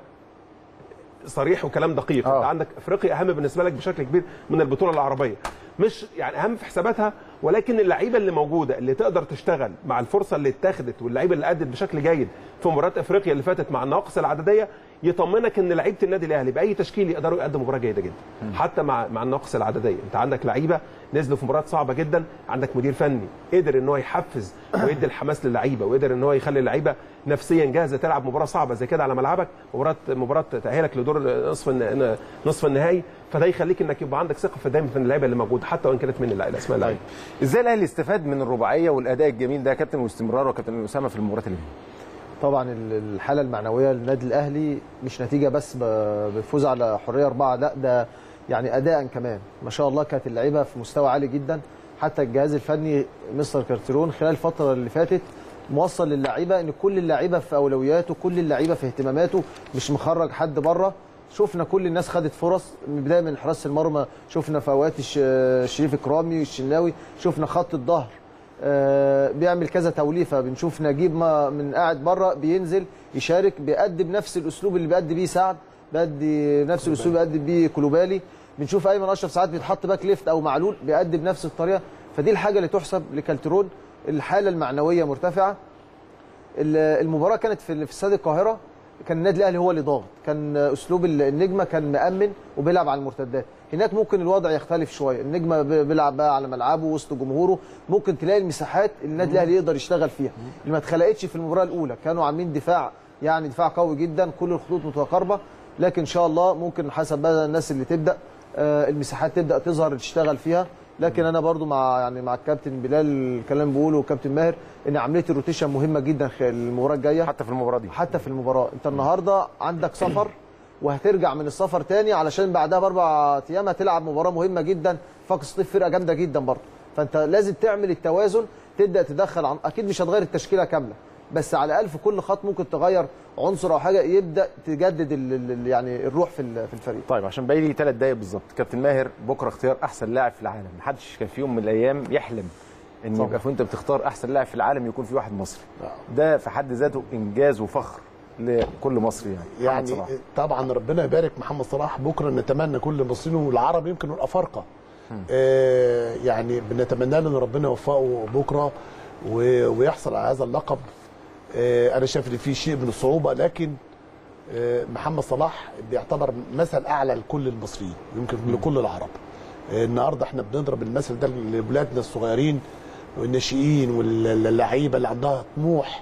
صريح وكلام دقيق آه. انت عندك افريقيا اهم بالنسبه لك بشكل كبير من البطوله العربيه مش يعني اهم في حساباتها ولكن اللعيبه اللي موجوده اللي تقدر تشتغل مع الفرصه اللي اتاخدت واللعيبه اللي ادت بشكل جيد في مباراه افريقيا اللي فاتت مع النواقص العدديه يطمنك ان لعيبه النادي الاهلي باي تشكيل يقدروا يقدموا مباراه جيده جدا حتى مع مع النواقص العدديه انت عندك لعيبه نزلوا في مباراه صعبه جدا عندك مدير فني قدر ان هو يحفز ويدي الحماس للعيبه وقدر ان هو يخلي اللعيبه نفسيا جاهزه تلعب مباراه صعبه زي كده على ملعبك مباراه مباراه تاهلك لدور نصف الن- نصف النهائي فده يخليك انك يبقى عندك ثقه في دايما في اللعيبه اللي موجوده حتى وان كانت من اللعيبه اسماء اللعيبه ازاي الاهلي استفاد من الرباعيه والاداء الجميل ده يا كابتن واستمراره يا كابتن اسامه في المباراه اللي جايه طبعا ال- الحاله المعنويه للنادي الاهلي مش نتيجه بس ب- بالفوز على حريه اربعه لا ده يعني اداء كمان ما شاء الله كانت اللعيبه في مستوى عالي جدا حتى الجهاز الفني مستر كارتيرون خلال الفتره اللي فاتت موصل للعيبه ان كل اللعيبه في اولوياته كل اللعيبه في اهتماماته مش مخرج حد بره شفنا كل الناس خدت فرص من بدايه من حراس المرمى شفنا فوات الش- الشريف اكرامي الشناوي شفنا خط الظهر آه، بيعمل كذا توليفه بنشوف نجيب ما من قاعد بره بينزل يشارك بيأدي بنفس الاسلوب اللي بيأدي بيه سعد بيأدي نفس الاسلوب اللي بيأدي بيه كلوبالي بنشوف ايمن اشرف ساعات بيتحط باك ليفت او معلول بيأدي بنفس الطريقه فدي الحاجه اللي تحسب لكالترون الحاله المعنويه مرتفعه ال- المباراه كانت في في استاد القاهره كان النادي الاهلي هو اللي ضاغط كان اسلوب النجمه كان مامن وبيلعب على المرتدات هناك ممكن الوضع يختلف شويه النجمه ب- بيلعب بقى على ملعبه وسط جمهوره ممكن تلاقي المساحات اللي النادي الاهلي يقدر يشتغل فيها اللي ما اتخلقتش في المباراه الاولى كانوا عاملين دفاع يعني دفاع قوي جدا كل الخطوط متقاربه لكن ان شاء الله ممكن حسب بقى الناس اللي تبدا آه، المساحات تبدا تظهر تشتغل فيها لكن انا برضو مع يعني مع الكابتن بلال الكلام اللي بيقوله والكابتن ماهر ان عمليه الروتيشن مهمه جدا خلال المباراه الجايه حتى في المباراه دي حتى في المباراه انت النهارده عندك سفر وهترجع من السفر تاني علشان بعدها باربع ايام هتلعب مباراه مهمه جدا فاك سطيف فرقه جامده جدا برضه فانت لازم تعمل التوازن تبدا تدخل عن... اكيد مش هتغير التشكيله كامله بس على الاقل في كل خط ممكن تغير عنصر او حاجه يبدا تجدد ال... ال- يعني الروح في ال- في الفريق طيب عشان باقي لي ثلاث دقايق بالظبط كابتن ماهر بكره اختيار احسن لاعب في العالم محدش كان في يوم من الايام يحلم ان طبعا. يبقى وانت بتختار احسن لاعب في العالم يكون في واحد مصري ده في حد ذاته انجاز وفخر لكل مصري يعني محمد يعني صلاح. طبعا ربنا يبارك محمد صلاح بكره نتمنى كل المصريين والعرب يمكن والافارقه آه يعني بنتمنى له ان ربنا يوفقه بكره و- ويحصل على هذا اللقب آه انا شايف ان في شيء من الصعوبه لكن آه، محمد صلاح بيعتبر مثل اعلى لكل المصريين يمكن لكل العرب آه، النهارده احنا بنضرب المثل ده لاولادنا الصغيرين والناشئين واللعيبه اللي عندها طموح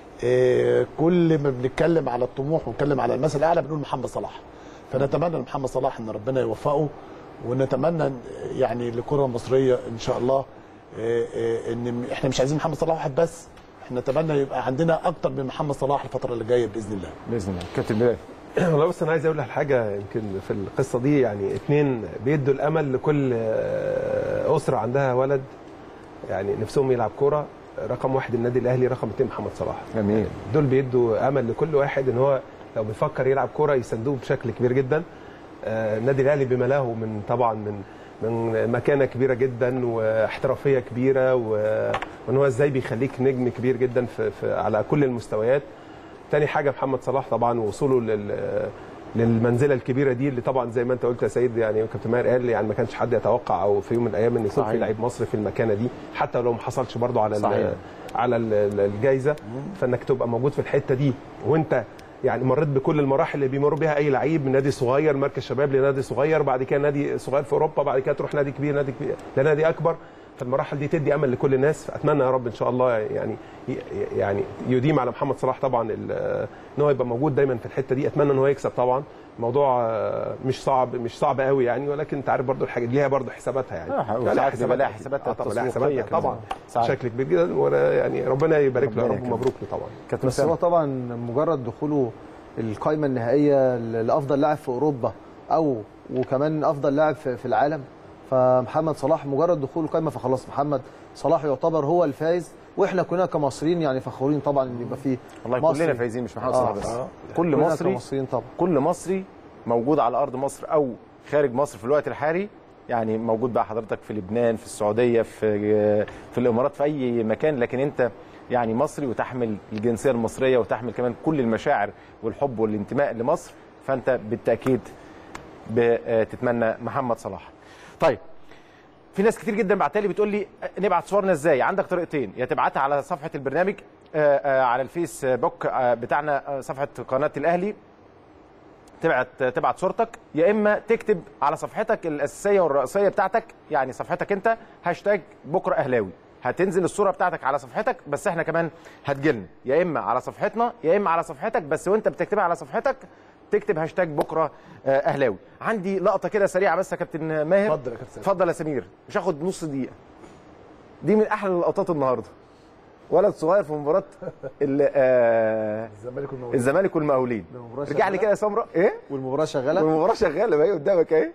آه، كل ما بنتكلم على الطموح ونتكلم على المثل الاعلى بنقول محمد صلاح فنتمنى لمحمد صلاح ان ربنا يوفقه ونتمنى يعني للكره المصريه ان شاء الله آه، آه، ان احنا مش عايزين محمد صلاح واحد بس احنا نتمنى يبقى عندنا اكتر من محمد صلاح الفتره اللي جايه باذن الله باذن الله كابتن بلال والله بس انا عايز اقول لك حاجه يمكن في القصه دي يعني اتنين بيدوا الامل لكل آه، اسره عندها ولد يعني نفسهم يلعب كوره رقم واحد النادي الاهلي رقم اثنين محمد صلاح جميل دول بيدوا امل لكل واحد ان هو لو بيفكر يلعب كوره يساندوه بشكل كبير جدا آه، النادي الاهلي بما له من طبعا من من مكانه كبيره جدا واحترافيه كبيره و- وان هو ازاي بيخليك نجم كبير جدا في, في على كل المستويات تاني حاجه محمد صلاح طبعا وصوله لل للمنزله الكبيره دي اللي طبعا زي ما انت قلت يا سيد يعني كابتن ماهر قال يعني ما كانش حد يتوقع او في يوم من الايام ان يكون صحيح. في لعيب مصري في المكانه دي حتى لو ما حصلش برضه على ال- صحيح. على ال- ال- الجائزه فانك تبقى موجود في الحته دي وانت يعني مريت بكل المراحل اللي بيمر بها اي لعيب من نادي صغير مركز شباب لنادي صغير بعد كده نادي صغير في اوروبا بعد كده تروح نادي كبير نادي كبير لنادي اكبر فالمراحل دي تدي امل لكل الناس فاتمنى يا رب ان شاء الله يعني يعني يديم على محمد صلاح طبعا ال- ان هو يبقى موجود دايما في الحته دي اتمنى ان هو يكسب طبعا الموضوع آه، مش صعب مش صعب قوي يعني ولكن انت عارف برضو الحاجه ليها برضو حساباتها يعني آه، لا، وساعات بيبقى لها حساباتها آه، طبعا لها التسويقية حساباتها طبعا كمان. صحيح. بشكل كبير جدا وانا يعني ربنا يبارك له يا ربنا رب يكرمه. ومبروك له طبعا كابتن بس هو اسامه طبعا مجرد دخوله القائمه النهائيه ل- لافضل لاعب في اوروبا او وكمان افضل لاعب في في العالم فمحمد صلاح مجرد دخول القائمه فخلاص محمد صلاح يعتبر هو الفائز واحنا كلنا كمصريين يعني فخورين طبعا ان يبقى في والله مصري. كلنا فايزين مش محمد آه، صلاح بس آه. كل كلنا مصري كمصريين طبعا كل مصري موجود على ارض مصر او خارج مصر في الوقت الحالي يعني موجود بقى حضرتك في لبنان في السعوديه في في الامارات في اي مكان لكن انت يعني مصري وتحمل الجنسيه المصريه وتحمل كمان كل المشاعر والحب والانتماء لمصر فانت بالتاكيد بتتمنى محمد صلاح. طيب في ناس كتير جدا بعتلي بتقول لي نبعت صورنا ازاي عندك طريقتين يا تبعتها على صفحه البرنامج آه، آه، على الفيسبوك آه، بتاعنا آه، صفحه قناه الاهلي تبعت تبعت صورتك يا اما تكتب على صفحتك الاساسيه والرئيسيه بتاعتك يعني صفحتك انت هاشتاج بكره اهلاوي هتنزل الصوره بتاعتك على صفحتك بس احنا كمان هتجيلنا يا اما على صفحتنا يا اما على صفحتك بس وانت بتكتبها على صفحتك تكتب هاشتاج بكره آه، اهلاوي عندي لقطه كده سريعه بس يا كابتن ماهر اتفضل يا كابتن سامي. اتفضل يا سمير مش هاخد نص دقيقه دي من احلى اللقطات النهارده ولد صغير في مباراه ال- آه، الزمالك والمولود. الزمالك والمقاولين المباراة رجع لي شغالة؟ كده يا سمره ايه والمباراه شغاله والمباراه شغاله بقى قدامك اهي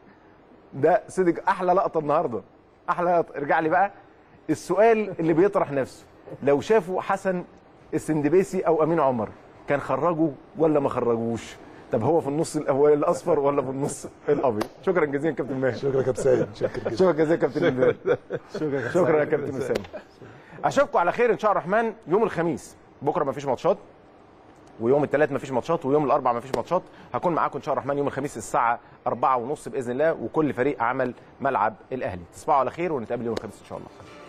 ده صدق احلى لقطه النهارده احلى لقطه ارجع لي بقى السؤال اللي بيطرح نفسه لو شافوا حسن السندبيسي او امين عمر كان خرجوا ولا ما خرجوش طب هو في النص الاول الاصفر ولا في النص الابيض شكرا جزيلا كابتن ماهر شكرا يا كابتن سيد شكرا جدا شكرا جزيلا كابتن شكرا شكرا يا كابتن اسامه اشوفكم على خير ان شاء الله الرحمن يوم الخميس بكره ما فيش ماتشات ويوم الثلاث ما فيش ماتشات ويوم الاربع ما فيش ماتشات هكون معاكم ان شاء الله الرحمن يوم الخميس الساعه 4 ونص باذن الله وكل فريق عمل ملعب الاهلي تصبحوا على خير ونتقابل يوم الخميس ان شاء الله